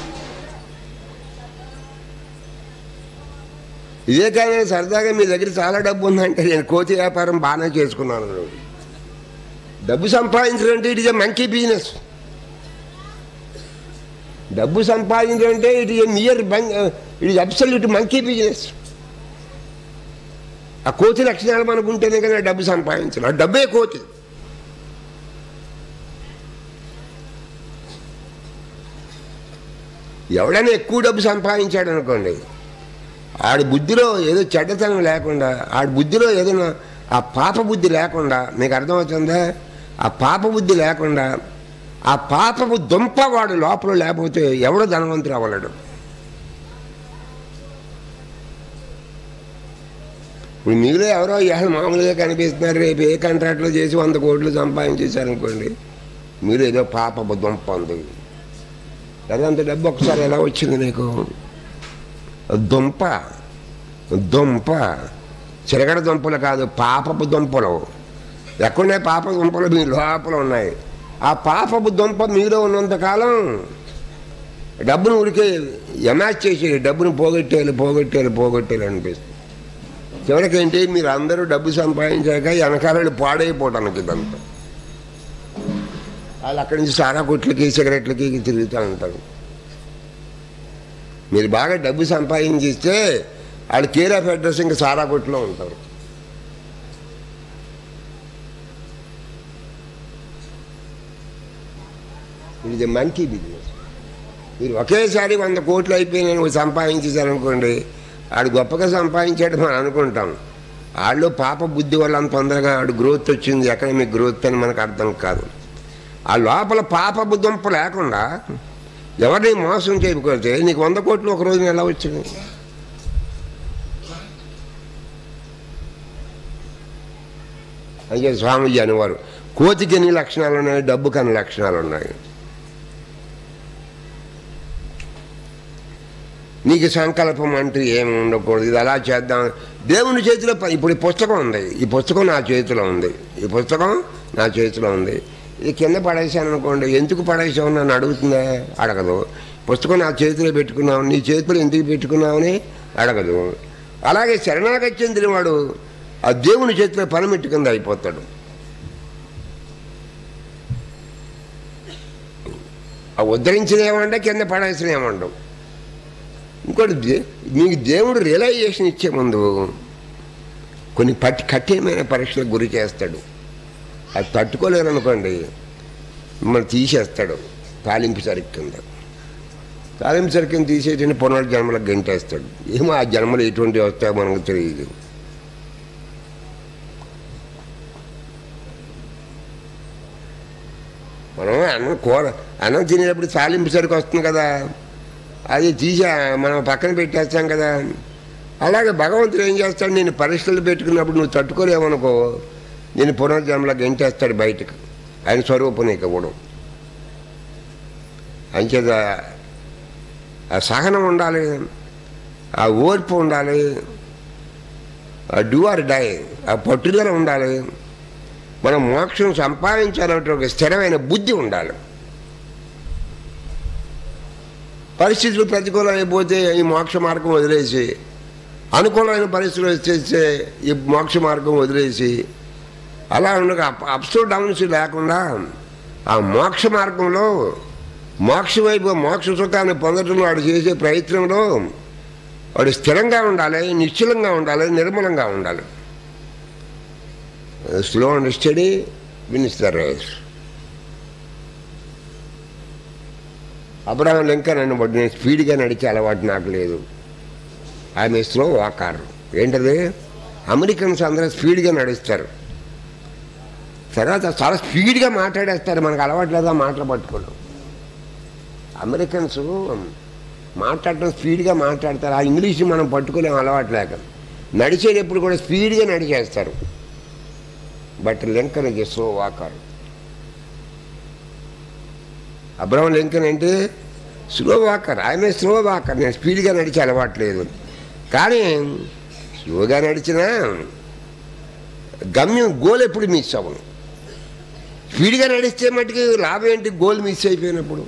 ఇదే కానీ సరదాగా మీ దగ్గర చాలా డబ్బు ఉందంటే నేను కోతి వ్యాపారం బాగానే చేసుకున్నాను అన్నాడు. డబ్బు సంపాదించడం అంటే ఇట్ ఇస్ మంకీ బిజినెస్ డబ్బు సంపాదించడం అంటే it a near it is absolute monkey business ఆ కోతి లక్షణాలు మనకు ఉంటేనే కదా డబ్బు సంపాదించాలి ఆ డబ్బే కోతి ఎవడైనా ఎక్కువ డబ్బు సంపాదించాడు అనుకోండి ఆడి బుద్ధిలో ఏదో చెడ్డతనం లేకుండా ఆడి బుద్ధిలో ఏదైనా ఆ పాప బుద్ధి లేకుండా మీకు అర్థమవుతుందా ఆ పాప బుద్ధి లేకుండా ఆ పాపపు దుంప వాడు లోపల లేకపోతే ఎవడో ధనవంతుడు అవ్వలేడు ఇప్పుడు మీలో ఎవరో ఇవాళ మామూలుగా కనిపిస్తున్నారు రేపు ఏ కాంట్రాక్ట్లో చేసి వంద కోట్లు సంపాదించేశారనుకోండి మీరు ఏదో పాపపు దుంప ఉంది అదంత డబ్బు ఒకసారి ఎలా వచ్చింది నీకు దుంప దుంప చిరగడ దుంపలు కాదు పాపపు దుంపలు ఎక్కడున్నాయి పాప దుంపలు మీ లోపల ఉన్నాయి ఆ పాపపు దుంప మీలో ఉన్నంతకాలం డబ్బును ఉడికే ఎమాచ్ చేసి డబ్బును పోగొట్టేయాలి పోగొట్టేయాలి పోగొట్టేయాలి అనిపిస్తుంది చివరికి ఏంటి మీరు అందరూ డబ్బు సంపాదించాక వెనకాలని పాడైపోవటానికి ఇదంతా వాళ్ళు అక్కడి నుంచి సారా కొట్లకి సిగరెట్లకి తిరుగుతూ ఉంటారు మీరు బాగా డబ్బు సంపాదించిస్తే వాళ్ళు కేర్ ఆఫ్ అడ్రస్ ఇంకా సారా కొట్లో ఉంటారు ఇది మంకీ బిజినెస్ మీరు ఒకేసారి వంద కోట్లు అయిపోయి నేను సంపాదించేశారనుకోండి ఆడు గొప్పగా సంపాదించాడు మనం అనుకుంటాం వాళ్ళు పాప బుద్ధి వల్ల అంత తొందరగా ఆడు గ్రోత్ వచ్చింది ఎకనమిక్ గ్రోత్ అని మనకు అర్థం కాదు ఆ లోపల పాపపు దుంప లేకుండా ఎవరిని మోసం చేయకపోతే నీకు వంద కోట్లు ఒక రోజున ఎలా వచ్చింది అయితే స్వామీజీ అనేవారు కోతికి ఎన్ని లక్షణాలు ఉన్నాయి డబ్బుకి అన్ని లక్షణాలు ఉన్నాయి నీకు సంకల్పం అంటూ ఏమి ఉండకూడదు ఇది అలా చేద్దాం దేవుని చేతిలో ప- ఇప్పుడు ఈ పుస్తకం ఉంది ఈ పుస్తకం నా చేతిలో ఉంది ఈ పుస్తకం నా చేతిలో ఉంది ఇది కింద పడేసాను అనుకోండి ఎందుకు పడేసావు నన్ను అడుగుతుందా అడగదు పుస్తకం నా చేతిలో పెట్టుకున్నావు నీ చేతిలో ఎందుకు పెట్టుకున్నావని అడగదు అలాగే శరణాగతి చెందిన వాడు ఆ దేవుని చేతిలో పనిమిట్టు కింద అయిపోతాడు ఆ ఉద్ధరించిన ఏమంటే కింద పడేసిన ఏమంటాం ఇంకోటి దే- మీకు దేవుడు రియలైజేషన్ ఇచ్చే ముందు కొన్ని పట్టి కఠినమైన పరీక్షలకు గురి చేస్తాడు అది తట్టుకోలేరు అనుకోండి మిమ్మల్ని తీసేస్తాడు తాలింపు సరికి కింద తాలింపు సరికి కింద తీసేసి పునర్జన్మలకు గంటేస్తాడు ఏమో ఆ జన్మలు ఎటువంటి వస్తాయో మనకు తెలియదు మనం అన్నం కూర అన్నం తినేటప్పుడు తాలింపు సరికి వస్తుంది కదా అది తీసి మనం పక్కన పెట్టేస్తాం కదా అలాగే భగవంతుడు ఏం చేస్తాడు నేను పరీక్షలు పెట్టుకున్నప్పుడు నువ్వు తట్టుకోలేవనుకో నేను పునర్జన్మలో గెంటేస్తాడు బయటకు ఆయన స్వరూపం నీకు ఇవ్వడం అంచేత ఆ సహనం ఉండాలి ఆ ఓర్పు ఉండాలి ఆ డూ ఆర్ డై ఆ పట్టుదల ఉండాలి మనం మోక్షం సంపాదించాలంటే ఒక స్థిరమైన బుద్ధి ఉండాలి పరిస్థితులు ప్రతికూలమైపోతే ఈ మోక్ష మార్గం వదిలేసి అనుకూలమైన పరిస్థితులు వచ్చేస్తే ఈ మోక్ష మార్గం వదిలేసి అలా ఉండగా అప్స్ డౌన్స్ లేకుండా ఆ మోక్ష మార్గంలో మోక్ష వైపు మోక్ష సుఖాన్ని పొందడంలో వాడు చేసే ప్రయత్నంలో వాడు స్థిరంగా ఉండాలి నిశ్చలంగా ఉండాలి నిర్మలంగా ఉండాలి slow and steady wins the race Abraham Lincoln అనబడి నేను స్పీడ్గా నడిచే అలవాటు నాకు లేదు ఆమె స్లో వాకారు ఏంటది అమెరికన్స్ అందరూ స్పీడ్గా నడుస్తారు తర్వాత చాలా స్పీడ్గా మాట్లాడేస్తారు మనకు అలవాటు లేదా మాటలు పట్టుకోవడం అమెరికన్స్ మాట్లాడటం స్పీడ్గా మాట్లాడతారు ఆ ఇంగ్లీష్ మనం పట్టుకోలేం అలవాటు లేక నడిచేటప్పుడు కూడా స్పీడ్గా నడిచేస్తారు but Lincoln is slow walker Abraham Lincoln అంటే స్లో వాకర్ ఆయన స్లో వాకర్ నేను స్పీడ్గా నడిచే అలవాట్లేదు కానీ స్లోగా నడిచినా గమ్యం గోల్ ఎప్పుడు మిస్ అవ్వను స్పీడ్గా నడిస్తే మటుకు లాభం ఏంటి గోల్ మిస్ అయిపోయినప్పుడు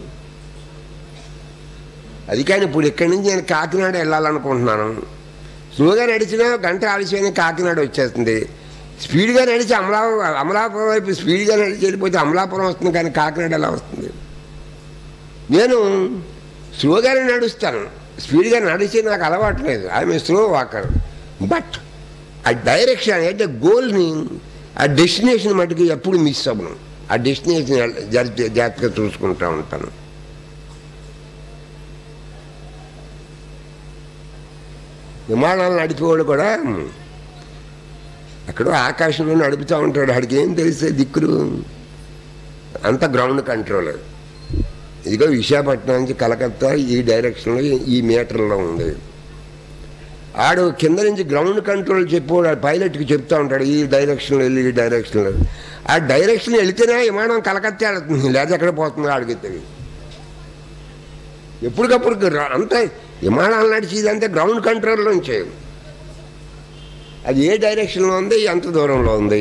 అది కానీ ఇప్పుడు ఇక్కడి నుంచి నేను కాకినాడ వెళ్ళాలనుకుంటున్నాను స్లోగా నడిచినా గంట ఆలస్యమైన కాకినాడ వచ్చేస్తుంది స్పీడ్గా నడిచి అమలా అమలాపురం వైపు స్పీడ్గా నడిచి వెళ్ళిపోతే అమలాపురం వస్తుంది కానీ కాకినాడ ఎలా వస్తుంది నేను స్లోగానే నడుస్తాను స్పీడ్గా నడిచి నాకు అలవాట్లేదు ఐఎమ్ స్లో వాకర్ బట్ ఆ డైరెక్షన్ అంటే గోల్ని ఆ డెస్టినేషన్ మటుకు ఎప్పుడు మిస్ అవ్వను ఆ డెస్టినేషన్ జాగ్రత్త జాగ్రత్తగా చూసుకుంటూ ఉంటాను విమానాలు నడిపేవాడు కూడా అక్కడ ఆకాశంలో నడుపుతూ ఉంటాడు ఆడికి ఏం తెలిసే దిక్కులు అంత గ్రౌండ్ కంట్రోల్ ఇదిగో విశాఖపట్నం నుంచి కలకత్తా ఈ డైరెక్షన్లో ఈ మీటర్లో ఉంది ఆడు కింద నుంచి గ్రౌండ్ కంట్రోల్ చెప్పాడు పైలట్కి చెప్తా ఉంటాడు ఈ డైరెక్షన్లో వెళ్ళి ఈ డైరెక్షన్లో ఆ డైరెక్షన్ వెళితేనే విమానం కలకత్తా వెళుతుంది లేదా ఎక్కడ పోతుందో ఆడికి తెలియదు ఎప్పటికప్పుడు గ్ర- అంత విమానాలు నడిచేదంతా గ్రౌండ్ కంట్రోల్లో నుంచే అది ఏ డైరెక్షన్లో ఉంది ఎంత దూరంలో ఉంది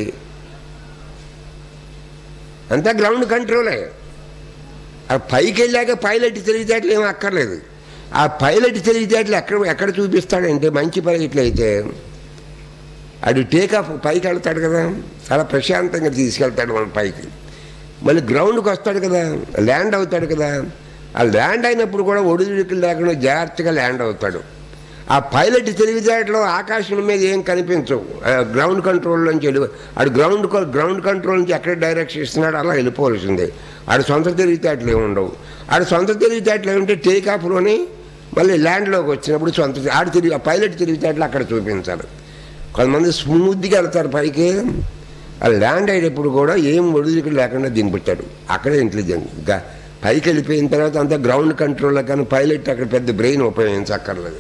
అంతా గ్రౌండ్ కంట్రోలే ఆ పైకి వెళ్ళాక పైలట్ తెలివితేటలు ఏమీ అక్కర్లేదు ఆ పైలట్ తెలివితేటలు ఎక్కడ ఎక్కడ చూపిస్తాడంటే మంచి పైలట్లు అయితే అడు టేక్ ఆఫ్ పైకి వెళ్తాడు కదా చాలా ప్రశాంతంగా తీసుకెళ్తాడు మన పైకి మళ్ళీ గ్రౌండ్కి వస్తాడు కదా ల్యాండ్ అవుతాడు కదా ఆ ల్యాండ్ అయినప్పుడు కూడా ఒడిదుడుకులు లేకుండా జాగ్రత్తగా ల్యాండ్ అవుతాడు ఆ పైలట్ తెలివితేటలో ఆకాశం మీద ఏం కనిపించవు ఆ గ్రౌండ్ కంట్రోల్ నుంచి వెళ్ళి ఆడు గ్రౌండ్ కో- గ్రౌండ్ కంట్రోల్ నుంచి ఎక్కడ డైరెక్షన్ ఇస్తున్నాడు అలా వెళ్ళిపోవాల్సిందే ఆడు సొంత తెలివితేటలు ఏమి ఉండవు ఆడు సొంత తెలివితేటలు ఏమంటే టేక్ ఆఫ్లోని మళ్ళీ ల్యాండ్లోకి వచ్చినప్పుడు సొంత ఆడు తెలివి ఆ పైలట్ తెలివితేటలు అక్కడ చూపించాలి కొంతమంది స్మూత్గా వెళ్తారు పైకి ఆ ల్యాండ్ అయ్యేటప్పుడు కూడా ఏం ఒడిదుడుకులు లేకుండా దింపుతాడు అక్కడే ఇంటెలిజెంట్ గా పైకి వెళ్ళిపోయిన తర్వాత అంతా గ్రౌండ్ కంట్రోల్లో కానీ పైలట్ అక్కడ పెద్ద బ్రెయిన్ ఉపయోగించక్కర్లేదు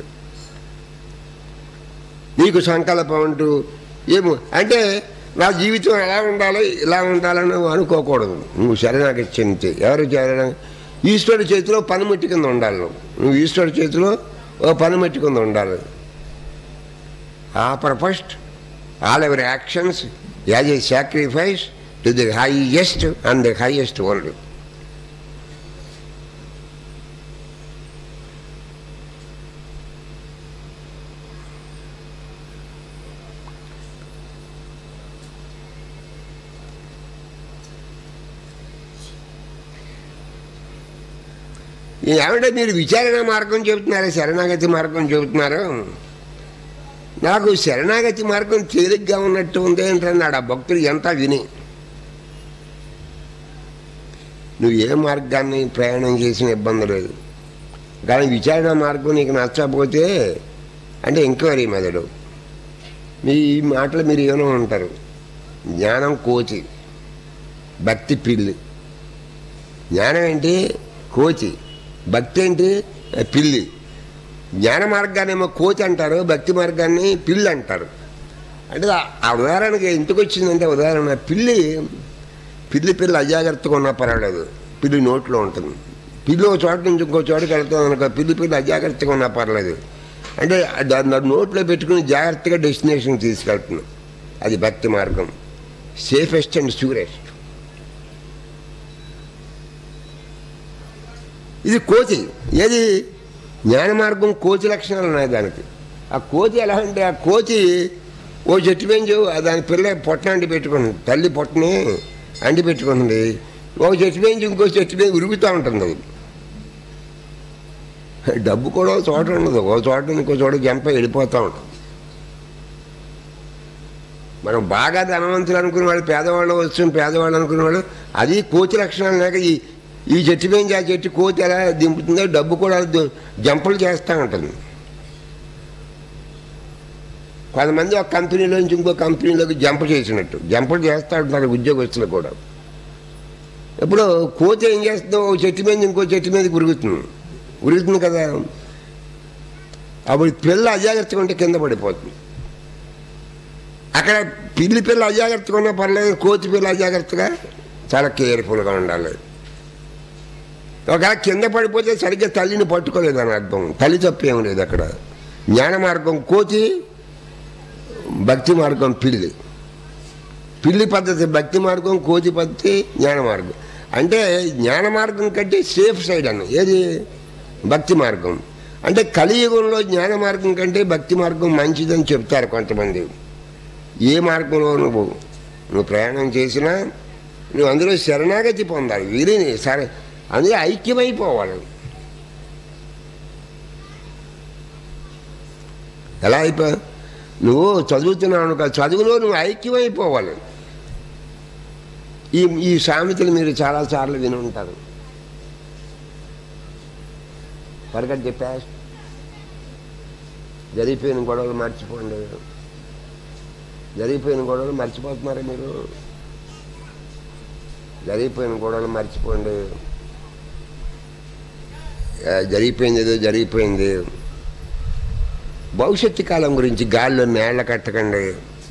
నీకు సంకల్పం అంటూ ఏమో అంటే నా జీవితం ఎలా ఉండాలి ఇలా ఉండాలని నువ్వు అనుకోకూడదు నువ్వు శరణాగతి చెందితే ఎవరు శరణ ఈశ్వరుడి చేతిలో పనిమట్టి కింద ఉండాలి నువ్వు నువ్వు ఈశ్వరుడి చేతిలో ఓ పనిమట్టి కింద ఉండాలి offer first all ever actions as a sacrifice to the highest and the highest world ఏమంటే మీరు విచారణ మార్గం చెబుతున్నారు శరణాగతి మార్గం చెబుతున్నారు నాకు శరణాగతి మార్గం తేలిగ్గా ఉన్నట్టు ఉంది అంటున్నాడు ఆ భక్తుడు ఎంత విని నువ్వు ఏ మార్గాన్ని ప్రయాణం చేసిన ఇబ్బంది లేదు కానీ విచారణ మార్గం నీకు నచ్చకపోతే అంటే ఎంక్వైరీ మెదడు మీ ఈ మాటలు మీరు ఏమో ఉంటారు జ్ఞానం కోచి భక్తి పిల్లి జ్ఞానం ఏంటి కోచి భక్తి ఏంటి పిల్లి జ్ఞాన మార్గాన్ని ఏమో కోచి అంటారు భక్తి మార్గాన్ని పిల్లి అంటారు అంటే ఆ- ఆ ఉదాహరణకి ఎందుకు వచ్చిందంటే ఉదాహరణ పిల్లి పిల్లి పిల్లి అజాగ్రత్తగా ఉన్నా పర్వాలేదు పిల్లి నోట్లో ఉంటుంది పిల్లి ఒక చోట నుంచి ఇంకో చోటుకి వెళ్తుంది అనుకో పిల్లి పిల్లి అజాగ్రత్తగా ఉన్నా పర్లేదు అంటే దాన్ని దాన్ని నోట్లో పెట్టుకుని జాగ్రత్తగా డెస్టినేషన్ తీసుకెళ్తుంది అది భక్తి మార్గం సేఫెస్ట్ అండ్ స్యూరెస్ట్ ఇది కోతి ఏది జ్ఞాన మార్గం కోతి లక్షణాలు ఉన్నాయి దానికి ఆ కోతి ఎలా అంటే ఆ కోతి ఓ చెట్టు పెంచు దాని పిల్ల పొట్టన అంటి పెట్టుకుంది తల్లి పొట్టని అంటి పెట్టుకుంటుంది ఒక చెట్టు పెంచి ఇంకో చెట్టు పెంచి ఉరుగుతూ ఉంటుంది అది డబ్బు కూడా ఒక చోట ఉండదు ఒక చోట నుంచి ఇంకో చోట జంప వెళ్ళిపోతూ ఉంటుంది మనం బాగా ధనవంతులు అనుకునే వాళ్ళు పేదవాళ్ళు వస్తుంది పేదవాళ్ళు అనుకునే వాళ్ళు అది కోతి లక్షణాలు లేక ఈ ఈ చెట్టు పెంచి ఆ చెట్టు కోతి ఎలా దింపుతుందో డబ్బు కూడా దు- జంపులు చేస్తూ ఉంటుంది కొంతమంది ఒక కంపెనీలోంచి ఇంకో కంపెనీలోకి జంప్ చేసినట్టు జంపులు చేస్తూ ఉంటారు ఉద్యోగస్తులు కూడా ఇప్పుడు కోతి ఏం చేస్తుందో ఓ చెట్టు మీద ఇంకో చెట్టు మీదకి ఉరుగుతుంది ఉరుగుతుంది కదా అప్పుడు పిల్ల అజాగ్రత్తగా ఉంటే కింద పడిపోతుంది అక్కడ పిల్లి పిల్ల అజాగ్రత్తగా ఉన్నా పర్లేదు కోతి పిల్ల అజాగ్రత్తగా చాలా కేర్ఫుల్గా ఉండాలి ఒకవేళ కింద పడిపోతే సరిగ్గా తల్లిని పట్టుకోలేదని అర్థం తల్లి తప్పు ఏం లేదు అక్కడ జ్ఞాన మార్గం కోతి భక్తి మార్గం పిల్లి పిల్లి పద్ధతి భక్తి మార్గం కోతి పద్ధతి జ్ఞాన మార్గం అంటే జ్ఞాన మార్గం కంటే సేఫ్ సైడ్ అన్న ఏది భక్తి మార్గం అంటే కలియుగంలో జ్ఞాన మార్గం కంటే భక్తి మార్గం మంచిదని చెప్తారు కొంతమంది ఏ మార్గంలో నువ్వు నువ్వు ప్రయాణం చేసినా నువ్వు అందులో శరణాగతి పొందాలి వీరిని సరే అందులో ఐక్యమైపోవాలి ఎలా అయిపో నువ్వు చదువుతున్నావు అనుకో చదువులో నువ్వు ఐక్యమైపోవాలి ఈ ఈ సామెతలు మీరు చాలాసార్లు విని ఉంటారు ఫర్గట్ ది పాస్ట్ జరిగిపోయిన గొడవలు మర్చిపోండి జరిగిపోయిన గొడవలు మర్చిపోతున్నారా మీరు జరిగిపోయిన గొడవలు మర్చిపోండి ఆ, జరిగిపోయింది ఏదో జరిగిపోయింది భవిష్యత్తు కాలం గురించి గాల్లో నేళ్ల కట్టకండి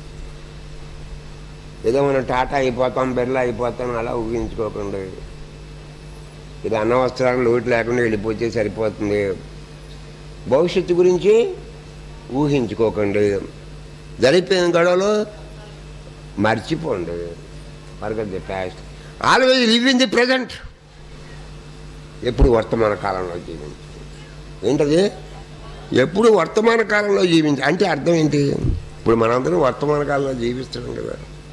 ఏదో మనం టాటా అయిపోతాం బిర్లా అయిపోతాం అలా ఊహించుకోకండి ఇది అన్న వస్త్రాలు లోటు లేకుండా వెళ్ళిపోతే సరిపోతుంది భవిష్యత్తు గురించి ఊహించుకోకండి జరిగిపోయిన గొడవలు మర్చిపోండి forget the past always live in the present ఎప్పుడు వర్తమాన కాలంలో జీవించు ఏంటది ఎప్పుడు వర్తమాన కాలంలో జీవించు అంటే అర్థం ఏంటి ఇప్పుడు మనందరం వర్తమాన కాలంలో జీవిస్తున్నాం కదా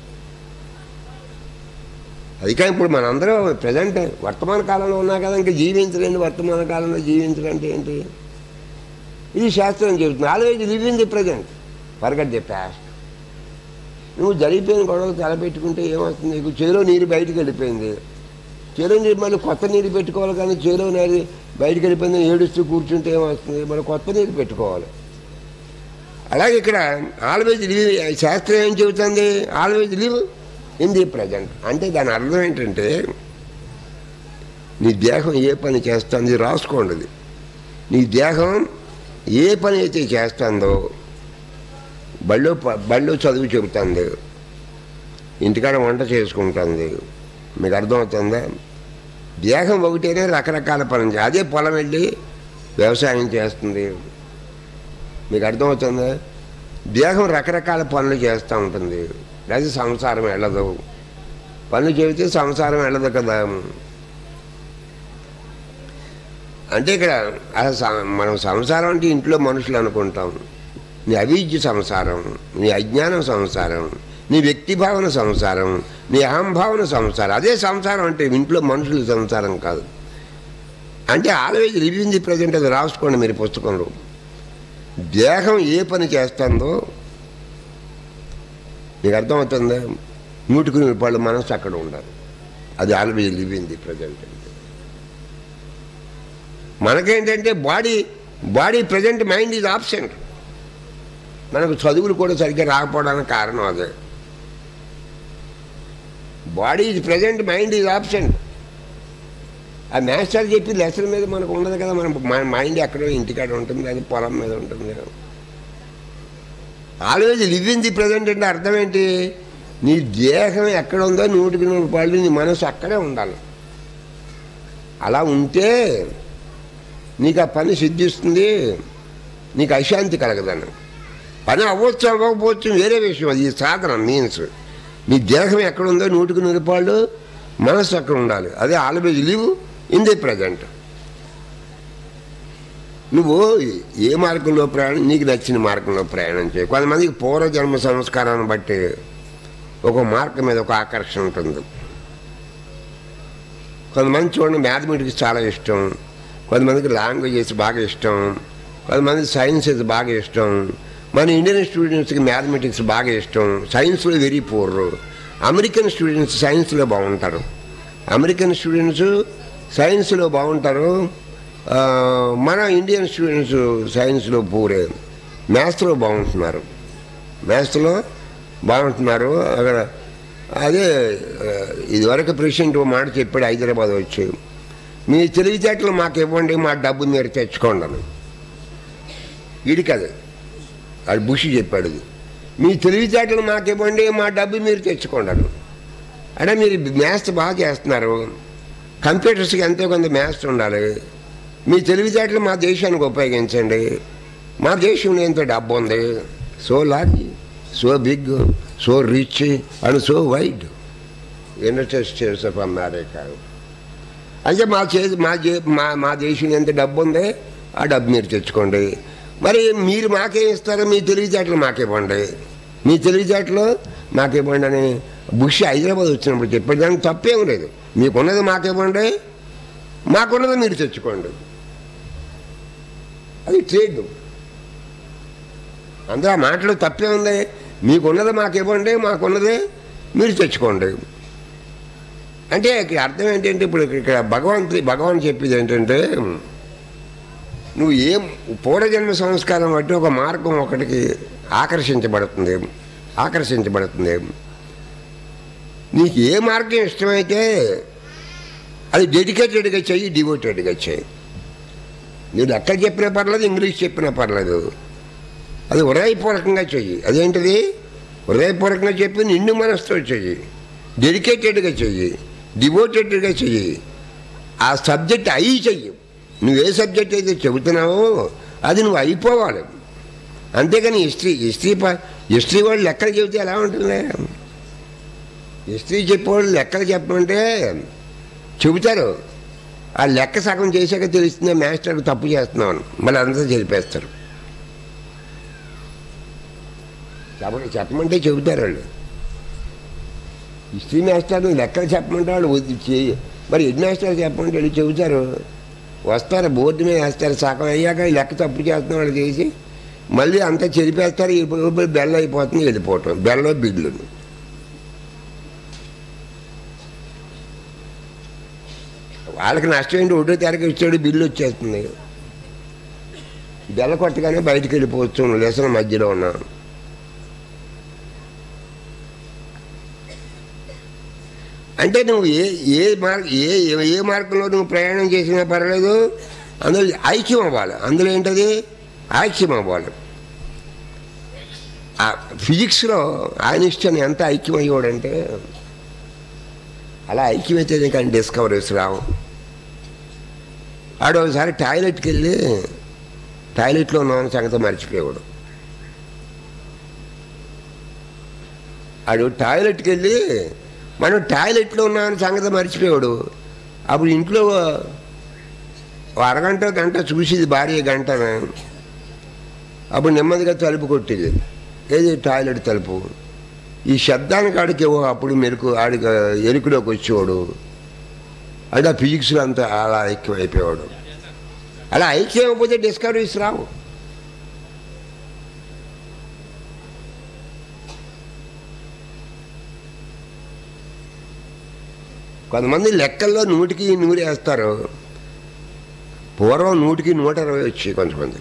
అది కానీ ఇప్పుడు మనందరం ప్రజెంట్ వర్తమాన కాలంలో ఉన్నా కదా ఇంకా జీవించలేండి వర్తమాన కాలంలో జీవించడం అంటే ఏంటి ఇది శాస్త్రం చెబుతుంది always live in the present forget the past నువ్వు జరిగిపోయిన గొడవలు తలపెట్టుకుంటే ఏమవుతుంది నీకు చెరువు నీరు బయటికి వెళ్ళిపోయింది చెరువు నీరు మళ్ళీ కొత్త నీరు పెట్టుకోవాలి కానీ చెరువు నీరు బయటికి వెళ్ళిపోయింది ఏడుస్తూ కూర్చుంటే ఏమవుతుంది మళ్ళీ కొత్త నీరు పెట్టుకోవాలి అలాగే ఇక్కడ ఆల్వేజ్ లివ్ శాస్త్రం ఏం చెబుతుంది always live in the present అంటే దాని అర్థం ఏంటంటే నీ దేహం ఏ పని చేస్తుంది రాసుకోండి అది. నీ దేహం ఏ పని అయితే చేస్తుందో బళ్ళో ప- బళ్ళో చదువు చెబుతుంది ఇంటికాడ వంట చేసుకుంటుంది మీకు అర్థమవుతుందా దేహం ఒకటేనే రకరకాల పనులు చే- అదే పొలం వెళ్ళి వ్యవసాయం చేస్తుంది మీకు అర్థమవుతుందా దేహం రకరకాల పనులు చేస్తూ ఉంటుంది అది సంసారం వెళ్ళదు పనులు చెబితే సంసారం వెళ్ళదు కదా అంటే ఇక్కడ అసలు సం- మనం సంసారం అంటే ఇంట్లో మనుషులు అనుకుంటాం నీ అవిద్య సంసారం నీ అజ్ఞానం సంసారం నీ వ్యక్తి భావన సంసారం నీ అహంభావన సంసారం అదే సంసారం అంటే ఇంట్లో మనుషుల సంసారం కాదు అంటే ఆల్వేజ్ లివింగ్ ది ప్రజెంట్ అది రాసుకోండి మీరు పుస్తకంలో దేహం ఏ పని చేస్తుందో మీకు అర్థమవుతుందా నూటికి నూరు పళ్ళు మనసు అక్కడ ఉండాలి అది ఆల్వేజ్ లివింగ్ ది ప్రజెంట్ అంటే మనకేంటంటే body body present mind is absent మనకు చదువులు కూడా సరిగ్గా రాకపోవడానికి కారణం అదే body is present mind is absent ఆ మాస్టర్ చెప్పి లెసన్ మీద మనకు ఉండదు కదా మన మన మైండ్ ఎక్కడో ఇంటికాడ ఉంటుంది అది పొలం మీద ఉంటుంది always live in the present అంటే అర్థం ఏంటి నీ దేహం ఎక్కడ ఉందో నూటికి నూరు రూపాయలు నీ మనసు అక్కడే ఉండాలి అలా ఉంటే నీకు ఆ పని సిద్ధిస్తుంది నీకు అశాంతి కలగదని పని అవ్వచ్చు అవ్వకపోవచ్చు వేరే విషయం అది సాధన మీన్స్ నీ దేహం ఎక్కడుందో నూటికి నూరు రూపాయలు మనసు అక్కడ ఉండాలి అదే always live in the present నువ్వు ఏ మార్గంలో ప్రయాణం నీకు నచ్చిన మార్గంలో ప్రయాణం చేయి కొంతమందికి పూర్వజన్మ సంస్కారాన్ని బట్టి ఒక మార్గం మీద ఒక ఆకర్షణ ఉంటుంది కొంతమంది చూడండి మ్యాథమెటిక్స్ చాలా ఇష్టం కొంతమందికి లాంగ్వేజెస్ బాగా ఇష్టం కొంతమందికి సైన్సెస్ బాగా ఇష్టం మన ఇండియన్ స్టూడెంట్స్కి మ్యాథమెటిక్స్ బాగా ఇష్టం సైన్స్లో వెరీ పూర్ అమెరికన్ స్టూడెంట్స్ సైన్స్లో బాగుంటారు అమెరికన్ స్టూడెంట్స్ సైన్స్లో బాగుంటారు ఆ, మన ఇండియన్ స్టూడెంట్స్ సైన్స్లో పూరే మ్యాథ్స్లో బాగుంటున్నారు మ్యాథ్స్లో బాగుంటున్నారు అక్కడ అదే ఆ, ఇదివరకు ప్రెసిడెంట్ ఓ మాట చెప్పాడు హైదరాబాద్ వచ్చి మీ తెలివితేటలు మాకు ఇవ్వండి మా డబ్బు మీరు తెచ్చుకోండి అని ఇది కదా అది బుషి చెప్పాడు ఇది మీ తెలివితేటలు మాకు ఇవ్వండి మా డబ్బు మీరు తెచ్చుకోండి అని అంటే మీరు మ్యాథ్స్ బాగా చేస్తున్నారు కంప్యూటర్స్కి ఎంతో కొంత మ్యాథ్స్ ఉండాలి మీ తెలివితేటలు మా దేశానికి ఉపయోగించండి మా దేశంలో ఎంతో డబ్బు ఉంది so large so big so rich and so wide United States of America అంటే మా చే మా చే మా మా దేశంలో ఎంత డబ్బు ఉంది ఆ డబ్బు మీరు తెచ్చుకోండి మరి మీరు మాకేం ఇస్తారో మీ తెలివితేటలు మాకివ్వండి మీ తెలివితేటలు మాకివ్వండి అని బుష్ హైదరాబాద్ వచ్చినప్పుడు చెప్పాడు దానికి తప్పేం లేదు మీకున్నది మాకివ్వండి మాకున్నది మీరు తెచ్చుకోండి అది ట్రేడ్ అందులో ఆ మాటలు తప్పే ఉంది మీకున్నది మాకు ఇవ్వండి మాకున్నది మీరు తెచ్చుకోండి అంటే ఇక్కడ అర్థం ఏంటంటే ఇప్పుడు ఇక్కడ భగవంతు భగవాన్ చెప్పేది ఏంటంటే నువ్వు ఏం పూర్వజన్మ సంస్కారం బట్టి ఒక మార్గం ఒకటికి ఆకర్షించబడుతుంది ఆకర్షించబడుతుంది నీకు ఏ మార్గం ఇష్టమైతే అది డెడికేటెడ్గా చెయ్యి డివోటెడ్గా చెయ్యి నువ్వు ఎక్కడ చెప్పినా పర్లేదు ఇంగ్లీష్ చెప్పినా పర్లేదు అది హృదయపూర్వకంగా చెయ్యి అదేంటిది హృదయపూర్వకంగా చెప్పి నిండు మనసుతో చెయ్యి డెడికేటెడ్గా చెయ్యి డివోటెడ్గా చెయ్యి ఆ సబ్జెక్ట్ అయి చెయ్యి నువ్వు ఏ సబ్జెక్ట్ అయితే చెబుతున్నావో అది నువ్వు అయిపోవాలి అంతేగాని హిస్టరీ హిస్టరీ ప- హిస్టరీ వాళ్ళు లెక్కలు చెబితే ఎలా ఉంటుంది హిస్టరీ చెప్పేవాళ్ళు లెక్కలు చెప్పమంటే చెబుతారు ఆ లెక్క సగం చేశాక తెలుస్తుంది మాస్టర్ తప్పు చేస్తున్నాను మళ్ళీ అంతా చెరిపేస్తారు చెప్ప చెప్పమంటే చెబుతారు వాళ్ళు హిస్టరీ మాస్టర్ లెక్కలు చెప్పమంటే వాళ్ళు వద్దు చేయ మరి హెడ్ మాస్టర్ చెప్పమంటే వాళ్ళు చెబుతారు వస్తారు బోర్డు మీద వేస్తారు సగం అయ్యాక ఈ లెక్క తప్పు చేస్తున్న వాళ్ళు చేసి మళ్ళీ అంతా చెరిపేస్తారు ఈ బెల్ల అయిపోతుంది వెళ్ళిపోవటం బెల్ల బిల్లు వాళ్ళకి నష్టం ఏంటి ఒకటో తారీఖు ఇచ్చాడు బిల్లు వచ్చేస్తుంది బెల్ల కొట్టగానే బయటికి వెళ్ళిపోవచ్చు లెసన్ మధ్యలో ఉన్నా అంటే నువ్వు ఏ ఏ మార్గ ఏ ఏ- ఏ మార్గంలో నువ్వు ప్రయాణం చేసినా పర్లేదు అందులో ఐక్యం అవ్వాలి అందులో ఏంటది ఐక్యం అవ్వాలి ఆ ఫిజిక్స్లో ఐన్స్టైన్ ఎంత ఐక్యం అయ్యాడంటే అలా ఐక్యమైతే నీకు ఆయన డిస్కవరీస్ రావు ఆడు ఒకసారి టాయిలెట్కి వెళ్ళి టాయిలెట్లో ఉన్నామని సంగతి మర్చిపోయాడు ఆడు టాయిలెట్కి వెళ్ళి మనం టాయిలెట్లో ఉన్నామని సంగతి మర్చిపోయాడు అప్పుడు ఇంట్లో ఓ అరగంట గంట చూసేది భార్య గంటన అప్పుడు నెమ్మదిగా తలుపు కొట్టేది ఏది టాయిలెట్ తలుపు ఈ శబ్దానికి ఆడికి ఓ అప్పుడు మెరుకు ఆడికి ఎరుకులోకి వచ్చేవాడు అంటే ఆ ఫిజిక్స్లో అంతా అలా ఐక్యం అయిపోయాడు అలా ఐక్యం అయిపోతే డిస్కవరీస్ రావు కొంతమంది లెక్కల్లో నూటికి నూరు వేస్తారు పూర్వం నూటికి నూట ఇరవై వచ్చాయి కొంతమంది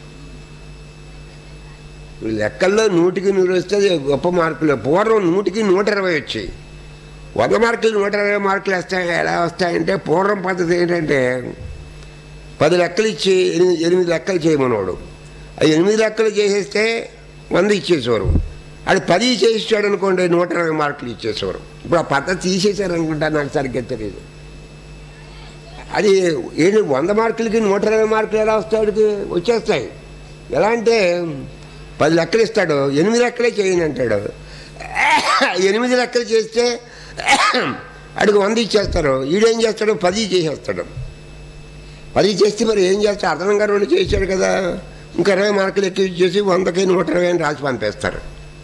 ఈ లెక్కల్లో నూటికి నూరు వస్తే అది గొప్ప మార్కులు పూర్వం నూటికి నూట ఇరవై వచ్చాయి వంద మార్కులు నూట ఇరవై మార్కులు వస్తాయి ఎలా వస్తాయంటే పూర్వం పద్ధతి ఏంటంటే పది లెక్కలు ఇచ్చి ఎనిమిది ఎనిమిది లెక్కలు చేయమనవాడు ఆ ఎనిమిది లెక్కలు చేసేస్తే వంద ఇచ్చేసేవారు అది పది చేసాడు అనుకోండి నూట ఇరవై మార్కులు ఇచ్చేసేవారు ఇప్పుడు ఆ పద్ధతి తీసేశారు అనుకుంటా నాకు సరిగ్గా తెలియదు అది ఏంటి వంద మార్కులకి నూట ఇరవై మార్కులు ఎలా వస్తాడికి వచ్చేస్తాయి ఎలా అంటే పది లెక్కలు ఇస్తాడు ఎనిమిది లెక్కలే చేయను అంటాడు ఎనిమిది లెక్కలు చేస్తే అడిగి వంద ఇచ్చేస్తారు ఈడేం చేస్తాడు పది చేసేస్తాడు పది చేస్తే మరి ఏం చేస్తాడు అదనంగా రెండు చేశాడు కదా ఇంకా ఇరవై మార్కులు ఎక్కువ ఇచ్చేసి వందకి నూట ఇరవై అని రాసి పంపేస్తారు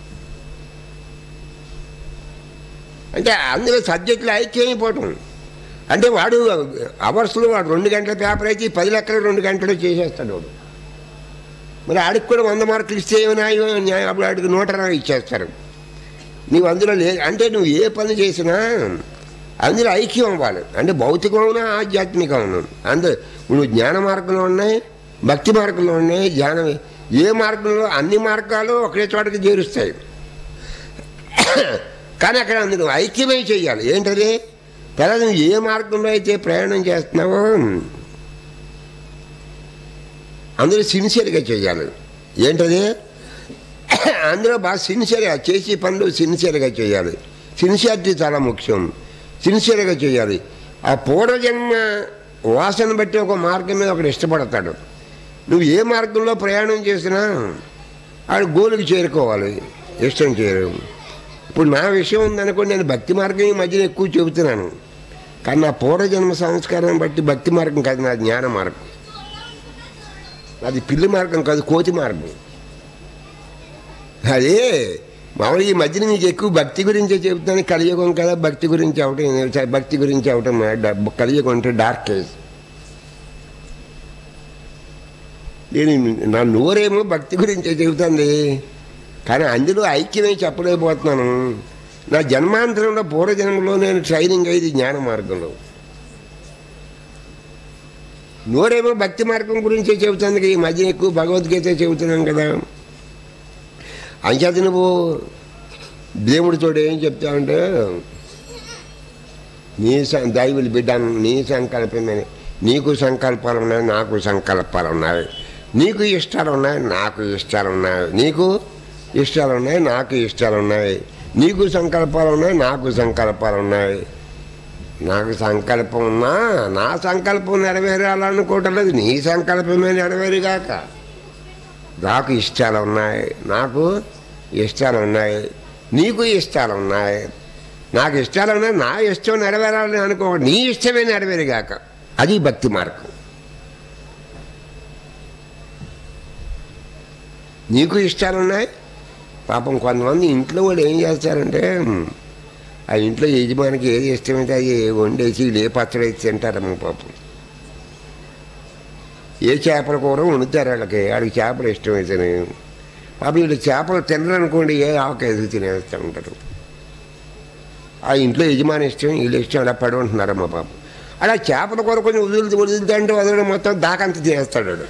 అంటే అందులో సబ్జెక్టులు ఐక్యమైపోవటం అంటే వాడు అవర్స్లో వాడు రెండు గంటల పేపర్ అయితే ఈ పది లెక్కలు రెండు గంటలు చేసేస్తాడు వాడు మరి ఆడికి కూడా వంద మార్కులు ఇస్తే ఏమైనా న్యాయం అప్పుడు ఆడికి నూట ఇరవై ఇచ్చేస్తారు నీవు అందులో లే అంటే నువ్వు ఏ పని చేసినా అందులో ఐక్యం అవ్వాలి అంటే భౌతికమైన ఆధ్యాత్మికమైన అందు నువ్వు జ్ఞాన మార్గంలో ఉన్నాయి భక్తి మార్గంలో ఉన్నాయి జ్ఞానం ఏ మార్గంలో అన్ని మార్గాలు ఒకే చోటకి చేరుస్తాయి కానీ అక్కడ అందులో ఐక్యమై చేయాలి ఏంటది తర్వాత నువ్వు ఏ మార్గంలో అయితే ప్రయాణం చేస్తున్నావో అందులో సిన్సియర్గా చేయాలి ఏంటది అందులో బాగా సిన్సియర్గా చేసే పనులు సిన్సియర్గా చేయాలి సిన్సియారిటీ చాలా ముఖ్యం సిన్సియర్గా చేయాలి ఆ పూర్వజన్మ వాసన బట్టి ఒక మార్గం మీద ఒకడు ఇష్టపడతాడు నువ్వు ఏ మార్గంలో ప్రయాణం చేసినా ఆడు గోలుకి చేరుకోవాలి ఇష్టం చేయరు ఇప్పుడు నా విషయం ఉందనుకోండి నేను భక్తి మార్గం ఈ మధ్యన ఎక్కువ చెబుతున్నాను కానీ నా పూర్వజన్మ సంస్కారం బట్టి భక్తి మార్గం కాదు నా జ్ఞాన మార్గం అది పిల్లి మార్గం కాదు కోతి మార్గం అదే మామూలుగా ఈ మధ్యన మీకు ఎక్కువ భక్తి గురించే చెబుతాను కలియుగం కదా భక్తి గురించి అవటం భక్తి గురించి అవటం డ- కలియుగం అంటే డార్క్ ఏజ్ నేను నా నోరేమో భక్తి గురించే చెబుతుంది కానీ అందులో ఐక్యమే చెప్పలేకపోతున్నాను నా జన్మాంతరంలో పూర్వజన్మలో నేను ట్రైనింగ్ అయ్యేది జ్ఞాన మార్గంలో నోరేమో భక్తి మార్గం గురించే చెబుతుంది ఈ మధ్య ఎక్కువ భగవద్గీత చెబుతున్నాను కదా అంచేత నువ్వు దేవుడితో ఏం చెప్తావంటే నీ సం- దైవులు బిడ్డ నీ సంకల్పమే నీకు సంకల్పాలు ఉన్నాయి నాకు సంకల్పాలు ఉన్నాయి నీకు ఇష్టాలు ఉన్నాయి నాకు ఇష్టాలు ఉన్నాయి నీకు ఇష్టాలు ఉన్నాయి నాకు ఇష్టాలు ఉన్నాయి నీకు సంకల్పాలు ఉన్నాయి నాకు సంకల్పాలు ఉన్నాయి నాకు సంకల్పం ఉన్నా నా సంకల్పం నెరవేరాలనుకోవటం లేదు నీ సంకల్పమే నెరవేరుగాక నాకు ఇష్టాలు ఉన్నాయి నాకు ఇష్టాలు ఉన్నాయి నీకు ఇష్టాలు ఉన్నాయి నాకు ఇష్టాలు ఉన్నాయి నా ఇష్టం నెరవేరాలని అనుకో నీ ఇష్టమే నెరవేరుగాక అది భక్తి మార్గం నీకు ఇష్టాలు ఉన్నాయి పాపం కొంతమంది ఇంట్లో వాళ్ళు ఏం చేస్తారంటే ఆ ఇంట్లో యజమానికి ఏది ఇష్టమైతే అది వండేసి ఏ పచ్చడి వేసి తింటారమ్మ పాపం ఏ చేపల కూర వండుతారు వాళ్ళకి వాడికి చేపలు ఇష్టమైతేనే పాపం వీళ్ళు చేపలు తినరనుకోండి ఏ ఆవకాయ తినేస్తూ ఉంటారు ఆ ఇంట్లో యజమాని ఇష్టం వీళ్ళు ఇష్టం అలా పడి ఉంటున్నారమ్మ పాపం అలా చేపల కూర కొంచెం వదులుతూ వదులుతూ అంటే వదలడం మొత్తం దాకంత తినేస్తాడు వాడు.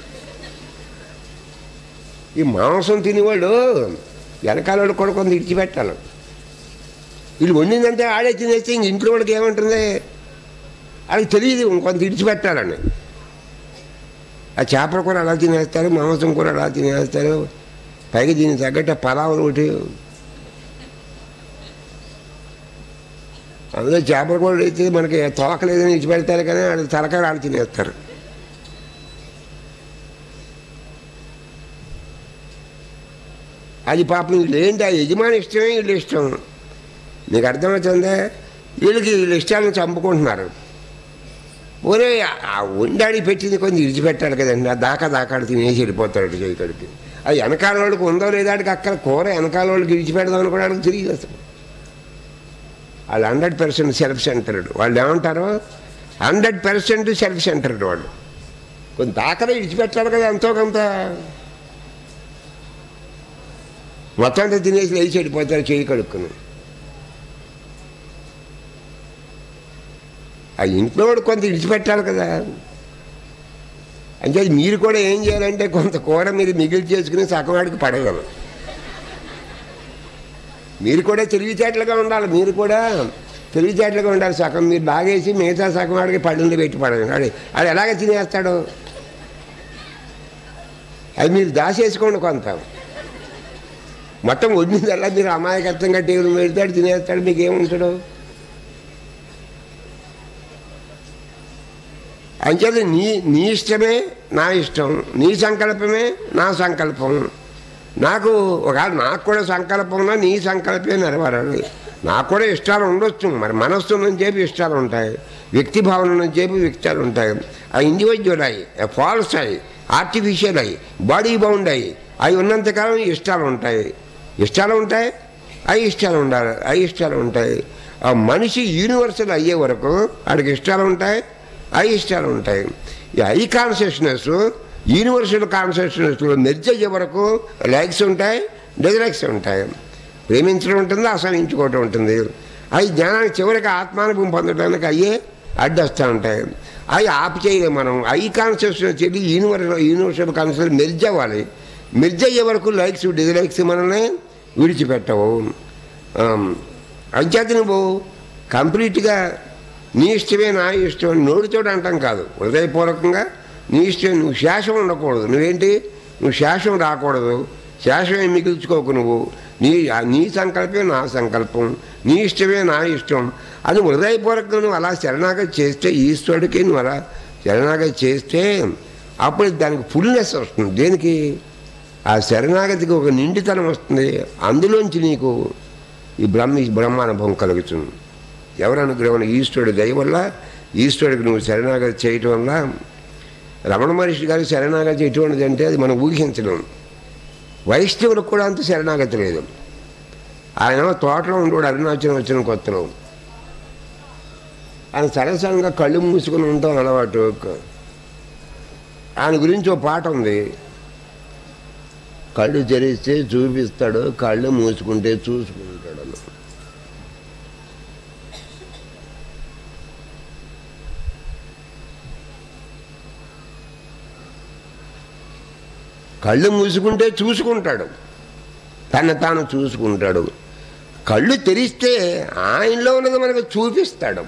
ఈ మాంసం తినేవాడు వెనకాల వాడు కూడా కొంత ఇడిచిపెట్టాలి వీళ్ళు వండిందంటే ఆడే తినేస్తే ఇంక ఇంట్లో వాడికి ఏముంటుంది వాళ్ళకి తెలియదు ఇంకొంత ఇడిచిపెట్టాలని ఆ చేపల కూర అలా తినేస్తారు మాంసం కూర అలా తినేస్తారు పైగా దీనికి తగ్గట్టు పలావులు ఒకటి అందులో చేపల కూర అయితే మనకి తోకలేదని ఇచ్చి పెడతారు కానీ వాళ్ళు తలకాయ వాళ్ళు తినేస్తారు అది పాపం వీళ్ళు ఏంటి ఆ యజమాని ఇష్టమే వీళ్ళు ఇష్టం నీకు అర్థమవుతుందా వీళ్ళకి వీళ్ళ ఇష్టాలను చంపుకుంటున్నారు ఒరే ఆ ఉండాడి పెట్టింది కొంచెం విడిచిపెట్టాడు కదండి ఆ దాకా దాకా తినేసి వెళ్ళిపోతాడు చేయకడికి అది వెనకాల వాళ్ళకి ఉందో లేదా ఆడికి అక్కడ కూర వెనకాల వాళ్ళకి విడిచిపెడదాం అనుకోవడానికి తెలియదు అసలు వాళ్ళు హండ్రెడ్ పర్సెంట్ సెల్ఫ్ సెంటర్డ్ వాళ్ళు ఏమంటారు హండ్రెడ్ పర్సెంట్ సెల్ఫ్ సెంటర్డ్ వాళ్ళు కొంత దాకనే విడిచిపెట్టాలి కదా ఎంతో కొంత మొత్తం అంతా తినేసి లేచి వెళ్ళిపోతారు చేయి కడుక్కుని ఆ ఇంట్లో వాడు కొంత విడిచిపెట్టాలి కదా అంటే మీరు కూడా ఏం చేయాలంటే కొంత కూర మీరు మిగిలి చేసుకుని సగం వాడికి పడగలరు మీరు కూడా తెలివితేటలుగా ఉండాలి మీరు కూడా తెలివితేటలుగా ఉండాలి సగం మీరు బాగేసి మిగతా సగం వాడికి పళ్ళని పెట్టి పడగలరు అది అది ఎలాగ తినేస్తాడు అది మీరు దాచేసుకోండి కొంత మొత్తం వండిందల్లా మీరు అమాయకత్వంగా టేబుల్ పెడతాడు తినేస్తాడు మీకు ఏముంటాడు అంచేది నీ నీ ఇష్టమే నా ఇష్టం నీ సంకల్పమే నా సంకల్పం నాకు ఒకవేళ నాకు కూడా సంకల్పం ఉన్నా నీ సంకల్పమే నెరవేరాలి నాకు కూడా ఇష్టాలు ఉండొచ్చు మరి మనస్సు నుంచి చెప్పి ఇష్టాలు ఉంటాయి వ్యక్తి భావన నుంచి చెప్పి ఇష్టాలు ఉంటాయి ఆ ఇండివిజువల్ అయ్యి ఫాల్స్ అయ్యి ఆర్టిఫిషియల్ అయ్యి బాడీ బౌండ్ అయ్యి అవి ఉన్నంతకాలం ఇష్టాలు ఉంటాయి ఇష్టాలు ఉంటాయి అవి ఇష్టాలు ఉండాలి అవి ఇష్టాలు ఉంటాయి ఆ మనిషి యూనివర్సల్ అయ్యే వరకు వాడికి ఇష్టాలు ఉంటాయి అవి ఇష్టాలు ఉంటాయి ఈ ఐ కాన్షియస్నెస్ యూనివర్సల్ కాన్షియస్నెస్లో మెర్జ్ అయ్యే వరకు లైక్స్ ఉంటాయి డిజలైక్స్ ఉంటాయి ప్రేమించడం ఉంటుంది అసహించుకోవటం ఉంటుంది అవి జ్ఞానానికి చివరికి ఆత్మానుభవం పొందడానికి అయ్యే అడ్డొస్తూ ఉంటాయి అవి ఆపు చేయలేము మనం ఐ కాన్షియస్నెస్ వెళ్ళి యూనివర్సల్ యూనివర్సల్ కాన్షియస్ మెర్జ్ అవ్వాలి మెర్జ్ అయ్యే వరకు లైక్స్ డిజలైక్స్ మనల్ని విడిచిపెట్టవు ఆమ్, అంచేత నువ్వు కంప్లీట్గా నీ ఇష్టమే నా ఇష్టం అని నోటితోటి అంటాం కాదు హృదయపూర్వకంగా నీ ఇష్టం నువ్వు శేషం ఉండకూడదు నువ్వేంటి నువ్వు శేషం రాకూడదు శేషమే మిగిల్చుకోకు నువ్వు నీ నీ సంకల్పమే నా సంకల్పం నీ ఇష్టమే నా ఇష్టం అది హృదయపూర్వకంగా నువ్వు అలా శరణాగతి చేస్తే ఈశ్వరుడికి నువ్వు అలా శరణాగతి చేస్తే అప్పుడు దానికి ఫుల్నెస్ వస్తుంది దేనికి ఆ శరణాగతికి ఒక నిండితనం వస్తుంది అందులోంచి నీకు ఈ బ్రహ్మ ఈ బ్రహ్మానుభవం కలుగుతుంది ఎవరు అనుగ్రహం ఈశ్వరుడి దయ వల్ల ఈశ్వరుడికి నువ్వు శరణాగతి చేయటం వల్ల రమణ మహర్షి గారి శరణాగతి ఎటువంటిది అంటే అది మనం ఊహించడం వైష్ణవులకు కూడా అంత శరణాగతి లేదు ఆయన తోటలో ఉండేవాడు అరుణాచలం వచ్చిన కొత్తలో ఆయన సరసంగా కళ్ళు మూసుకుని ఉంటాం అలవాటు ఆయన గురించి ఒక పాట ఉంది కళ్ళు తెరిస్తే చూపిస్తాడు కళ్ళు మూసుకుంటే చూసుకుంటాడు కళ్ళు మూసుకుంటే చూసుకుంటాడు తన తాను చూసుకుంటాడు కళ్ళు తెరిస్తే ఆయనలో ఉన్నది మనకు చూపిస్తాడు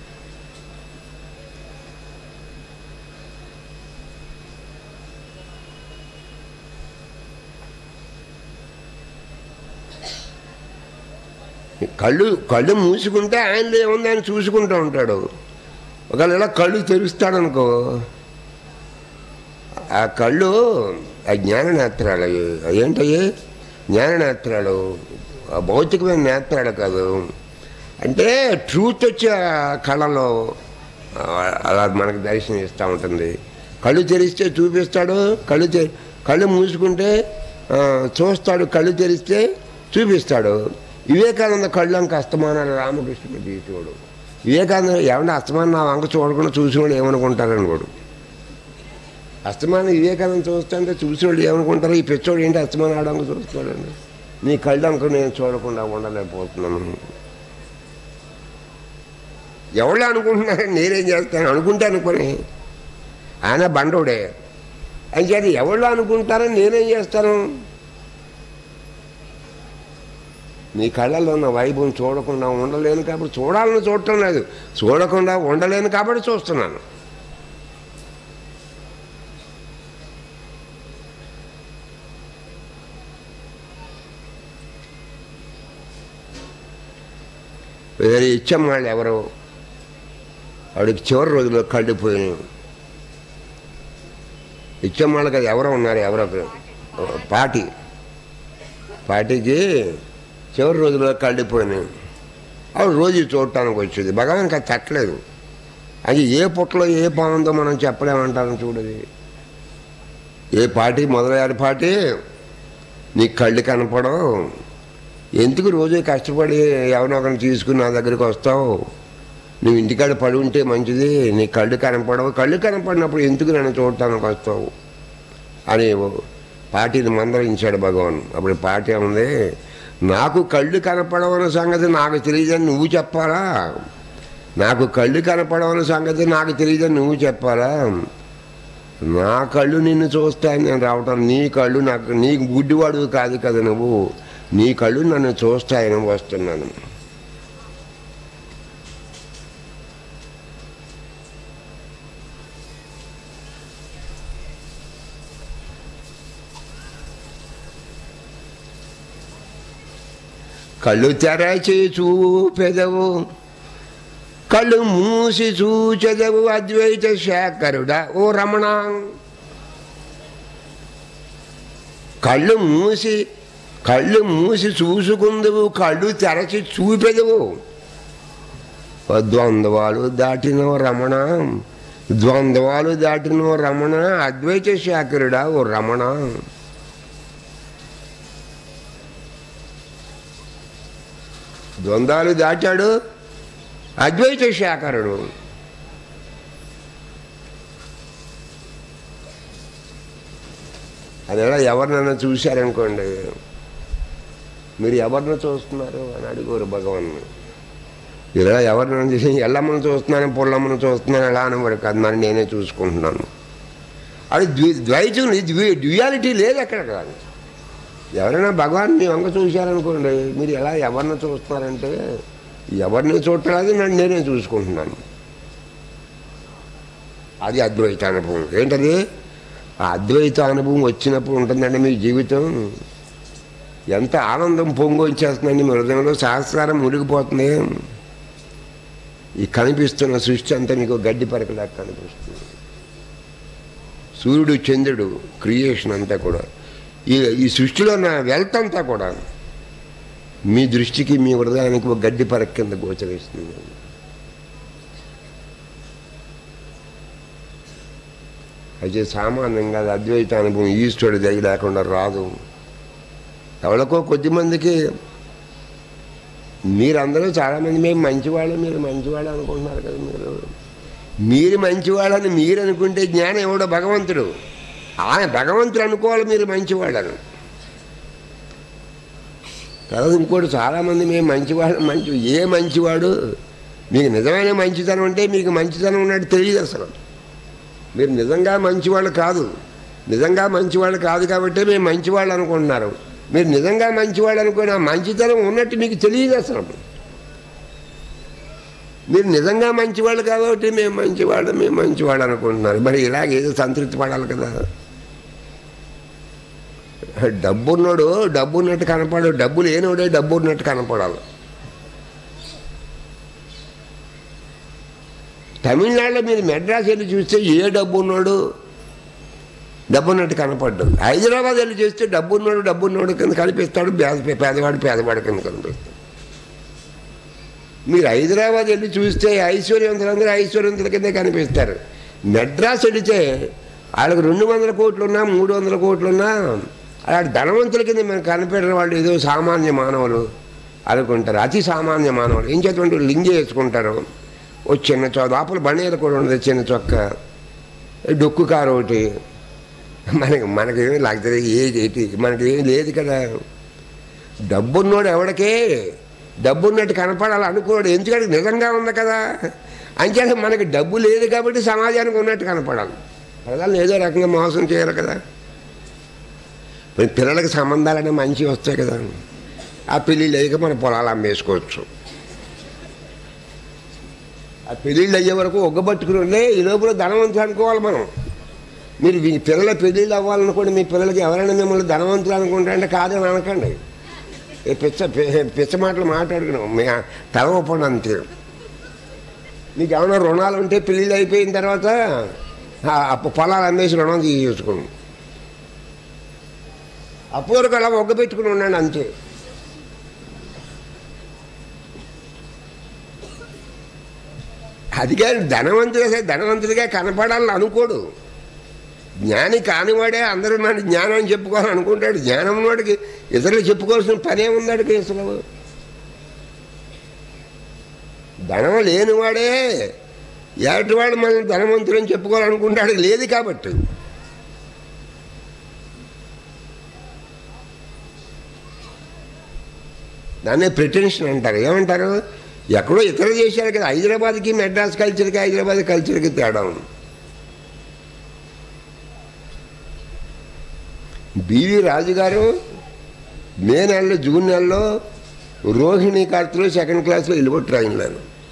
కళ్ళు కళ్ళు మూసుకుంటే ఆయనలో ఏముంది ఆయన చూసుకుంటూ ఉంటాడు ఒకవేళ ఇలా కళ్ళు తెరుస్తాడనుకో ఆ కళ్ళు ఆ జ్ఞాన నేత్రాలు అవి అదేంటయ్యి జ్ఞాన నేత్రాలు ఆ భౌతికమైన నేత్రాలు కాదు అంటే ట్రూత్ వచ్చే ఆ కళలో ఆ, అలా మనకు దర్శనం ఇస్తూ ఉంటుంది కళ్ళు తెరిస్తే చూపిస్తాడు కళ్ళు తె కళ్ళు మూసుకుంటే ఆ, చూస్తాడు కళ్ళు తెరిస్తే చూపిస్తాడు వివేకానంద కళ్ళు అంక అస్తమానాలు రామకృష్ణుడు తీసుకోడు వివేకానంద ఏమన్నా అస్తమానం నా వంక చూడకుండా చూసినోడు ఏమనుకుంటారని కూడా అస్తమానం వివేకానంద చూస్తుంటే చూసేవాళ్ళు ఏమనుకుంటారు ఈ పిచ్చోడు ఏంటి అస్తమానం ఆడంక చూస్తాడండి నీ కళ్ళంక నేను చూడకుండా ఉండలేకపోతున్నాను ఎవరు అనుకుంటున్నారని నేనేం చేస్తాను అనుకుంటే అనుకుని ఆయన బండోడే అంచేత ఎవరు అనుకుంటారని నేనేం చేస్తాను నీ కళ్ళల్లో ఉన్న వైభవం చూడకుండా ఉండలేను కాబట్టి చూడాలని చూడటం లేదు చూడకుండా ఉండలేను కాబట్టి చూస్తున్నాను వేరే ఇచ్చాం వాళ్ళు ఎవరు వాడికి చివరి రోజుల్లో కళ్ళు పోయినాయి ఇచ్చాం వాళ్ళకి అది ఎవరో ఉన్నారు ఎవరో ఒకరు. పాటి పాటికి చివరి రోజుల్లో కళ్ళు పోయినాయి ఆవిడ రోజు చూడటానికి వచ్చేది భగవానికి అది తట్టలేదు అది ఏ పుట్టలో ఏ పాముందో మనం చెప్పలేమంటాను చూడది ఏ పాటి మొదలయ్యారు పాటి నీకు కళ్ళు కనపడవు ఎందుకు రోజు కష్టపడి ఎవరినో ఒకరిని తీసుకుని నా దగ్గరికి వస్తావు నువ్వు ఇంటికాడ పడి ఉంటే మంచిది నీ కళ్ళు కనపడవు కళ్ళు కనపడినప్పుడు ఎందుకు నన్ను చూడటానికి వస్తావు అని పాటిని మందలించాడు భగవాన్ అప్పుడు పాటి ఉంది నాకు కళ్ళు కనపడవన్న సంగతి నాకు తెలియదని నువ్వు చెప్పాలా నాకు కళ్ళు కనపడవన్న సంగతి నాకు తెలియదని నువ్వు చెప్పాలా నా కళ్ళు నిన్ను చూస్తాయని నేను రావటం నీ కళ్ళు నాకు నీ గుడ్డివాడు కాదు కదా నువ్వు నీ కళ్ళు నన్ను చూస్తాయని వస్తున్నాను కళ్ళు తెరచి చూపెదవు కళ్ళు మూసి చూచెదవు అద్వైత శేఖరుడా ఓ రమణ కళ్ళు మూసి కళ్ళు మూసి చూసుకుందువు కళ్ళు తెరచి చూపెదవు ఓ ద్వంద్వాలు దాటిన రమణ ద్వంద్వాలు దాటిన రమణ అద్వైత శేఖరుడా ఓ రమణ ద్వంద్వాలు దాటాడు అద్వైత శాఖరుడు అది ఎలా ఎవరినైనా చూశారనుకోండి మీరు ఎవరిని చూస్తున్నారు అని అడిగోరు భగవాన్ ఇలా ఎవరినైనా చూసి ఎల్లమ్మను చూస్తున్నాను పుల్లమ్మను చూస్తున్నాను ఎలా అనేవాడు కాదు మరి నేనే చూసుకుంటున్నాను అది ద్వి ద్వైతం ద్వి డ్యుయాలిటీ లేదు అక్కడ కాదు ఎవరైనా భగవాన్ మీ వంక చూశారనుకోండి మీరు ఎలా ఎవరిని చూస్తున్నారంటే ఎవరిని చూడలేదు నన్ను నేనే చూసుకుంటున్నాను అది అద్వైత అనుభవం ఏంటది ఆ అద్వైత అనుభవం వచ్చినప్పుడు ఉంటుందండి మీ జీవితం ఎంత ఆనందం పొంగు వచ్చేస్తుందండి మీ హృదయంలో సహస్రారం మునిగిపోతుంది ఈ కనిపిస్తున్న సృష్టి అంతా మీకు గడ్డి పరకలా కనిపిస్తుంది సూర్యుడు చంద్రుడు క్రియేషన్ అంతా కూడా ఈ ఈ సృష్టిలో ఉన్న వెల్త్ అంతా కూడా మీ దృష్టికి మీ హృదయానికి ఒక గడ్డి పరక్ కింద గోచరిస్తుంది అయితే సామాన్యంగా అది అద్వైత అనుభవం ఈశ్వరుడి దయ లేకుండా రాదు ఎవరికో కొద్దిమందికి మీరందరూ చాలామంది మేము మంచివాళ్ళు మీరు మంచివాళ్ళు అనుకుంటున్నారు కదా మీరు మీరు మంచివాళ్ళని మీరు అనుకుంటే జ్ఞానం ఎవడో భగవంతుడు ఆయన భగవంతుడు అనుకోవాలి మీరు మంచివాళ్ళని తర్వాత ఇంకోటి చాలామంది మేము మంచివాడు మంచి ఏ మంచివాడు మీకు నిజమైన మంచితనం అంటే మీకు మంచితనం ఉన్నట్టు తెలియదు అసలు మీరు నిజంగా మంచివాళ్ళు కాదు నిజంగా మంచివాళ్ళు కాదు కాబట్టి మేము మంచివాళ్ళు అనుకుంటున్నారు మీరు నిజంగా మంచివాళ్ళు అనుకుని ఆ మంచితనం ఉన్నట్టు మీకు తెలియదు అసలు మీరు నిజంగా మంచివాళ్ళు కాబట్టి మేము మంచివాళ్ళు మేము మంచివాళ్ళు అనుకుంటున్నారు మరి ఇలాగ ఏదో సంతృప్తి పడాలి కదా డబ్బున్నోడు డబ్బు ఉన్నట్టు కనపడు డబ్బు లేనివాడే డబ్బు ఉన్నట్టు కనపడాలి తమిళనాడులో మీరు మెడ్రాస్ వెళ్ళి చూస్తే ఏ డబ్బు ఉన్నాడు డబ్బు ఉన్నట్టు కనపడ్డాడు హైదరాబాద్ వెళ్ళి చూస్తే డబ్బు ఉన్నాడు డబ్బు ఉన్నాడు కింద కనిపిస్తాడు పేద పేదవాడు పేదవాడు కింద కనిపిస్తాడు మీరు హైదరాబాద్ వెళ్ళి చూస్తే ఐశ్వర్యవంతులందరూ ఐశ్వర్యవంతుల కింద కనిపిస్తారు మెడ్రాస్ వెళితే వాళ్ళకి రెండు వందల కోట్లు ఉన్నా మూడు వందల కోట్లు ఉన్నా అలాంటి ధనవంతుల కింద మనకు కనిపెట్టిన వాళ్ళు ఏదో సామాన్య మానవులు అనుకుంటారు అతి సామాన్య మానవులు ఏం చేటువంటి లింగి వేసుకుంటారు ఓ చిన్న చొ లోపల బండిలు కూడా ఉండదు చిన్న చొక్క డొక్కు కారు ఒకటి మనకి మనకేమీ లాగుతుంది ఏది ఏంటి మనకేం లేదు కదా డబ్బున్నోడు ఎవడికే డబ్బున్నట్టు కనపడాలి అనుకోడు ఎందుకంటే నిజంగా ఉంది కదా అంచేత మనకి డబ్బు లేదు కాబట్టి సమాజానికి ఉన్నట్టు కనపడాలి ప్రజలను ఏదో రకంగా మోసం చేయాలి కదా మరి పిల్లలకి సంబంధాలనే మంచి వస్తాయి కదా ఆ పెళ్ళిళ్ళు అయ్యాక మన పొలాలు అమ్మేసుకోవచ్చు ఆ పెళ్ళిళ్ళు అయ్యే వరకు ఒగ్గబట్టుకుని ఉండే ఈ లోపల ధనవంతులు అనుకోవాలి మనం మీరు మీ పిల్లల పెళ్ళిళ్ళు అవ్వాలనుకోండి మీ పిల్లలకి ఎవరైనా మిమ్మల్ని ధనవంతులు అనుకుంటా అంటే కాదని అనకండి ఏ పిచ్చ పి- పిచ్చ మాటలు మాట్లాడుకున్నాం మీ తల ఒప్పండి అంతే మీకు ఏమైనా రుణాలు ఉంటే పెళ్ళిళ్ళు అయిపోయిన తర్వాత ఆ అప్పు పొలాలు అమ్మేసి రుణం తీసేసుకోండి అప్పు వరకు అలా ఒగ్గ పెట్టుకుని ఉండండి అంతే అది కానీ ధనవంతుడే ధనవంతుడిగా కనపడాలని అనుకోడు జ్ఞాని కానివాడే అందరూ మన జ్ఞానం అని చెప్పుకోవాలని అనుకుంటాడు జ్ఞానం వాడికి ఇతరులు చెప్పుకోవాల్సిన పనే ఉందాడికి అసలు ధనం లేనివాడే ఏటివాడు మనం ధనవంతులని చెప్పుకోవాలనుకుంటాడు లేదు కాబట్టి దాన్నే ప్రిటెన్షన్ అంటారు ఏమంటారు ఎక్కడో ఇతర దేశాలు కదా హైదరాబాద్కి మెడ్రాస్ కల్చర్కి హైదరాబాద్ కల్చర్కి తేడా ఉంది బివి రాజు గారు మే నెలలో జూన్ నెలలో రోహిణి కార్తెలో సెకండ్ క్లాస్లో వెళ్ళిపో ట్రైన్లో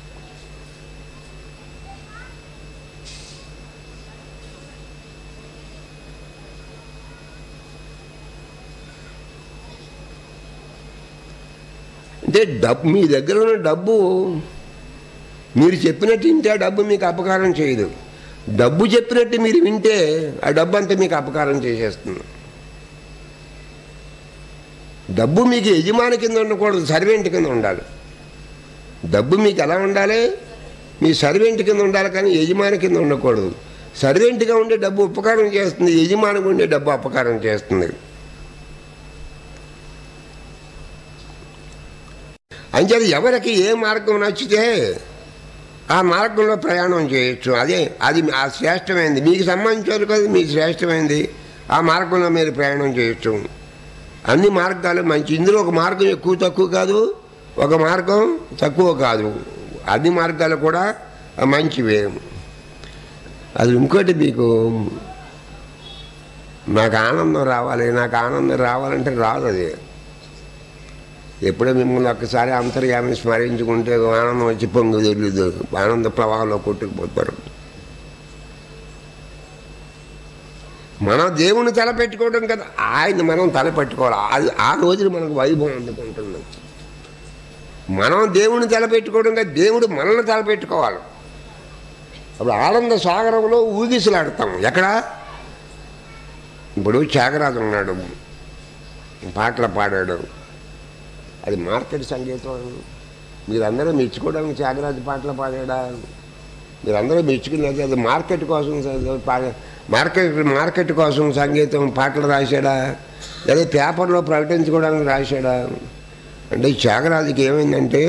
అంటే డబ్బు మీ దగ్గర ఉన్న డబ్బు మీరు చెప్పినట్టు వింటే ఆ డబ్బు మీకు అపకారం చేయదు డబ్బు చెప్పినట్టు మీరు వింటే ఆ డబ్బు అంతా మీకు అపకారం చేసేస్తుంది డబ్బు మీకు యజమాని కింద ఉండకూడదు సర్వెంట్ కింద ఉండాలి డబ్బు మీకు ఎలా ఉండాలి మీ సర్వెంట్ కింద ఉండాలి కానీ యజమాని కింద ఉండకూడదు సర్వెంట్గా ఉండే డబ్బు ఉపకారం చేస్తుంది యజమానిగా ఉండే డబ్బు అపకారం చేస్తుంది అంచేది ఎవరికి ఏ మార్గం నచ్చితే ఆ మార్గంలో ప్రయాణం చేయొచ్చు అదే అది ఆ శ్రేష్టమైంది మీకు సంబంధించారు కదా మీకు శ్రేష్టమైంది ఆ మార్గంలో మీరు ప్రయాణం చేయొచ్చు అన్ని మార్గాలు మంచి ఇందులో ఒక మార్గం ఎక్కువ తక్కువ కాదు ఒక మార్గం తక్కువ కాదు అన్ని మార్గాలు కూడా మంచివే అది ఇంకోటి మీకు నాకు ఆనందం రావాలి నాకు ఆనందం రావాలంటే రాదు అది ఎప్పుడో మిమ్మల్ని ఒక్కసారి అంతర్యామి స్మరించుకుంటే ఆనందం వచ్చి పొంగు తెలియదు ఆనంద ప్రవాహంలో కొట్టుకుపోతారు మనం దేవుని తలపెట్టుకోవడం కదా ఆయన మనం తలపెట్టుకోవాలి అది ఆ రోజున మనకు వైభవం అందుకుంటుంది మనం దేవుని తలపెట్టుకోవడం కదా దేవుడు మనల్ని తలపెట్టుకోవాలి అప్పుడు ఆనంద సాగరంలో ఊగిసలాడతాం ఎక్కడ ఇప్పుడు త్యాగరాజు ఉన్నాడు పాటలు పాడాడు అది మార్కెట్ సంగీతం మీరందరూ మెచ్చుకోవడానికి త్యాగరాజు పాటలు పాడాడా మీరందరూ మెచ్చుకునేది అది మార్కెట్ కోసం చ- పా- మార్కెట్ మార్కెట్ కోసం సంగీతం పాటలు రాశాడా లేదా పేపర్లో ప్రకటించుకోవడానికి రాశాడా అంటే ఈ త్యాగరాజుకి ఏమైందంటే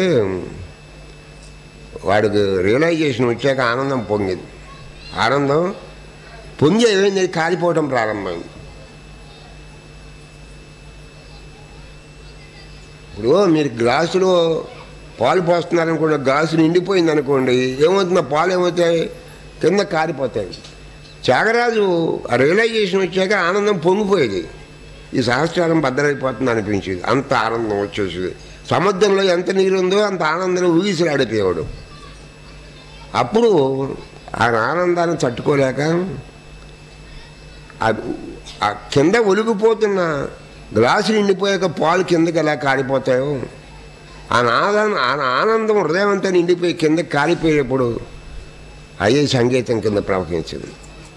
వాడికి రియలైజేషన్ వచ్చాక ఆనందం పొంగింది ఆనందం పొంగి ఏమైంది కాలిపోవడం ప్రారంభమైంది ఇప్పుడు మీరు గ్లాసులో పాలు పోస్తున్నారనుకోండి గ్లాసు నిండిపోయింది అనుకోండి ఏమవుతుంది ఆ పాలు ఏమవుతాయి కింద కారిపోతాయి త్యాగరాజు ఆ రియలైజేషన్ వచ్చాక ఆనందం పొంగిపోయేది ఈ సహస్రారం బద్దలైపోతుంది అనిపించేది అంత ఆనందం వచ్చేసేది సముద్రంలో ఎంత నీరు ఉందో అంత ఆనందంలో ఊగిసలాడిపోయేవాడు అప్పుడు ఆ ఆనందాన్ని తట్టుకోలేక ఆ- ఆ కింద ఒలిగిపోతున్న గ్లాసు నిండిపోయాక పాలు కిందకి ఎలా కారిపోతాయో ఆ ఆనందం ఆ ఆనందం హృదయం అంతా నిండిపోయి కింద కారిపోయేటప్పుడు అయ్యే సంగీతం కింద ప్రవహించింది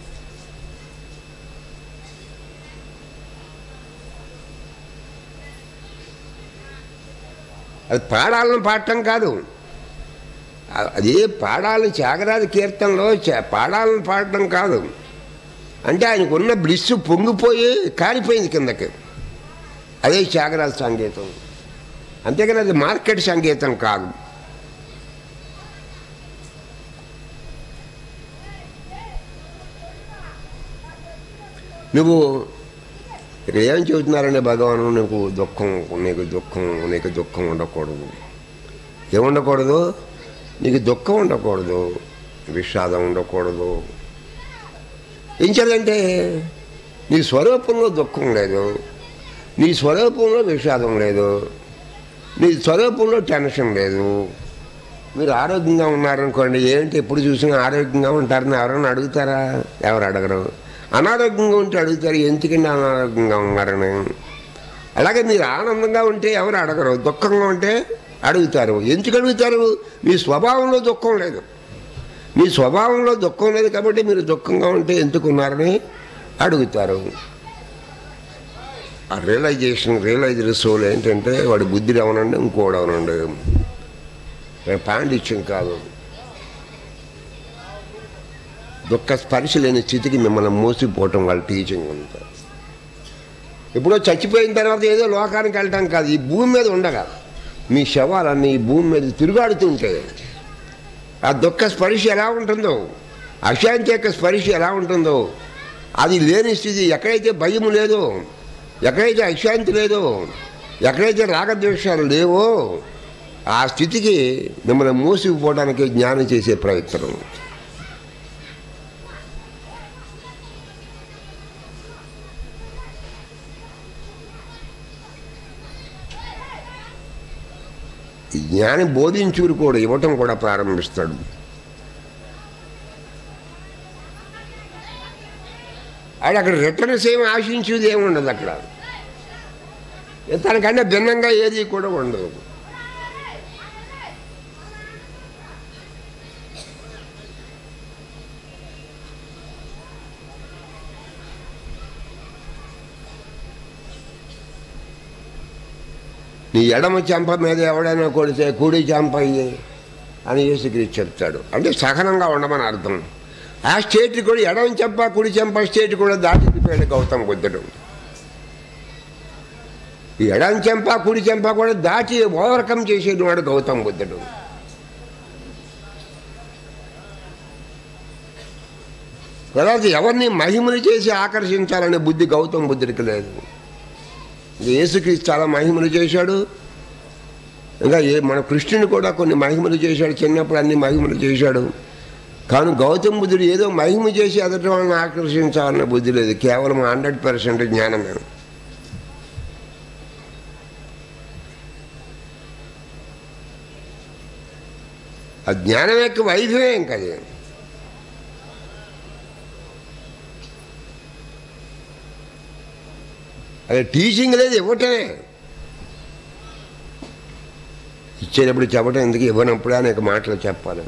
అది పాడాలని పాడటం కాదు అ- అది పాడాలని త్యాగరాజ కీర్తనలో చ- పాడాలని పాడటం కాదు అంటే ఆయనకు ఉన్న బ్లిస్ పొంగిపోయి కాలిపోయింది కిందకి అదే త్యాగరాజ సంగీతం అంతేగాని అది మార్కెట్ సంగీతం కాదు నువ్వు ఇక్కడ ఏం చెబుతున్నారండి భగవాను నీకు దుఃఖం నీకు దుఃఖం నీకు దుఃఖం ఉండకూడదు ఏముండకూడదు నీకు దుఃఖం ఉండకూడదు విషాదం ఉండకూడదు ఏం చేయాలంటే నీ స్వరూపంలో దుఃఖం లేదు నీ స్వరూపంలో విషాదం లేదు నీ స్వరూపంలో టెన్షన్ లేదు మీరు ఆరోగ్యంగా ఉన్నారనుకోండి ఏంటి ఎప్పుడు చూసినా ఆరోగ్యంగా ఉంటారని ఎవరైనా అడుగుతారా ఎవరు అడగరు అనారోగ్యంగా ఉంటే అడుగుతారు ఎందుకండి అనారోగ్యంగా ఉన్నారని అలాగే మీరు ఆనందంగా ఉంటే ఎవరు అడగరు దుఃఖంగా ఉంటే అడుగుతారు ఎందుకు అడుగుతారు మీ స్వభావంలో దుఃఖం లేదు మీ స్వభావంలో దుఃఖం లేదు కాబట్టి మీరు దుఃఖంగా ఉంటే ఎందుకున్నారని అడుగుతారు ఆ రియలైజేషన్ రియలైజ్డ్ సోల్ ఏంటంటే వాడి బుద్ధి అవనండి ఇంకోడు అవనండి పాండిత్యం కాదు దుఃఖ స్పర్శ లేని స్థితికి మిమ్మల్ని మోసిపోవటం వాళ్ళ టీచింగ్ అంతా ఎప్పుడో చచ్చిపోయిన తర్వాత ఏదో లోకానికి వెళ్ళటం కాదు ఈ భూమి మీద ఉండగా మీ శవాలన్నీ ఈ భూమి మీద తిరుగాడుతుంటే ఆ దుఃఖ స్పర్శ ఎలా ఉంటుందో అశాంతి యొక్క స్పర్శ ఎలా ఉంటుందో అది లేని స్థితి ఎక్కడైతే భయం లేదో ఎక్కడైతే అశాంతి లేదో ఎక్కడైతే రాగద్వేషాలు లేవో ఆ స్థితికి మిమ్మల్ని మోసుకుపోవడానికి జ్ఞానం చేసే ప్రయత్నం ఈ జ్ఞాని బోధించుడు కూడా ఇవ్వటం కూడా ప్రారంభిస్తాడు అది అక్కడ రిటర్న్స్ ఏమి ఆశించేది ఏమి ఉండదు అక్కడ తనకంటే భిన్నంగా ఏది కూడా ఉండదు నీ ఎడమ చెంప మీద ఎవడైనా కొడితే కుడి చెంప ఇయ్యి అని యేసుక్రీస్తు చెప్తాడు అంటే సహనంగా ఉండమని అర్థం ఆ స్టేట్ కూడా ఎడమ చెంప కుడి చెంప స్టేట్ కూడా దాటిపోయాడు గౌతమ బుద్ధుడు ఈ ఎడం చెంప కుడి చెంప కూడా దాటి ఓవర్కమ్ చేసేది వాడు గౌతమ బుద్ధుడు తర్వాత ఎవరిని మహిమలు చేసి ఆకర్షించాలనే బుద్ధి గౌతమ బుద్ధుడికి లేదు ఇంకా యేసుక్రీస్తు చాలా మహిమలు చేశాడు ఇంకా ఏ మన కృష్ణుని కూడా కొన్ని మహిమలు చేశాడు చిన్నప్పుడు అన్ని మహిమలు చేశాడు కానీ గౌతమ బుద్ధుడు ఏదో మహిమ చేసి ఎదుటి వాళ్ళని ఆకర్షించాలన్న బుద్ధి లేదు కేవలం హండ్రెడ్ పర్సెంట్ జ్ఞానమే ఆ జ్ఞానం యొక్క వైద్యమే ఇంకా అది అదే టీచింగ్ లేదు ఇవ్వటమే ఇచ్చేటప్పుడు చెప్పడం ఎందుకు ఇవ్వనప్పుడే అనేక మాటలు చెప్పాలి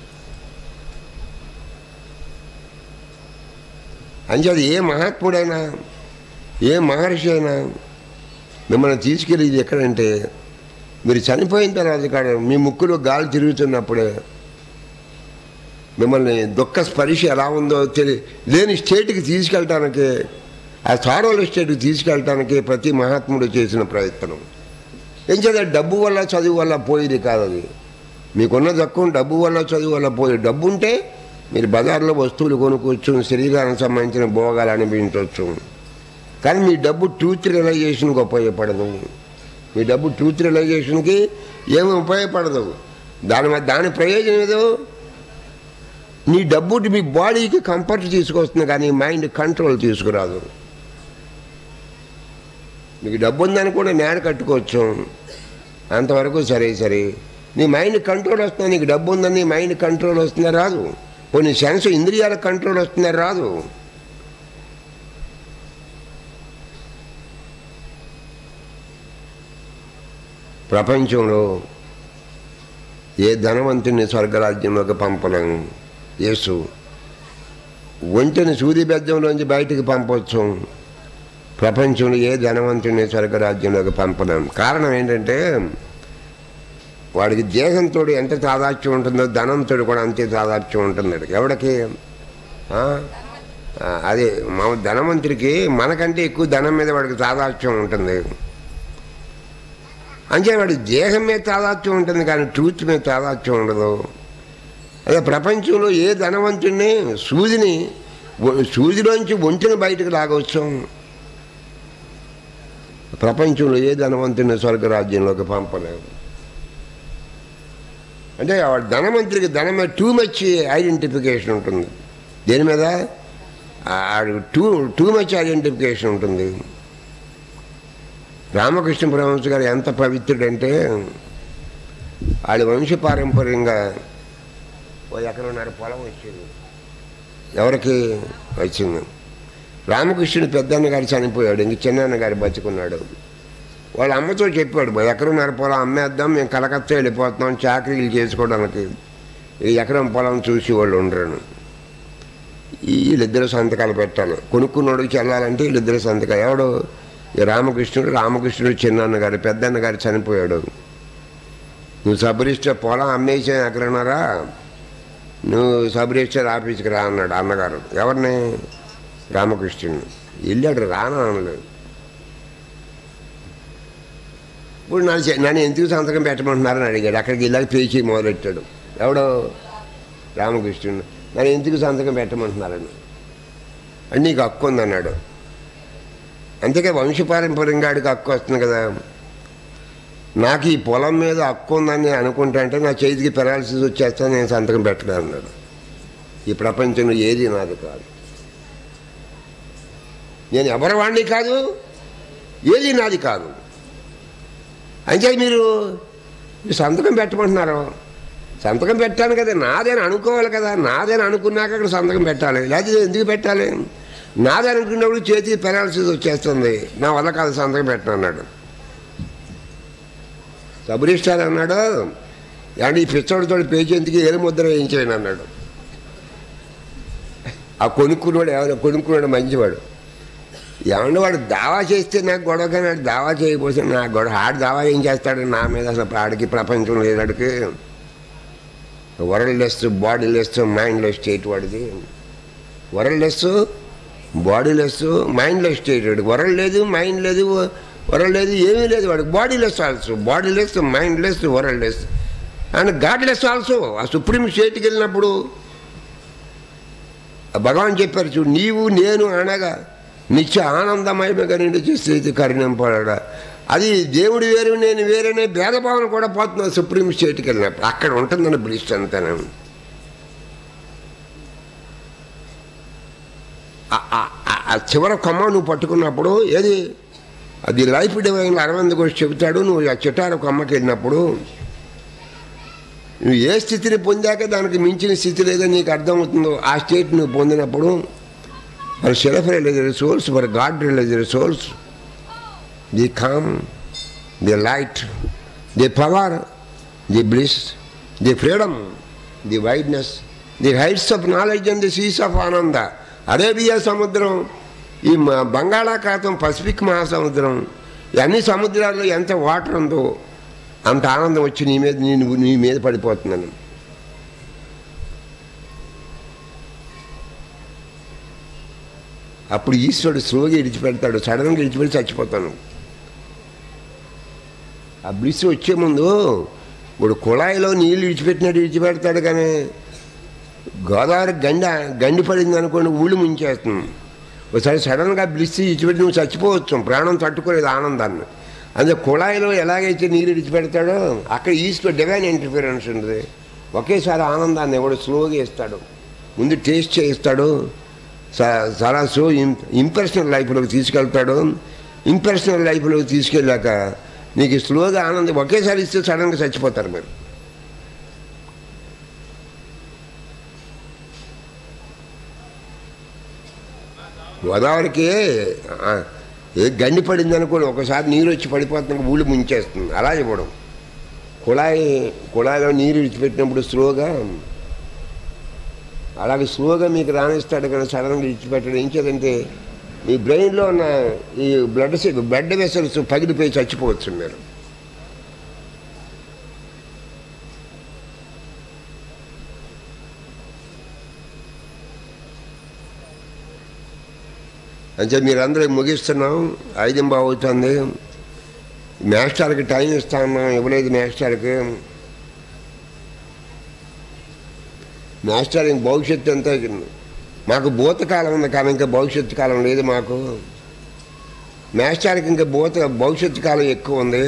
అంచేది ఏ మహాత్ముడైనా ఏ మహర్షి అయినా మిమ్మల్ని తీసుకెళ్ళేది ఎక్కడంటే మీరు చనిపోయిన తర్వాత కాడ మీ ముక్కులో గాలి తిరుగుతున్నప్పుడే మిమ్మల్ని దుఃఖ స్పర్శ ఎలా ఉందో తెలి లేని స్టేట్కి తీసుకెళ్ళటానికి ఆ సారోల స్టేట్కి తీసుకెళ్ళటానికి ప్రతి మహాత్ముడు చేసిన ప్రయత్నం ఏం చేత డబ్బు వల్ల చదువు వల్ల పోయేది కాదు అది మీకున్న దుఃఖం డబ్బు వల్ల చదువు వల్ల పోయే డబ్బు ఉంటే మీరు బజార్లో వస్తువులు కొనుక్కోవచ్చు శరీరానికి సంబంధించిన భోగాలు అనిపించవచ్చు కానీ మీ డబ్బు ట్రూత్ రియలైజేషన్కి ఉపయోగపడదు మీ డబ్బు ట్రూత్ రియలైజేషన్కి ఏమి ఉపయోగపడదు దాని మ- దాని ప్రయోజనం ఏదో నీ డబ్బు మీ బాడీకి కంఫర్ట్ తీసుకొస్తుంది కానీ మైండ్ కంట్రోల్ తీసుకురాదు మీకు డబ్బు ఉందని కూడా నేడ కట్టుకోవచ్చు అంతవరకు సరే సరే నీ మైండ్ కంట్రోల్ వస్తుంది నీకు డబ్బు ఉందని నీ మైండ్ కంట్రోల్ వస్తుందా రాదు కొన్ని సెన్స్ ఇంద్రియాల కంట్రోల్ వస్తుందా రాదు ప్రపంచంలో ఏ ధనవంతుని స్వర్గరాజ్యంలోకి పంపలేం యేసు ఒంటిని సూర్యబెద్దంలోంచి బయటికి పంపవచ్చు ప్రపంచంలో ఏ ధనవంతుని స్వర్గరాజ్యంలోకి పంపలేం కారణం ఏంటంటే వాడికి దేహంతో ఎంత తాదాత్యం ఉంటుందో ధనంతో కూడా అంతే తాదాత్యం ఉంటుంది ఎవడికి ఆ? ఆ, అదే మా ధనవంతుడికి మనకంటే ఎక్కువ ధనం మీద వాడికి తాదాత్యం ఉంటుంది అంటే వాడి దేహం మీద తాదాత్యం ఉంటుంది కానీ ట్రూత్ మీద తాదాత్యం ఉండదు అదే ప్రపంచంలో ఏ ధనవంతుడిని సూదిని ఒ- సూదిలోంచి ఒంటిని బయటకు లాగవచ్చు ప్రపంచంలో ఏ ధనవంతుడిని స్వర్గరాజ్యంలోకి పంపలేము అంటే వాడు ధనవంతుడికి ధనం మీద టూ మచ్ ఐడెంటిఫికేషన్ ఉంటుంది దేని మీద ఆడు టూ టూ మచ్ ఐడెంటిఫికేషన్ ఉంటుంది రామకృష్ణ పరమహంస గారు ఎంత పవిత్రుడంటే వాళ్ళ వంశపారంపర్యంగా ఓ ఎకరన్నర పొలం వచ్చింది ఎవరికి వచ్చింది రామకృష్ణుడు పెద్దన్న గారు చనిపోయాడు ఇంక చిన్నన్న గారు బతుకున్నాడు వాళ్ళ అమ్మతో చెప్పాడు "మా ఎకరన్నర పొలం అమ్మేద్దాం మేము కలకత్తా వెళ్ళిపోతున్నాం చాకరీలు చేసుకోవడానికి ఈ ఎకరం పొలం చూసి వాళ్ళు ఉండరు వీళ్ళిద్దరు సంతకాలు పెట్టాలి కొనుక్కున్నోడికి చెల్లాలంటే వీళ్ళిద్దరు సంతకాలు ఎవడు ఈ రామకృష్ణుడు రామకృష్ణుడు చిన్నన్న గారు పెద్దన్న గారు చనిపోయాడు నువ్వు సబ్ రిజిస్టర్ పొలం అమ్మేసే ఎక్కడన్నారా నువ్వు సబ్ రిజిస్టర్ ఆఫీస్కి రా అన్నాడు అన్నగారు ఎవరిని రామకృష్ణుని వెళ్ళాడు రాను అనలేదు ఇప్పుడు నన్ను చె- నన్ను ఎందుకు సంతకం పెట్టమంటున్నారని అడిగాడు అక్కడికి వెళ్ళాక పేచి మొదలెట్టాడు ఎవడో రామకృష్ణుడు నన్ను ఎందుకు సంతకం పెట్టమంటున్నారని అని నీకు హక్కు ఉందన్నాడు అంతేగా వంశపారంపర్యంగా ఆడికి హక్కు వస్తుంది కదా నాకు ఈ పొలం మీద హక్కు ఉందని నేను అనుకుంటా అంటే నా చేతికి పెరాలసిస్ వచ్చేస్తా నేను సంతకం పెట్టలేదు అన్నాడు ఈ ప్రపంచంలో ఏది నాది కాదు నేను ఎవరి వాడిని కాదు ఏది నాది కాదు అంటే మీరు మీరు సంతకం పెట్టమంటున్నారు సంతకం పెట్టాను కదా నాదని అనుకోవాలి కదా నాదని అనుకున్నాక అక్కడ సంతకం పెట్టాలి లేకపోతే ఎందుకు పెట్టాలి నాదని అనుకున్నప్పుడు చేతికి పెరాలసిస్ వచ్చేస్తుంది నా వల్ల కాదు సంతకం పెట్టను అన్నాడు సబ్ రిజిస్టార్ అన్నాడు అంటే ఈ పిచ్చోడితో పేజీ ఎందుకు ఏలు ముద్ర వేయించేయండి అన్నాడు ఆ కొనుక్కున్నాడు ఎవరు కొనుక్కున్నాడు మంచివాడు ఏమన్నా వాడు దావా చేస్తే నాకు గొడవ కానీ వాడు దావా చేయకపోతే నాకు గొడవ ఆడు దావా ఏం చేస్తాడు నా మీద అసలు ఆడికి ప్రపంచం లేదాడికి world less body less mind less state వాడిది world less body less mind less state వాడు వరల్డ్ లేదు మైండ్ లేదు వరల్డ్ లేదు ఏమీ లేదు వాడికి body less also body less mind less world less and God less also ఆ సుప్రీం స్టేట్కి వెళ్ళినప్పుడు ఆ భగవాన్ చెప్పారు చూడు నీవు నేను అనగా నిత్య ఆనందమయముగా నిండి స్థితి కరుణింపడ అది దేవుడు వేరు నేను వేరనే భేదభావన కూడా పోతున్నా సుప్రీం స్టేట్కి వెళ్ళినప్పుడు అక్కడ ఉంటుందని బ్లిస్ట్ అంతాను ఆ- ఆ- ఆ- ఆ చివరి కొమ్మ నువ్వు పట్టుకున్నప్పుడు ఏది అది లైఫ్ డివైన్ అరవింద్ ఘోష్ చెబుతాడు నువ్వు ఆ చిటార కొమ్మకి వెళ్ళినప్పుడు నువ్వు ఏ స్థితిని పొందాక దానికి మించిన స్థితి లేదని నీకు అర్థమవుతుందో ఆ స్టేట్ నువ్వు పొందినప్పుడు for self religious souls for God religious souls the calm the light the power the bliss the freedom the wideness the heights of knowledge and the seas of ఆనంద అరేబియా సముద్రం ఈ మ- బంగాళాఖాతం పసిఫిక్ మహాసముద్రం ఈ అన్ని సముద్రాల్లో ఎంత వాటర్ ఉందో అంత ఆనందం వచ్చి నీ మీద నేను నీ మీద పడిపోతున్నాను అప్పుడు ఈశ్వరుడు స్లోగా ఇడిచిపెడతాడు సడన్గా ఇడిచిపెట్టి చచ్చిపోతాను ఆ బ్లిస్ వచ్చే ముందు ఇప్పుడు కుళాయిలో నీళ్ళు ఇడిచిపెట్టినట్టు ఇడిచిపెడతాడు కానీ గోదావరి గండి గండి పడింది అనుకోండి ఊళ్ళు ముంచేస్తుంది ఒకసారి సడన్గా బ్లిస్ ఇచ్చిపెట్టి నువ్వు చచ్చిపోవచ్చు ప్రాణం తట్టుకోలేదు ఆనందాన్ని అందుకే కుళాయిలో ఎలాగైతే నీరు విడిచిపెడతాడో అక్కడ ఈస్ట్లో డివైన్ ఇంటర్ఫిరెన్స్ ఉంటుంది ఒకేసారి ఆనందాన్ని ఎవడు స్లోగా ఇస్తాడు ముందు టేస్ట్ చేయిస్తాడు చా- చాలా స్లో ఇంపర్సనల్ లైఫ్లోకి తీసుకెళ్తాడు ఇంపర్సనల్ లైఫ్లోకి తీసుకెళ్ళాక నీకు స్లోగా ఆనందం ఒకేసారి ఇస్తే సడన్గా చచ్చిపోతారు మీరు గోదావరికి ఆ, ఏ గండి పడింది అనుకోండి ఒకసారి నీరు వచ్చి పడిపోతుంది ఊళ్ళు ముంచేస్తుంది అలా ఇవ్వడం కుళాయి కుళాయిలో నీరు విడిచిపెట్టినప్పుడు స్లోగా అలాగే స్లోగా మీకు రాణిస్తాడు కానీ సడన్గా విడిచిపెట్టడం ఏం చేదంటే మీ బ్రెయిన్లో ఉన్న ఈ బ్లడ్ సెల్ బ్లడ్ వెసల్స్ పగిలిపోయి చచ్చిపోవచ్చు మీరు అంటే మీరందరూ ముగిస్తున్నాం ఐదు బాగు అవుతుంది మాస్టర్కి టైం ఇస్తా ఉన్నాం ఇవ్వలేదు మాస్టర్కి మాస్టర్ ఇంక భవిష్యత్తు అంతా మాకు భూతకాలం ఉంది కానీ ఇంకా భవిష్యత్తు కాలం లేదు మాకు మాస్టర్కి ఇంకా భూత భవిష్యత్తు కాలం ఎక్కువ ఉంది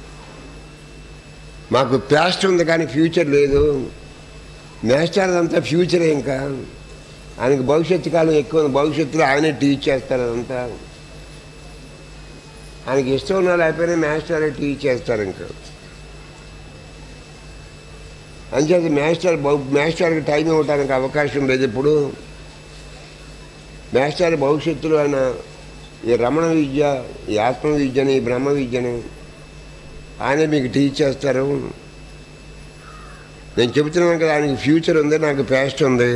మాకు ప్యాస్ట్ ఉంది కానీ ఫ్యూచర్ లేదు మాస్టర్ అంతా ఫ్యూచరే ఇంకా ఆయనకి భవిష్యత్తు కాలం ఎక్కువ ఉంది భవిష్యత్తులో ఆయనే టీచ్ చేస్తారు అదంతా ఆయనకి ఇష్టం ఉన్నా లేకపోయినా మాస్టరే టీచ్ చేస్తారు ఇంకా అంచేది మాస్టర్ భవ- మాస్టర్కి టైం ఇవ్వడానికి అవకాశం లేదు ఇప్పుడు మాస్టర్ భవిష్యత్తులో ఆయన ఈ రమణ విద్య ఈ ఆత్మ విద్యని ఈ బ్రహ్మ విద్యని ఆయనే మీకు టీచ్ చేస్తారు నేను చెబుతున్నాను కదా ఆయనకి ఫ్యూచర్ ఉంది నాకు ప్యాస్ట్ ఉంది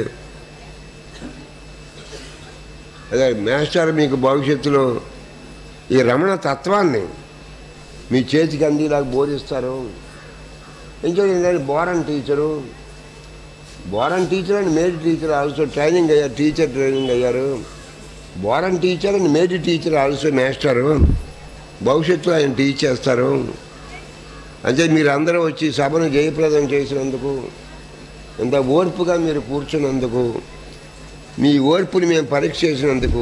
అదే మాస్టర్ మీకు భవిష్యత్తులో ఈ రమణ తత్వాన్ని మీ చేతికి అందేలాగా బోధిస్తారు ఇంకోటి born teacher born teacher and made teacher also training అయ్యారు టీచర్ ట్రైనింగ్ అయ్యారు born teacher and made teacher also master భవిష్యత్తులో ఆయన టీచ్ చేస్తారు అంటే మీరు అందరూ వచ్చి సభను జయప్రదం చేసినందుకు ఇంత ఓర్పుగా మీరు కూర్చున్నందుకు మీ ఓర్పుని మేము పరీక్ష చేసినందుకు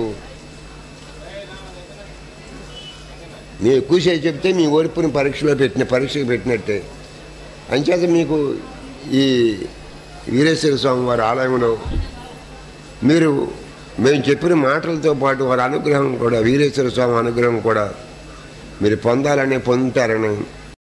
మీరు ఎక్కువసేపు చెప్తే మీ ఓర్పుని పరీక్షలో పెట్టిన పరీక్షకు పెట్టినట్టే అంచేత మీకు ఈ వీరేశ్వర స్వామి వారి ఆలయంలో మీరు మేము చెప్పిన మాటలతో పాటు వారి అనుగ్రహం కూడా వీరేశ్వర స్వామి అనుగ్రహం కూడా మీరు పొందాలని పొందుతారని